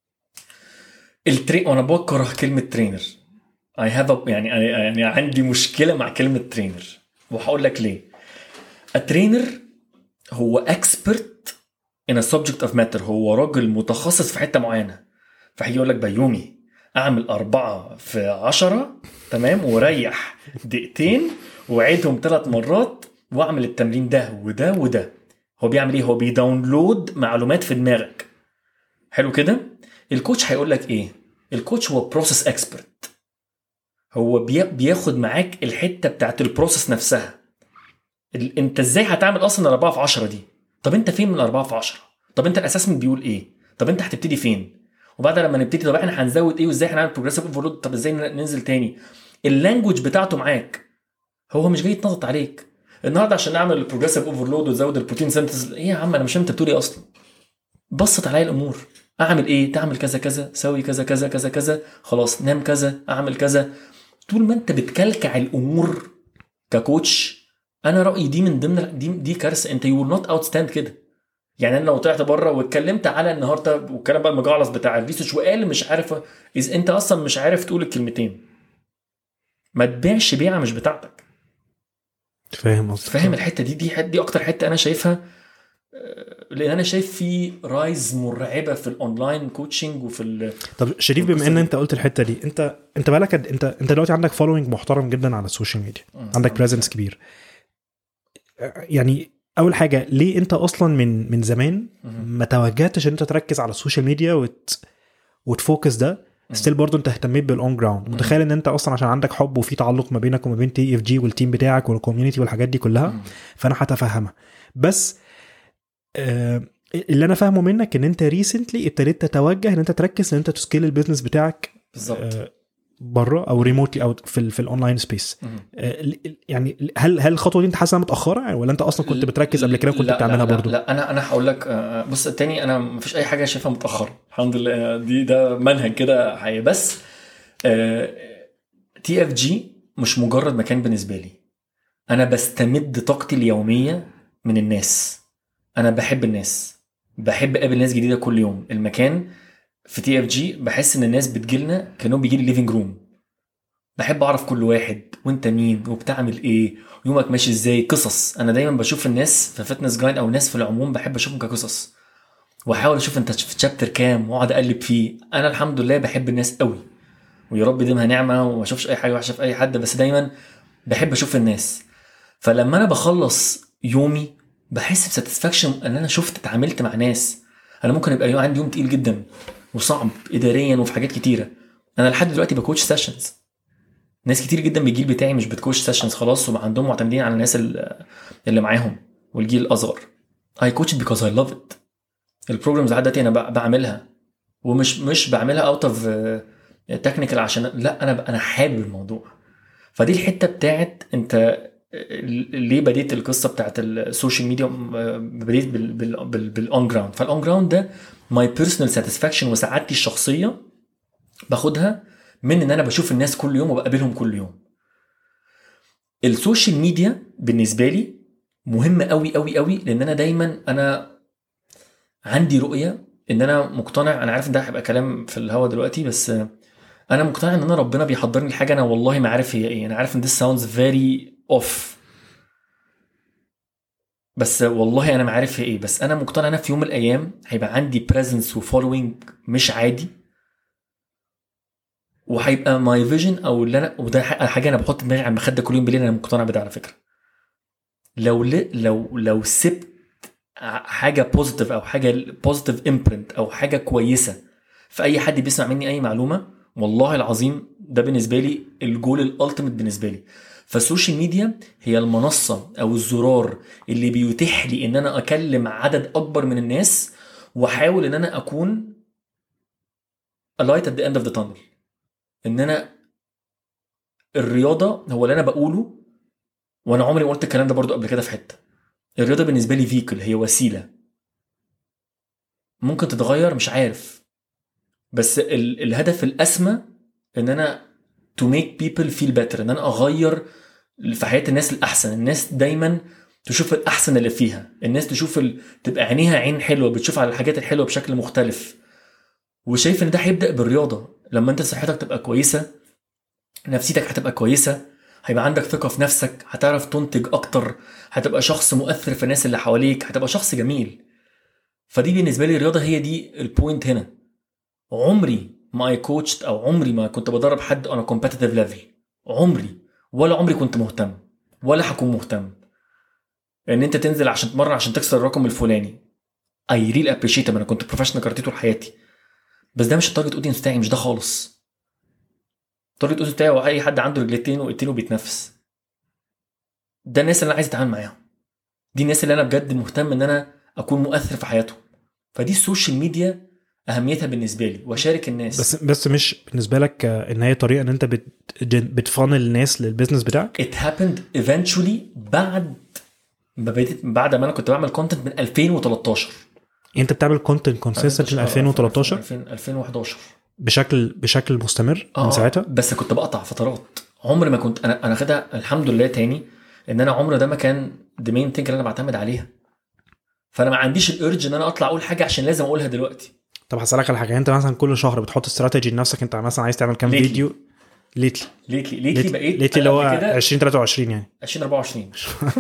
التري وانا بكره كلمه ترينر اي هاف يعني يعني عندي مشكله مع كلمه ترينر وهقول لك ليه الترينر هو اكسبرت in a subject of matter هو راجل متخصص في حته معينه فهيجي يقول لك بيومي اعمل أربعة في عشرة تمام وريح دقيقتين وعيدهم ثلاث مرات واعمل التمرين ده وده وده هو بيعمل ايه هو بيداونلود معلومات في دماغك حلو كده الكوتش هيقول لك ايه الكوتش هو بروسيس اكسبرت هو بي- بياخد معاك الحته بتاعت البروسيس نفسها ال- انت ازاي هتعمل اصلا الاربعه في 10 دي طب انت فين من الاربعه في 10 طب انت الاسسمنت بيقول ايه طب انت هتبتدي فين وبعد لما نبتدي طب احنا هنزود ايه وازاي هنعمل بروجريسيف اوفرلود طب ازاي ننزل تاني اللانجوج بتاعته معاك هو مش جاي يتنطط عليك النهارده عشان نعمل البروجريسيف اوفرلود وتزود البروتين سنتز ايه يا عم انا مش فاهم انت بتقول ايه اصلا بسط عليا الامور اعمل ايه تعمل كذا كذا سوي كذا كذا كذا كذا خلاص نام كذا اعمل كذا طول ما انت بتكلكع الامور ككوتش انا رايي دي من ضمن دي دي كارثه انت يو نوت اوت ستاند كده يعني انا لو طلعت بره واتكلمت على النهارده والكلام بقى المجعلص بتاع الريسيرش وقال مش عارف إذا انت اصلا مش عارف تقول الكلمتين ما تبيعش بيعه مش بتاعتك فاهم قصدك فاهم الحته دي دي حته دي اكتر حته انا شايفها آه، لان انا شايف في رايز مرعبه في الاونلاين كوتشنج وفي ال- طب شريف بما القصة ان دي. انت قلت الحته دي انت انت بالك قد- انت انت دلوقتي عندك فولوينج محترم جدا على السوشيال ميديا عندك بريزنس كبير يعني اول حاجه ليه انت اصلا من من زمان ما توجهتش ان انت تركز على السوشيال ميديا وت وتفوكس ده ستيل برضه انت اهتميت بالاون جراوند متخيل ان انت اصلا عشان عندك حب وفي تعلق ما بينك وما بين تي اف جي والتيم بتاعك والكوميونتي والحاجات دي كلها فانا هتفهمها بس آه اللي انا فاهمه منك ان انت ريسنتلي ابتديت تتوجه ان انت تركز ان انت تسكيل البيزنس بتاعك بالظبط آه بره او ريموتلي او في ال في الاونلاين سبيس مم. يعني هل هل الخطوه دي انت حاسسها متاخره يعني ولا انت اصلا كنت بتركز قبل كده وكنت لا، بتعملها لا لا برضه لا انا انا هقول لك آه، بص التاني انا مفيش اي حاجه شايفها متاخره الحمد لله دي ده منهج كده حقيقي بس تي اف جي مش مجرد مكان بالنسبه لي انا بستمد طاقتي اليوميه من الناس انا بحب الناس بحب اقابل ناس جديده كل يوم المكان في تي اف جي بحس ان الناس بتجيلنا كانهم بيجي لي ليفنج روم بحب اعرف كل واحد وانت مين وبتعمل ايه يومك ماشي ازاي قصص انا دايما بشوف الناس في فتنس جرايند او الناس في العموم بحب اشوفهم كقصص واحاول اشوف انت في تشابتر كام واقعد اقلب فيه انا الحمد لله بحب الناس قوي ويا رب ديمها نعمه وما اشوفش اي حاجه وحشه في اي حد بس دايما بحب اشوف الناس فلما انا بخلص يومي بحس بساتسفاكشن ان انا شفت اتعاملت مع ناس انا ممكن يبقى يوم عندي يوم تقيل جدا وصعب اداريا وفي حاجات كتيره انا لحد دلوقتي بكوتش سيشنز ناس كتير جدا من الجيل بتاعي مش بتكوش سيشنز خلاص وعندهم معتمدين على الناس ال- اللي معاهم والجيل الاصغر I coach it because I love it البروجرامز لحد دلوقتي انا ب- بعملها ومش مش بعملها اوت اوف تكنيكال عشان لا انا ب- انا حابب الموضوع فدي الحته بتاعت انت ليه بديت القصه بتاعت السوشيال ميديا بديت بالاون جراوند فالاون جراوند ده ماي بيرسونال ساتسفاكشن وسعادتي الشخصيه باخدها من ان انا بشوف الناس كل يوم وبقابلهم كل يوم السوشيال ميديا بالنسبه لي مهمه قوي قوي قوي لان انا دايما انا عندي رؤيه ان انا مقتنع انا عارف ان ده هيبقى كلام في الهوا دلوقتي بس انا مقتنع ان انا ربنا بيحضرني لحاجه انا والله ما عارف هي ايه انا عارف ان this sounds very off بس والله انا ما عارف هي ايه بس انا مقتنع ان انا في يوم من الايام هيبقى عندي presence وفولوينج مش عادي وهيبقى ماي فيجن او اللي انا وده ح- حاجه انا بحط دماغي على المخده كل يوم بالليل انا مقتنع بده على فكره لو ل... لو لو سبت ع- حاجه بوزيتيف او حاجه بوزيتيف امبرنت او حاجه كويسه في اي حد بيسمع مني اي معلومه والله العظيم ده بالنسبه لي الجول الالتيميت بالنسبه لي فالسوشيال ميديا هي المنصه او الزرار اللي بيتيح لي ان انا اكلم عدد اكبر من الناس واحاول ان انا اكون a light at the end of the tunnel ان انا الرياضه هو اللي انا بقوله وانا عمري ما قلت الكلام ده برضو قبل كده في حته الرياضه بالنسبه لي فيكل هي وسيله ممكن تتغير مش عارف بس ال الهدف الاسمى ان انا to make people feel better ان انا اغير في حياه الناس الاحسن الناس دايما تشوف الاحسن اللي فيها الناس تشوف ال... تبقى عينيها عين حلوه بتشوف على الحاجات الحلوه بشكل مختلف وشايف ان ده هيبدا بالرياضه لما انت صحتك تبقى كويسه نفسيتك هتبقى كويسه هيبقى عندك ثقه في نفسك هتعرف تنتج اكتر هتبقى شخص مؤثر في الناس اللي حواليك هتبقى شخص جميل فدي بالنسبه لي الرياضه هي دي البوينت هنا عمري ما اي كوتشت او عمري ما كنت بدرب حد انا كومبetitive ليفل عمري ولا عمري كنت مهتم ولا هكون مهتم ان انت تنزل عشان تمرن عشان تكسر الرقم الفلاني اي ريل ابريشيت انا كنت بروفيشنال كاراتيه طول حياتي بس ده مش التارجت اودينس بتاعي مش ده خالص التارجت اودينس بتاعي هو اي حد عنده رجلتين وايدتين وبيتنفس ده الناس اللي انا عايز اتعامل معاهم دي الناس اللي انا بجد مهتم ان انا اكون مؤثر في حياتهم فدي السوشيال ميديا اهميتها بالنسبه لي واشارك الناس بس بس مش بالنسبه لك آه، ان هي طريقه ان انت بت بتفانل الناس للبيزنس بتاعك it happened eventually بعد ما بديت بعد ما انا كنت بعمل كونتنت من 2013 انت بتعمل كونتنت كونسيستنت من 2013 2000 2011 بشكل بشكل مستمر من ساعتها بس كنت بقطع فترات عمري ما كنت انا انا خدها الحمد لله تاني ان انا عمر ده ما كان ذا مين ثينج اللي انا بعتمد عليها فانا ما عنديش الارج ان انا اطلع اقول حاجه عشان لازم اقولها دلوقتي طب هسالك على حاجه انت مثلا كل شهر بتحط استراتيجي لنفسك انت مثلا عايز تعمل كام Lately. فيديو ليتلي ليتلي ليتلي بقيت ليتلي اللي هو قبل كده 2023 يعني 2024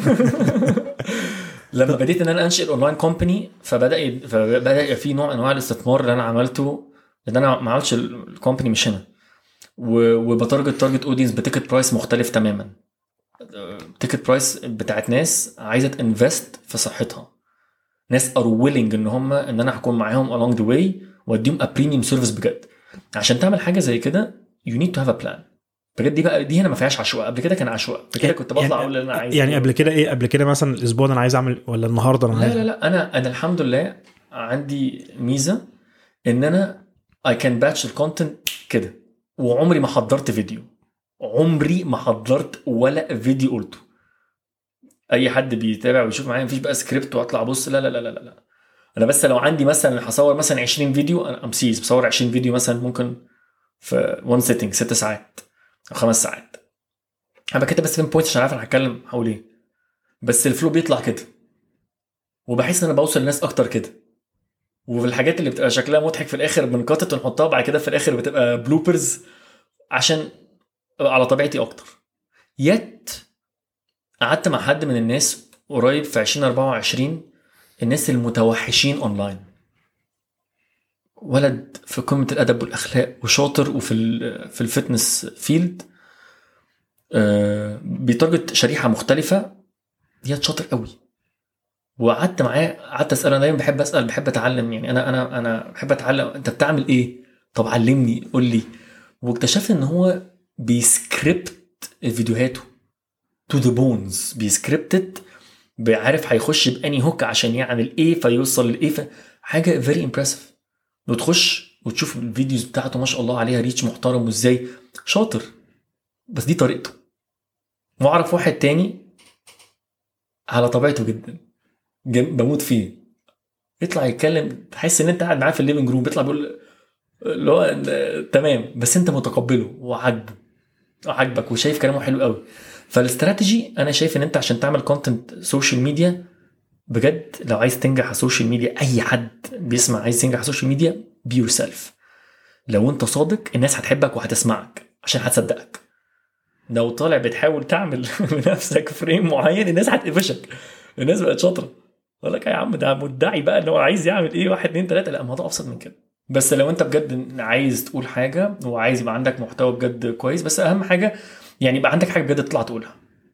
لما بديت ان انا انشئ الاونلاين كومباني فبدا ي- فبدا يبقى في نوع من انواع الاستثمار اللي انا عملته لان انا ما عملتش الكومباني مش هنا و- وبتارجت تارجت اودينس بتيكت برايس مختلف تماما تيكت برايس بتاعت ناس عايزه تنفست في صحتها ناس ار ويلنج ان هم ان انا هكون معاهم along the way واديهم ا بريميوم سيرفيس بجد عشان تعمل حاجه زي كده يو نيد تو هاف ا بلان بجد دي بقى دي هنا ما فيهاش عشوائيه قبل كده كان عشوائي قبل كده كنت بطلع يعني- اقول اللي انا عايزه يعني قبل كده ايه قبل كده مثلا الاسبوع ده انا عايز اعمل ولا النهارده انا لا عايز لا لا انا انا الحمد لله عندي ميزه ان انا اي كان باتش الكونتنت كده وعمري ما حضرت فيديو عمري ما حضرت ولا فيديو قلته اي حد بيتابع ويشوف معايا مفيش بقى سكريبت واطلع ابص لا لا لا لا لا لا انا بس لو عندي مثلا هصور مثلا 20 فيديو انا ام سيز بصور 20 فيديو مثلا ممكن في وان سيتنج ست ساعات او خمس ساعات انا كده بس فين بوينت عشان عارف انا هتكلم حول ايه بس الفلو بيطلع كده وبحس ان انا بوصل للناس اكتر كده وفي الحاجات اللي بتبقى شكلها مضحك في الاخر بنقطط ونحطها بعد كده في الاخر بتبقى بلوبرز عشان أبقى على طبيعتي اكتر يت قعدت مع حد من الناس قريب في 2024 الناس المتوحشين اونلاين ولد في قمه الادب والاخلاق وشاطر وفي ال- في الفتنس فيلد آه، بيتارجت شريحه مختلف يا شاطر قوي وقعدت معاه قعدت اساله انا دايما بحب اسال بحب اتعلم يعني انا انا انا بحب اتعلم انت بتعمل ايه؟ طب علمني قول لي واكتشفت ان هو بيسكريبت فيديوهاته تو ذا بونز بيسكريبتد عارف هيخش باني هوك عشان يعمل ايه فيوصل لايه ف... حاجه فيري امبرسيف وتخش وتشوف الفيديوز بتاعته ما شاء الله عليها ريتش محترم وازاي شاطر بس دي طريقته واعرف واحد تاني على طبيعته جدا جم- بموت فيه يطلع يتكلم تحس ان انت قاعد معاه في الليفنج روم بيطلع بيقول اللي هو إن- تمام بس انت متقبله وعاجبه عاجبك وشايف كلامه حلو قوي فالاستراتيجي انا شايف ان انت عشان تعمل كونتنت سوشيال ميديا بجد لو عايز تنجح على السوشيال ميديا اي حد بيسمع عايز ينجح على السوشيال ميديا بي يور سيلف لو انت صادق الناس هتحبك وهتسمعك عشان هتصدقك لو طالع بتحاول تعمل لنفسك فريم معين الناس هتقفشك الناس بقت شاطره يقول لك يا عم ده مدعي بقى ان هو عايز يعمل ايه واحد اتنين تلاته لا الموضوع ابسط من كده بس لو انت بجد عايز تقول حاجه وعايز يبقى عندك محتوى بجد كويس بس اهم حاجه يعني يبقى عندك حاجه بجد تطلع تقولها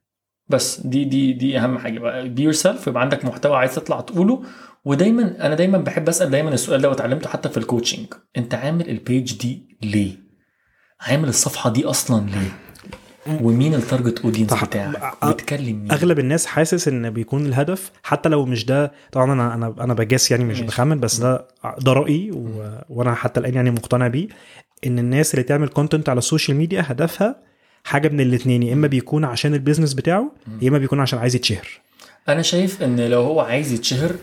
بس دي دي دي اهم حاجه بقى بي يور سيلف يبقى عندك محتوى عايز تطلع تقوله ودايما انا دايما بحب اسال دايما السؤال ده واتعلمته حتى في الكوتشنج انت عامل البيج دي ليه؟ عامل الصفحه دي اصلا ليه؟ ومين التارجت اودينس صح. بتاعك؟ أ- بتكلم مين؟ اغلب الناس حاسس ان بيكون الهدف حتى لو مش ده طبعا انا انا انا بجاس يعني مش ماشي. بخمن بس ده ده رايي و... وانا حتى الان يعني مقتنع بيه ان الناس اللي تعمل كونتنت على السوشيال ميديا هدفها حاجه من الاثنين يا اما بيكون عشان البيزنس بتاعه يا اما بيكون عشان عايز يتشهر انا شايف ان لو هو عايز يتشهر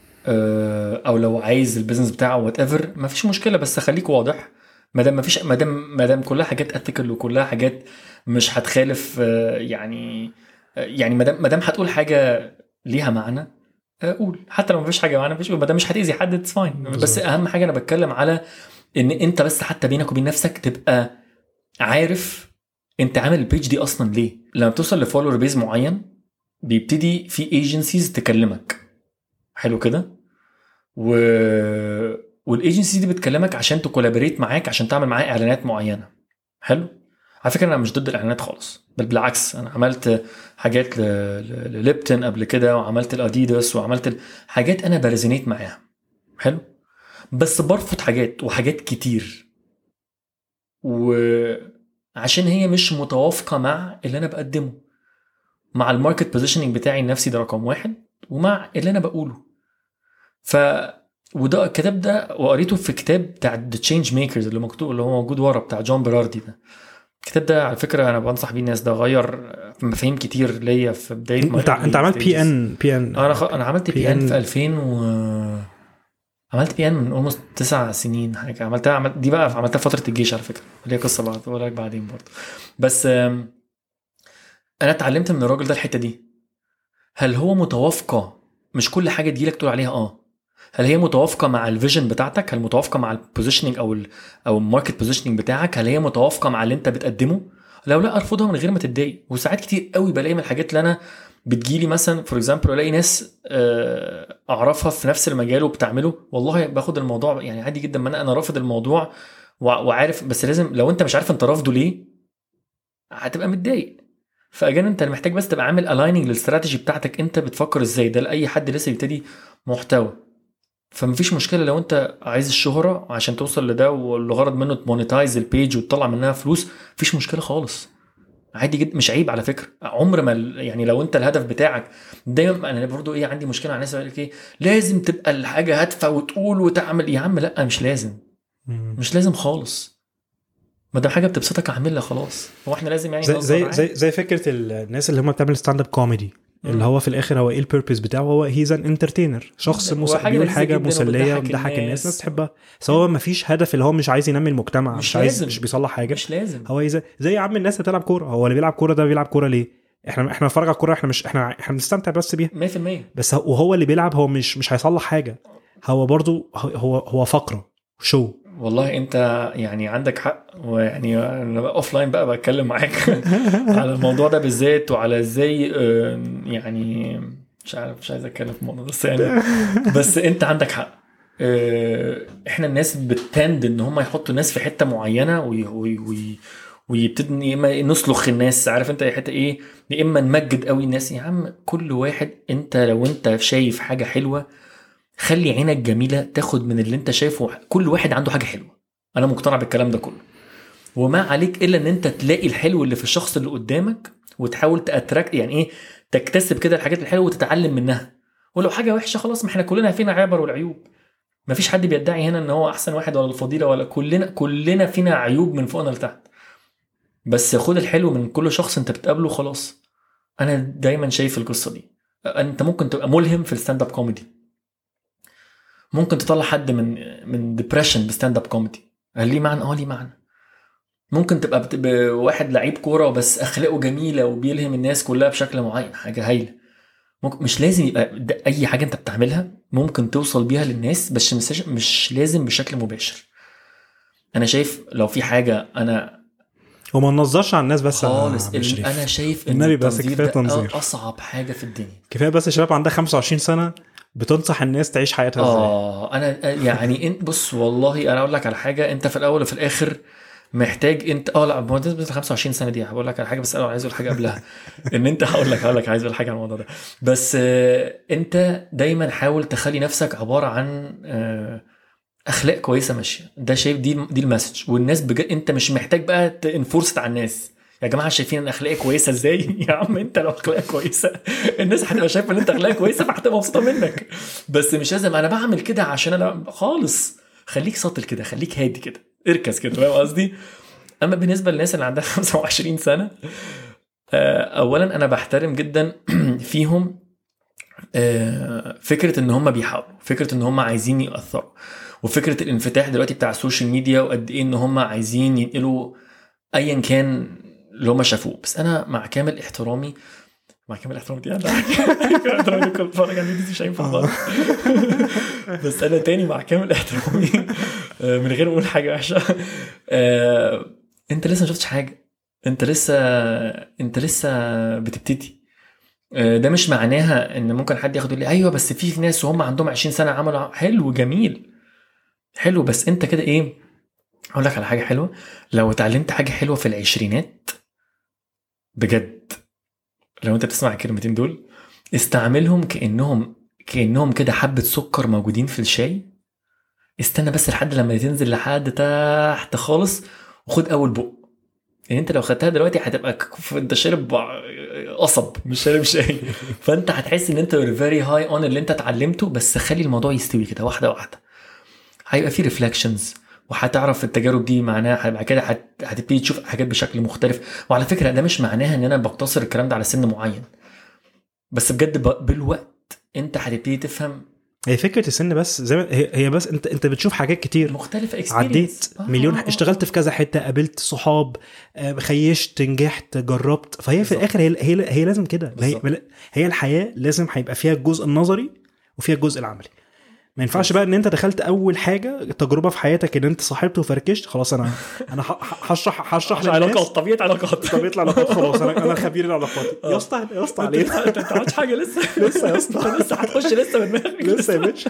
آه، او لو عايز البيزنس بتاعه وات ايفر مفيش مشكله بس خليك واضح ما دام مفيش ما دام ما دام كلها حاجات اثيكال وكلها حاجات مش هتخالف آه، يعني آه، يعني ما دام ما دام هتقول حاجه ليها معنى آه، قول حتى لو مفيش حاجه معنى مفيش ما دام مش هتاذي حد اتس فاين بس بالظبط. اهم حاجه انا بتكلم على ان انت بس حتى بينك وبين نفسك تبقى عارف انت عامل البيج دي اصلا ليه لما بتوصل لفولور بيز معين بيبتدي في ايجنسيز تكلمك حلو كده و والايجنسيز دي بتكلمك عشان تكولابريت معاك عشان تعمل معاه اعلانات معينه حلو على فكره انا مش ضد الاعلانات خالص بل بالعكس انا عملت حاجات ل- ل- لليبتون قبل كده وعملت الاديداس وعملت ال- حاجات انا برزنيت معاها حلو بس برفض حاجات وحاجات كتير وعشان هي مش متوافقه مع اللي انا بقدمه مع الماركت بوزيشننج بتاعي النفسي ده رقم واحد ومع اللي انا بقوله ف وده الكتاب ده وقريته في كتاب بتاع ذا تشينج ميكرز اللي مكتوب اللي هو موجود ورا بتاع جون براردي ده الكتاب ده على فكره انا بنصح بيه الناس ده غير مفاهيم كتير ليا في بدايه انت انت عملت بي ان بي ان انا خ... انا عملت بي ان PN في 2000 و عملت بي ان من اولموست تسع سنين حاجه عملتها عملت دي بقى عملتها في فتره الجيش على فكره اللي هي قصه بعد اقول لك بعدين برضه بس آم، انا اتعلمت من الراجل ده الحته دي هل هو متوافقه مش كل حاجه تجيلك تقول عليها اه هل هي متوافقه مع الفيجن بتاعتك هل متوافقه مع البوزيشننج او ال او الماركت بوزيشننج بتاعك هل هي متوافقه مع اللي انت بتقدمه لو لا ارفضها من غير ما تتضايق وساعات كتير قوي بلاقي من الحاجات اللي انا بتجيلي مثلا فور اكزامبل الاقي ناس آه، اعرفها في نفس المجال وبتعمله والله باخد الموضوع يعني عادي جدا ما انا انا رافض الموضوع وع- وعارف بس لازم لو انت مش عارف انت رافضه ليه هتبقى متضايق فاجان انت محتاج بس تبقى عامل الايننج للاستراتيجي بتاعتك انت بتفكر ازاي ده لاي حد لسه يبتدي محتوى فمفيش مشكله لو انت عايز الشهره عشان توصل لده والغرض منه تمونيتايز البيج وتطلع منها فلوس مفيش مشكله خالص عادي جدا مش عيب على فكره عمر ما ال- يعني لو انت الهدف بتاعك دايما انا برضو ايه عندي مشكله مع الناس يقول لك ايه لازم تبقى الحاجه هادفه وتقول وتعمل يا عم لا مش لازم مم. مش لازم خالص ما دام حاجه بتبسطك اعملها خلاص هو احنا لازم يعني زي نهزر زي عادي؟ زي, زي فكره الناس اللي هم بتعمل ستاند اب كوميدي اللي هو في الاخر هو ايه البيربز بتاعه هو هيز ان انترتينر شخص هو مس... حاجة بيقول لذيذة حاجه جداً مسليه وبتضحك وبتضحك الناس الناس. ناس تحبها بس هو ما فيش هدف اللي هو مش عايز ينمي المجتمع مش مش, عايز لازم. مش بيصلح حاجه مش لازم هو إذا زي يا عم الناس اللي بتلعب كوره هو اللي بيلعب كوره ده بيلعب كوره ليه احنا احنا بنتفرج على الكوره احنا مش احنا احنا بنستمتع بس بيها 100% بس هو وهو اللي بيلعب هو مش مش هيصلح حاجه هو برضو هو هو فقره شو والله انت يعني عندك حق ويعني انا اوف لاين بقى بتكلم معاك على الموضوع ده بالذات وعلى ازاي آه، يعني مش عارف مش عايز اتكلم في الموضوع ده، بس يعني بس انت عندك حق آه، احنا الناس بتند ان هم يحطوا ناس في حته معينه وي وي وي ويبتدوا يا اما نسلخ الناس عارف انت حته ايه يا اما نمجد قوي الناس يا عم كل واحد انت لو انت شايف حاجه حلوه خلي عينك جميله تاخد من اللي انت شايفه كل واحد عنده حاجه حلوه انا مقتنع بالكلام ده كله وما عليك الا ان انت تلاقي الحلو اللي في الشخص اللي قدامك وتحاول تاتراك يعني ايه تكتسب كده الحاجات الحلوه وتتعلم منها ولو حاجه وحشه خلاص ما احنا كلنا فينا عبر والعيوب ما فيش حد بيدعي هنا ان هو احسن واحد ولا الفضيله ولا كلنا كلنا فينا عيوب من فوقنا لتحت بس خد الحلو من كل شخص انت بتقابله خلاص انا دايما شايف القصه دي انت ممكن تبقى ملهم في الستاند اب كوميدي ممكن تطلع حد من من ديبريشن بستاند اب كوميدي هل ليه معنى اه ليه معنى ممكن تبقى بتبقى واحد لعيب كوره بس اخلاقه جميله وبيلهم الناس كلها بشكل معين حاجه هايله ممكن مش لازم يبقى ده اي حاجه انت بتعملها ممكن توصل بيها للناس بس مش مش لازم بشكل مباشر انا شايف لو في حاجه انا وما ننظرش على الناس بس يا خالص عم ال- شريف. انا شايف ان النبي بس التنظير كفاية ده تنظير. اصعب حاجه في الدنيا كفايه بس الشباب عندها 25 سنه بتنصح الناس تعيش حياتها ازاي اه انا يعني انت بص والله انا اقول لك على حاجه انت في الاول وفي الاخر محتاج انت اه لا بمناسبه ال 25 سنه دي هقول لك على حاجه بس انا عايز اقول حاجه قبلها ان انت هقول لك هقول لك عايز اقول حاجه عن الموضوع ده بس آه انت دايما حاول تخلي نفسك عباره عن آه اخلاق كويسه ماشيه ده شايف دي دي المسج والناس بجد انت مش محتاج بقى تنفورست على الناس يا جماعه شايفين ان اخلاقي كويسه ازاي يا عم انت لو اخلاقك كويسه الناس هتبقى شايفه ان انت اخلاقك كويسه فهتبقى مبسوطه منك بس مش لازم انا بعمل كده عشان انا خالص خليك ساطل كده خليك هادي كده اركز كده فاهم قصدي اما بالنسبه للناس اللي عندها 25 سنه آه، اولا انا بحترم جدا فيهم آه، فكره ان هم بيحاولوا فكره ان هم عايزين ياثروا وفكره الانفتاح دلوقتي بتاع السوشيال ميديا وقد ايه ان هم عايزين ينقلوا ايا كان اللي هم شافوه بس انا مع كامل احترامي مع كامل احترامي دي انا كامل احترامي كل بتفرج على دي مش هينفع خالص بس انا تاني مع كامل احترامي آه، من غير ما اقول حاجه وحشه آه، انت لسه ما شفتش حاجه انت لسه انت لسه بتبتدي آه، ده مش معناها ان ممكن حد ياخد يقول لي ايوه بس في ناس وهم عندهم 20 سنه عملوا حلو جميل حلو بس انت كده ايه اقول لك على حاجه حلوه لو اتعلمت حاجه حلوه في العشرينات بجد لو انت بتسمع الكلمتين دول استعملهم كانهم كانهم كده حبه سكر موجودين في الشاي استنى بس لحد لما تنزل لحد تحت خالص وخد اول بق يعني انت لو خدتها دلوقتي هتبقى ك- انت شارب قصب مش شارب شاي فانت هتحس ان انت فيري هاي اون اللي انت اتعلمته بس خلي الموضوع يستوي كده واحده واحده هيبقى في ريفلكشنز وهتعرف التجارب دي معناها بعد كده هت- هتبتدي تشوف حاجات بشكل مختلف وعلى فكره ده مش معناها ان انا بقتصر الكلام ده على سن معين بس بجد ب- بالوقت انت هتبتدي تفهم هي فكره السن بس زي ما هي, هي بس انت انت بتشوف حاجات كتير مختلفه experience. عديت آه، مليون آه، آه. اشتغلت في كذا حته قابلت صحاب آه، خيشت نجحت جربت فهي في بالظبط. الاخر هي هي, هي لازم كده هي, بالظبط. هي الحياه لازم هيبقى فيها الجزء النظري وفيها الجزء العملي ما ينفعش بقى ان انت دخلت اول حاجه تجربه في حياتك ان انت صاحبت وفركشت خلاص انا انا ه- ه- هشرح هشرح عشان علاقات للناس طبيعه علاقات طبيعه العلاقات خلاص انا انا خبير العلاقات يا اسطى يا اسطى عليه انت ما عملتش حاجه لسه لسه يا اسطى. انت لسه هتخش لسه من دماغك لسه يا باشا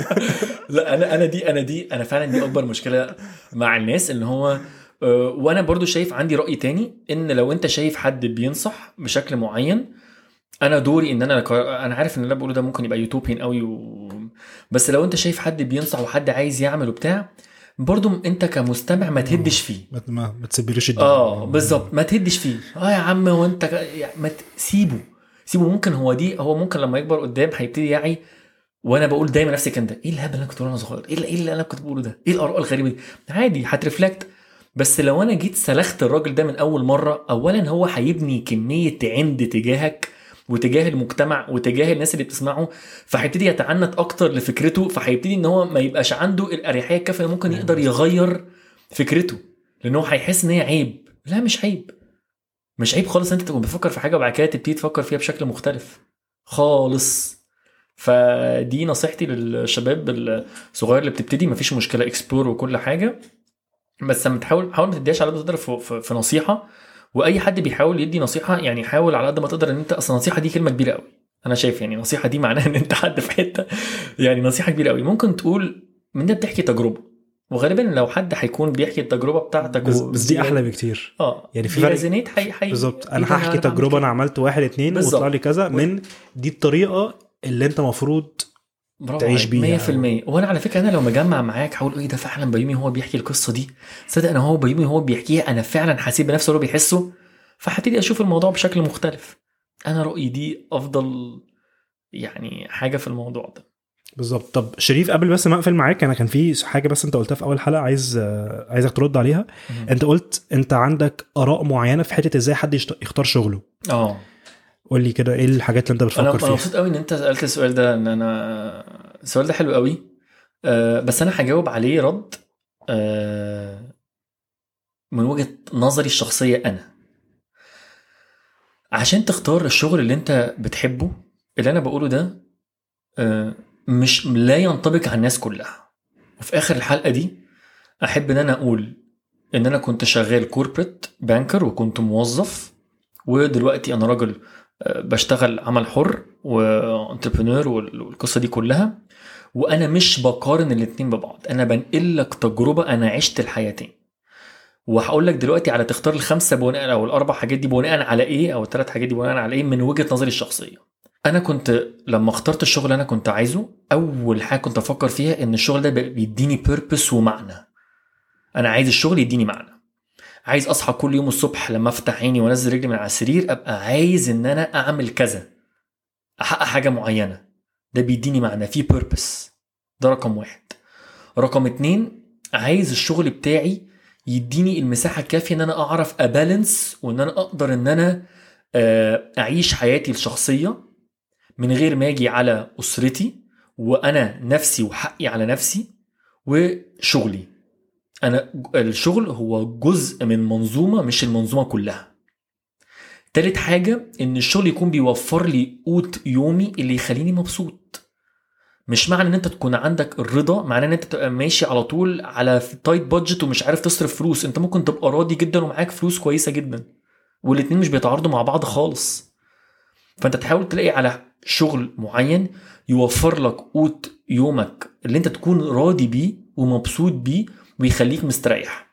لا انا انا دي انا دي انا فعلا دي اكبر مشكله مع الناس ان هو آه، وانا برضو شايف عندي راي تاني ان لو انت شايف حد بينصح بشكل معين انا دوري ان انا انا عارف ان اللي أنا بقوله ده ممكن يبقى يوتوبيان قوي و... بس لو انت شايف حد بينصح وحد عايز يعمل وبتاع برضو انت كمستمع ما تهدش فيه ما ما, ما تسيبلوش الدنيا اه بالظبط ما تهدش فيه اه يا عم هو انت ك- يعني ما ت- سيبه سيبه ممكن هو دي هو ممكن لما يكبر قدام هيبتدي يعي وانا بقول دايما نفسي كان ده ايه الهبل اللي انا كنت بقوله وانا صغير ايه اللي, ايه اللي انا كنت بقوله ده ايه الاراء الغريبه دي عادي هترفلكت بس لو انا جيت سلخت الراجل ده من اول مره اولا هو هيبني كميه عند تجاهك وتجاه المجتمع وتجاه الناس اللي بتسمعه فهيبتدي يتعنت اكتر لفكرته فهيبتدي ان هو ما يبقاش عنده الاريحيه الكافيه اللي ممكن يقدر يغير فكرته لان هو هيحس ان هي عيب لا مش عيب مش عيب خالص انت تكون بتفكر في حاجه وبعد كده تبتدي تفكر فيها بشكل مختلف خالص فدي نصيحتي للشباب الصغير اللي بتبتدي مفيش مشكله اكسبلور وكل حاجه بس لما تحاول حاول ما تديهاش على قد ما تقدر في, في, في نصيحه واي حد بيحاول يدي نصيحه يعني حاول على قد ما تقدر ان انت اصلا النصيحه دي كلمه كبيره قوي انا شايف يعني نصيحه دي معناها ان انت حد في حته يعني نصيحه كبيره قوي ممكن تقول من ده بتحكي تجربه وغالبا لو حد هيكون بيحكي التجربه بتاعتك بس, و- بس دي احلى بكتير اه يعني في فرق- ريزونيت حي حي بالظبط إيه انا ده هحكي بعمل تجربه كده؟ انا عملت واحد اتنين بالظبط. وطلع لي كذا من دي الطريقه اللي انت مفروض برافو تعيش عليك، بيها 100% وانا على فكره انا لو مجمع معاك هقول ايه ده فعلا بيومي هو بيحكي القصه دي صدق انا هو بيومي هو بيحكيها انا فعلا حسيت بنفس اللي هو بيحسه فهبتدي اشوف الموضوع بشكل مختلف انا رايي دي افضل يعني حاجه في الموضوع ده بالظبط طب شريف قبل بس ما اقفل معاك انا كان في حاجه بس انت قلتها في اول حلقه عايز آه، عايزك ترد عليها انت قلت انت عندك اراء معينه في حته ازاي حد يشت- يختار شغله اه قول لي كده ايه الحاجات اللي انت انا بتفكر أنا فيها مبسوط قوي ان انت سالت السؤال ده ان انا السؤال ده حلو قوي أه بس انا هجاوب عليه رد أه من وجهه نظري الشخصيه انا عشان تختار الشغل اللي انت بتحبه اللي انا بقوله ده أه مش لا ينطبق على الناس كلها وفي اخر الحلقه دي احب ان انا اقول ان انا كنت شغال كوربريت بانكر وكنت موظف ودلوقتي انا راجل آه، بشتغل عمل حر وانتربرنور والقصه دي كلها وانا مش بقارن الاتنين ببعض انا بنقل لك تجربه انا عشت الحياتين وهقول لك دلوقتي على تختار الخمسه بناء او الاربع حاجات دي بناء على ايه او الثلاث حاجات دي بناء على ايه من وجهه نظري الشخصيه انا كنت لما اخترت الشغل اللي انا كنت عايزه اول حاجه كنت افكر فيها ان الشغل ده بيديني بيربس ومعنى انا عايز الشغل يديني معنى عايز اصحى كل يوم الصبح لما افتح عيني وانزل رجلي من على السرير ابقى عايز ان انا اعمل كذا احقق حاجه معينه ده بيديني معنى في بيربس ده رقم واحد رقم اتنين عايز الشغل بتاعي يديني المساحه الكافيه ان انا اعرف ابالانس وان انا اقدر ان انا آه، اعيش حياتي الشخصيه من غير ما اجي على اسرتي وانا نفسي وحقي على نفسي وشغلي انا الشغل هو جزء من منظومه مش المنظومه كلها تالت حاجه ان الشغل يكون بيوفر لي قوت يومي اللي يخليني مبسوط مش معنى ان انت تكون عندك الرضا معناه ان انت تبقى ماشي على طول على تايت بادجت ومش عارف تصرف فلوس انت ممكن تبقى راضي جدا ومعاك فلوس كويسه جدا والاتنين مش بيتعارضوا مع بعض خالص فانت تحاول تلاقي على شغل معين يوفر لك قوت يومك اللي انت تكون راضي بيه ومبسوط بيه ويخليك مستريح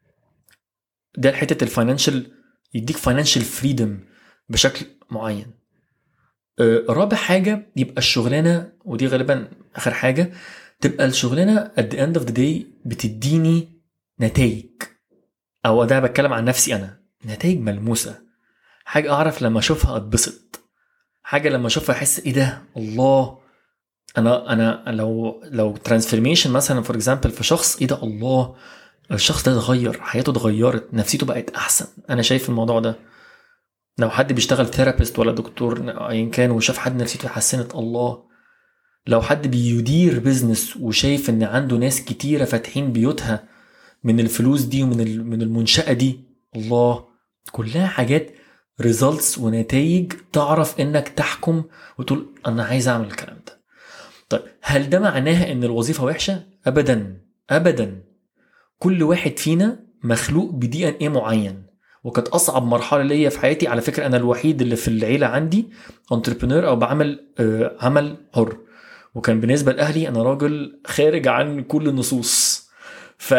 ده حته الفاينانشال يديك فاينانشال فريدم بشكل معين آه، رابع حاجه يبقى الشغلانه ودي غالبا اخر حاجه تبقى الشغلانه at the end of the day بتديني نتائج او ده بتكلم عن نفسي انا نتائج ملموسه حاجه اعرف لما اشوفها اتبسط حاجه لما اشوفها احس ايه ده الله انا انا لو لو ترانسفورميشن مثلا فور اكزامبل في شخص ايه ده الله الشخص ده اتغير حياته اتغيرت نفسيته بقت احسن انا شايف الموضوع ده لو حد بيشتغل ثيرابيست ولا دكتور ايا كان وشاف حد نفسيته اتحسنت الله لو حد بيدير بيزنس وشايف ان عنده ناس كتيره فاتحين بيوتها من الفلوس دي ومن ال- من المنشاه دي الله كلها حاجات ريزلتس ونتائج تعرف انك تحكم وتقول انا عايز اعمل الكلام ده طيب هل ده معناها ان الوظيفه وحشه ابدا ابدا كل واحد فينا مخلوق بدي ان ايه معين وكانت اصعب مرحله ليا في حياتي على فكره انا الوحيد اللي في العيله عندي انتربرنور او بعمل آه، عمل حر وكان بالنسبه لاهلي انا راجل خارج عن كل النصوص ف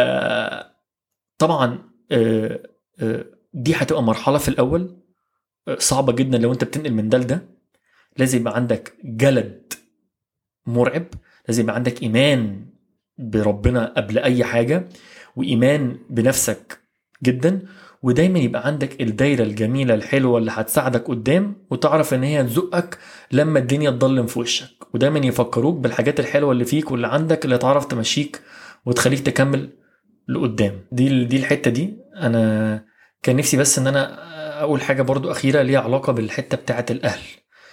طبعا آه، آه، دي هتبقى مرحله في الاول آه، صعبه جدا لو انت بتنقل من ده لده لازم يبقى عندك جلد مرعب لازم يبقى عندك ايمان بربنا قبل اي حاجه وايمان بنفسك جدا ودايما يبقى عندك الدايره الجميله الحلوه اللي هتساعدك قدام وتعرف ان هي تزقك لما الدنيا تضلم في وشك ودايما يفكروك بالحاجات الحلوه اللي فيك واللي عندك اللي تعرف تمشيك وتخليك تكمل لقدام دي دي الحته دي انا كان نفسي بس ان انا اقول حاجه برضو اخيره ليها علاقه بالحته بتاعه الاهل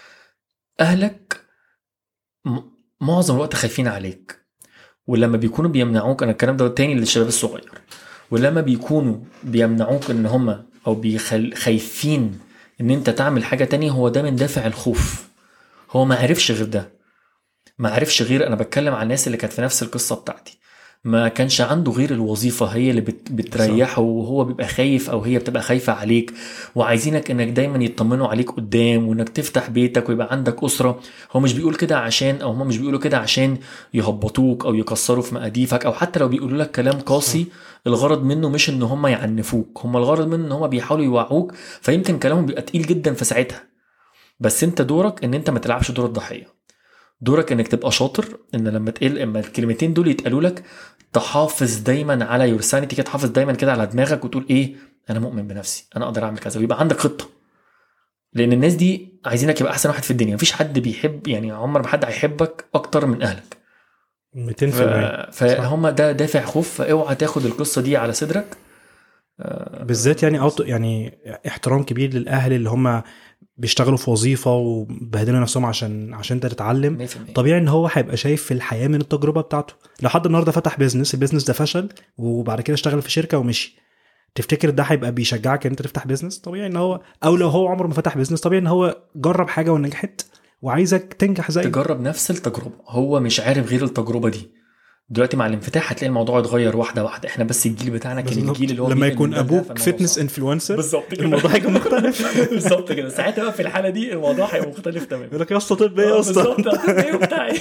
اهلك م- معظم الوقت خايفين عليك ولما بيكونوا بيمنعوك انا الكلام ده تاني للشباب الصغير ولما بيكونوا بيمنعوك ان هم او بيخل... خايفين ان انت تعمل حاجه تانية هو ده من دافع الخوف هو ما عرفش غير ده ما عرفش غير انا بتكلم عن الناس اللي كانت في نفس القصه بتاعتي ما كانش عنده غير الوظيفه هي اللي بت... بتريحه وهو بيبقى خايف او هي بتبقى خايفه عليك وعايزينك انك دايما يطمنوا عليك قدام وانك تفتح بيتك ويبقى عندك اسره هو مش بيقول كده عشان او هم مش بيقولوا كده عشان يهبطوك او يكسروا في مقاديفك او حتى لو بيقولوا لك كلام قاسي الغرض منه مش ان هم يعنفوك هم الغرض منه ان هم بيحاولوا يوعوك فيمكن كلامهم بيبقى تقيل جدا في ساعتها بس انت دورك ان انت ما تلعبش دور الضحيه دورك انك تبقى شاطر ان لما تقل اما الكلمتين دول يتقالوا لك تحافظ دايما على يور سانيتي كده تحافظ دايما كده على دماغك وتقول ايه انا مؤمن بنفسي انا اقدر اعمل كذا ويبقى عندك خطه لان الناس دي عايزينك يبقى احسن واحد في الدنيا مفيش حد بيحب يعني عمر ما حد هيحبك اكتر من اهلك 200% ف- فهم ده دافع خوف فاوعى تاخد القصه دي على صدرك بالذات يعني أوت يعني احترام كبير للاهل اللي هم بيشتغلوا في وظيفه وبهدلوا نفسهم عشان عشان انت تتعلم 100% طبيعي ان هو هيبقى شايف في الحياه من التجربه بتاعته لو حد النهارده فتح بيزنس البيزنس ده فشل وبعد كده اشتغل في شركه ومشي تفتكر ده هيبقى بيشجعك ان انت تفتح بيزنس طبيعي ان هو او لو هو عمره ما فتح بيزنس طبيعي ان هو جرب حاجه ونجحت وعايزك تنجح زي تجرب نفس التجربه هو مش عارف غير التجربه دي دلوقتي مع الانفتاح هتلاقي الموضوع اتغير واحده واحده احنا بس الجيل بتاعنا كان الجيل اللي هو لما بيجي يكون من ده ابوك فالموضوع فتنس صعب. انفلونسر بالظبط كده الموضوع هيكون مختلف بالظبط كده ساعتها بقى في الحاله دي الموضوع هيبقى مختلف تماما يقول لك يا اسطى طب ايه يا اسطى بالظبط هتبقى ايه بتاعي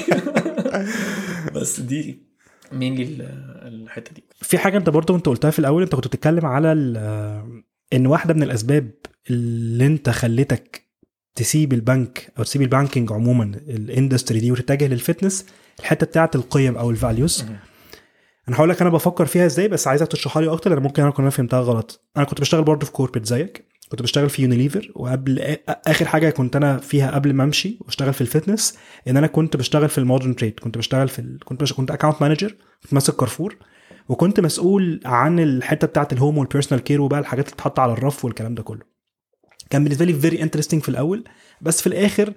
بس دي مين لي الحته دي في حاجه انت برضو انت قلتها في الاول انت كنت بتتكلم على ال- ان واحده من الاسباب اللي انت خلتك تسيب البنك او تسيب البانكينج عموما الاندستري دي وتتجه للفتنس الحته بتاعت القيم او الفاليوز انا هقول لك انا بفكر فيها ازاي بس عايزك تشرحها لي اكتر لان ممكن انا كنت فهمتها غلط انا كنت بشتغل برضه في كوربريت زيك كنت بشتغل في يونيليفر وقبل آ- اخر حاجه كنت انا فيها قبل ما امشي واشتغل في الفتنس ان انا كنت بشتغل في المودرن تريد كنت بشتغل في ال... كنت بش... كنت اكونت مانجر كنت ماسك كارفور وكنت مسؤول عن الحته بتاعت الهوم والبيرسونال كير وبقى الحاجات اللي بتتحط على الرف والكلام ده كله كان بالنسبه لي فيري انترستنج في الاول بس في الاخر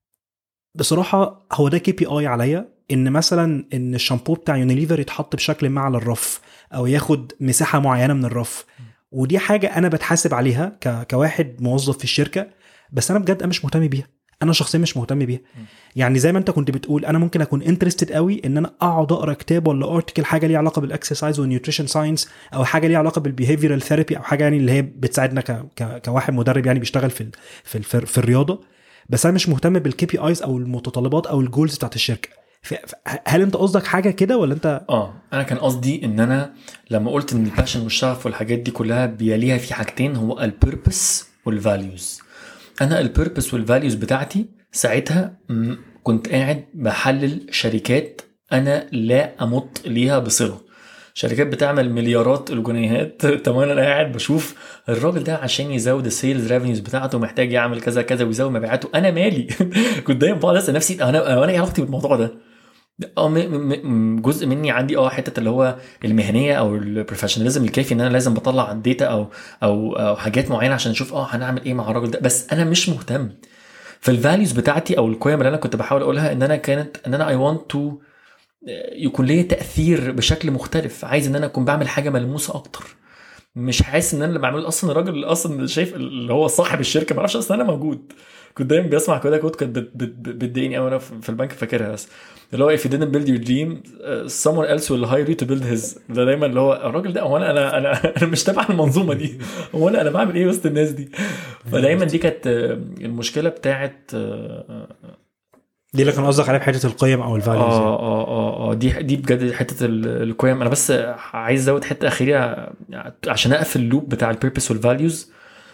بصراحه هو ده كي بي اي عليا ان مثلا ان الشامبو بتاع يونيليفر يتحط بشكل ما على الرف او ياخد مساحه معينه من الرف ودي حاجه انا بتحاسب عليها ك... كواحد موظف في الشركه بس انا بجد انا مش مهتم بيها انا شخصيا مش مهتم بيها يعني زي ما انت كنت بتقول انا ممكن اكون انترستد قوي ان انا اقعد اقرا كتاب ولا ارتكل حاجه ليها علاقه بالاكسرسايز والنيوتريشن ساينس او حاجه ليها علاقه بالبيهيفيرال ثيرابي او حاجه يعني اللي هي بتساعدنا ك... ك... كواحد مدرب يعني بيشتغل في ال... في, ال... في, في الرياضه بس انا مش مهتم بالكي بي ايز او المتطلبات او الجولز بتاعت الشركه ف... ف... هل انت قصدك حاجه كده ولا انت اه انا كان قصدي ان انا لما قلت ان الباشن والشغف والحاجات دي كلها بيليها في حاجتين هو البيربس والفاليوز انا البيربس والفاليوز بتاعتي ساعتها م- كنت قاعد بحلل شركات انا لا امط ليها بصله شركات بتعمل مليارات الجنيهات طب انا قاعد بشوف الراجل ده عشان يزود السيلز ريفينيوز بتاعته محتاج يعمل كذا كذا ويزود مبيعاته انا مالي كنت دايما بقعد اسال نفسي انا انا ايه علاقتي بالموضوع ده اه م- م- م- جزء مني عندي اه حته اللي هو المهنيه او البروفيشناليزم الكافي ان انا لازم بطلع الداتا او او او حاجات معينه عشان اشوف اه هنعمل ايه مع الراجل ده بس انا مش مهتم فالفاليوز بتاعتي او القيم اللي انا كنت بحاول اقولها ان انا كانت ان انا اي ونت تو يكون ليا تاثير بشكل مختلف عايز ان انا اكون بعمل حاجه ملموسه اكتر مش حاسس ان انا اللي بعمله اصلا الراجل اللي اصلا شايف اللي هو صاحب الشركه ما اعرفش اصلا انا موجود كنت دايما بسمع كده كود كانت بت- بت- بت- بتضايقني قوي انا في في البنك فاكرها بس اللي هو if you didn't build your dream uh, someone else will hire you to build his ده دايما اللي هو الراجل ده هو انا انا انا, أنا مش تابع المنظومه دي هو انا انا بعمل ايه وسط الناس دي فدايما دي كانت آه، المشكله بتاعت اه دي اللي كان قصدك عليها بحته القيم او الفاليوز اه اه اه, آه دي دي بجد حته ال- القيم انا بس عايز ازود حته اخيره عشان اقفل اللوب بتاع البيربس والفاليوز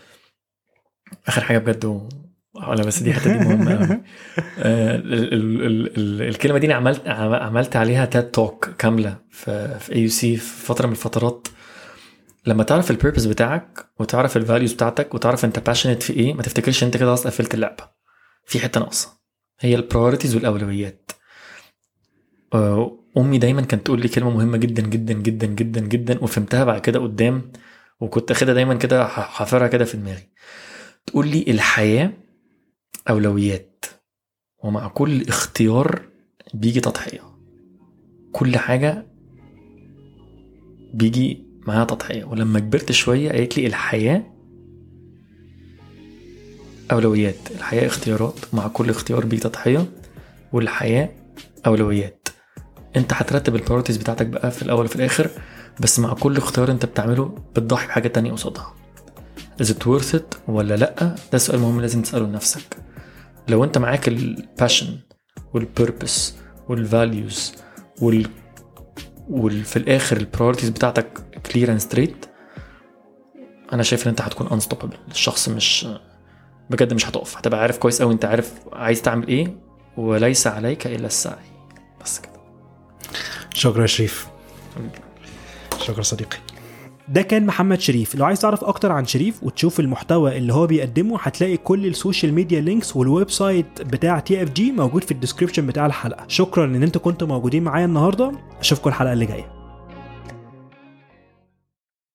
اخر حاجه بجد و... ولا بس دي الحته دي مهمه قوي آه، ال- ال- ال- ال- الكلمه دي انا عملت عم- عملت عليها تاد توك كامله في في اي يو سي في فتره من الفترات لما تعرف البيربس بتاعك وتعرف الفاليوز بتاعتك وتعرف انت باشنت في ايه ما تفتكرش انت كده خلاص قفلت اللعبه في حته ناقصه هي البرايورتيز والاولويات آه، امي دايما كانت تقول لي كلمه مهمه جدا جدا جدا جدا جدا وفهمتها بعد كده قدام وكنت اخدها دايما كده ح- حافرها كده في دماغي تقول لي الحياه اولويات ومع كل اختيار بيجي تضحيه كل حاجه بيجي معاها تضحيه ولما كبرت شويه قالت لي الحياه اولويات الحياه اختيارات مع كل اختيار بيجي تضحيه والحياه اولويات انت هترتب البرايورتيز بتاعتك بقى في الاول وفي الاخر بس مع كل اختيار انت بتعمله بتضحي بحاجه تانية قصادها is it worth it ولا لا ده سؤال مهم لازم تساله لنفسك لو انت معاك الباشن والبيربس والفاليوز وال وفي الاخر البرايورتيز بتاعتك كلير اند ستريت انا شايف ان انت هتكون انستوببل الشخص مش بجد مش هتقف هتبقى عارف كويس قوي انت عارف عايز تعمل ايه وليس عليك الا السعي بس كده شكرا يا شريف شكرا صديقي ده كان محمد شريف لو عايز تعرف اكتر عن شريف وتشوف المحتوى اللي هو بيقدمه هتلاقي كل السوشيال ميديا لينكس والويب سايت بتاع تي اف جي موجود في الديسكربشن بتاع الحلقه شكرا ان انتوا كنتوا موجودين معايا النهارده اشوفكم الحلقه اللي جايه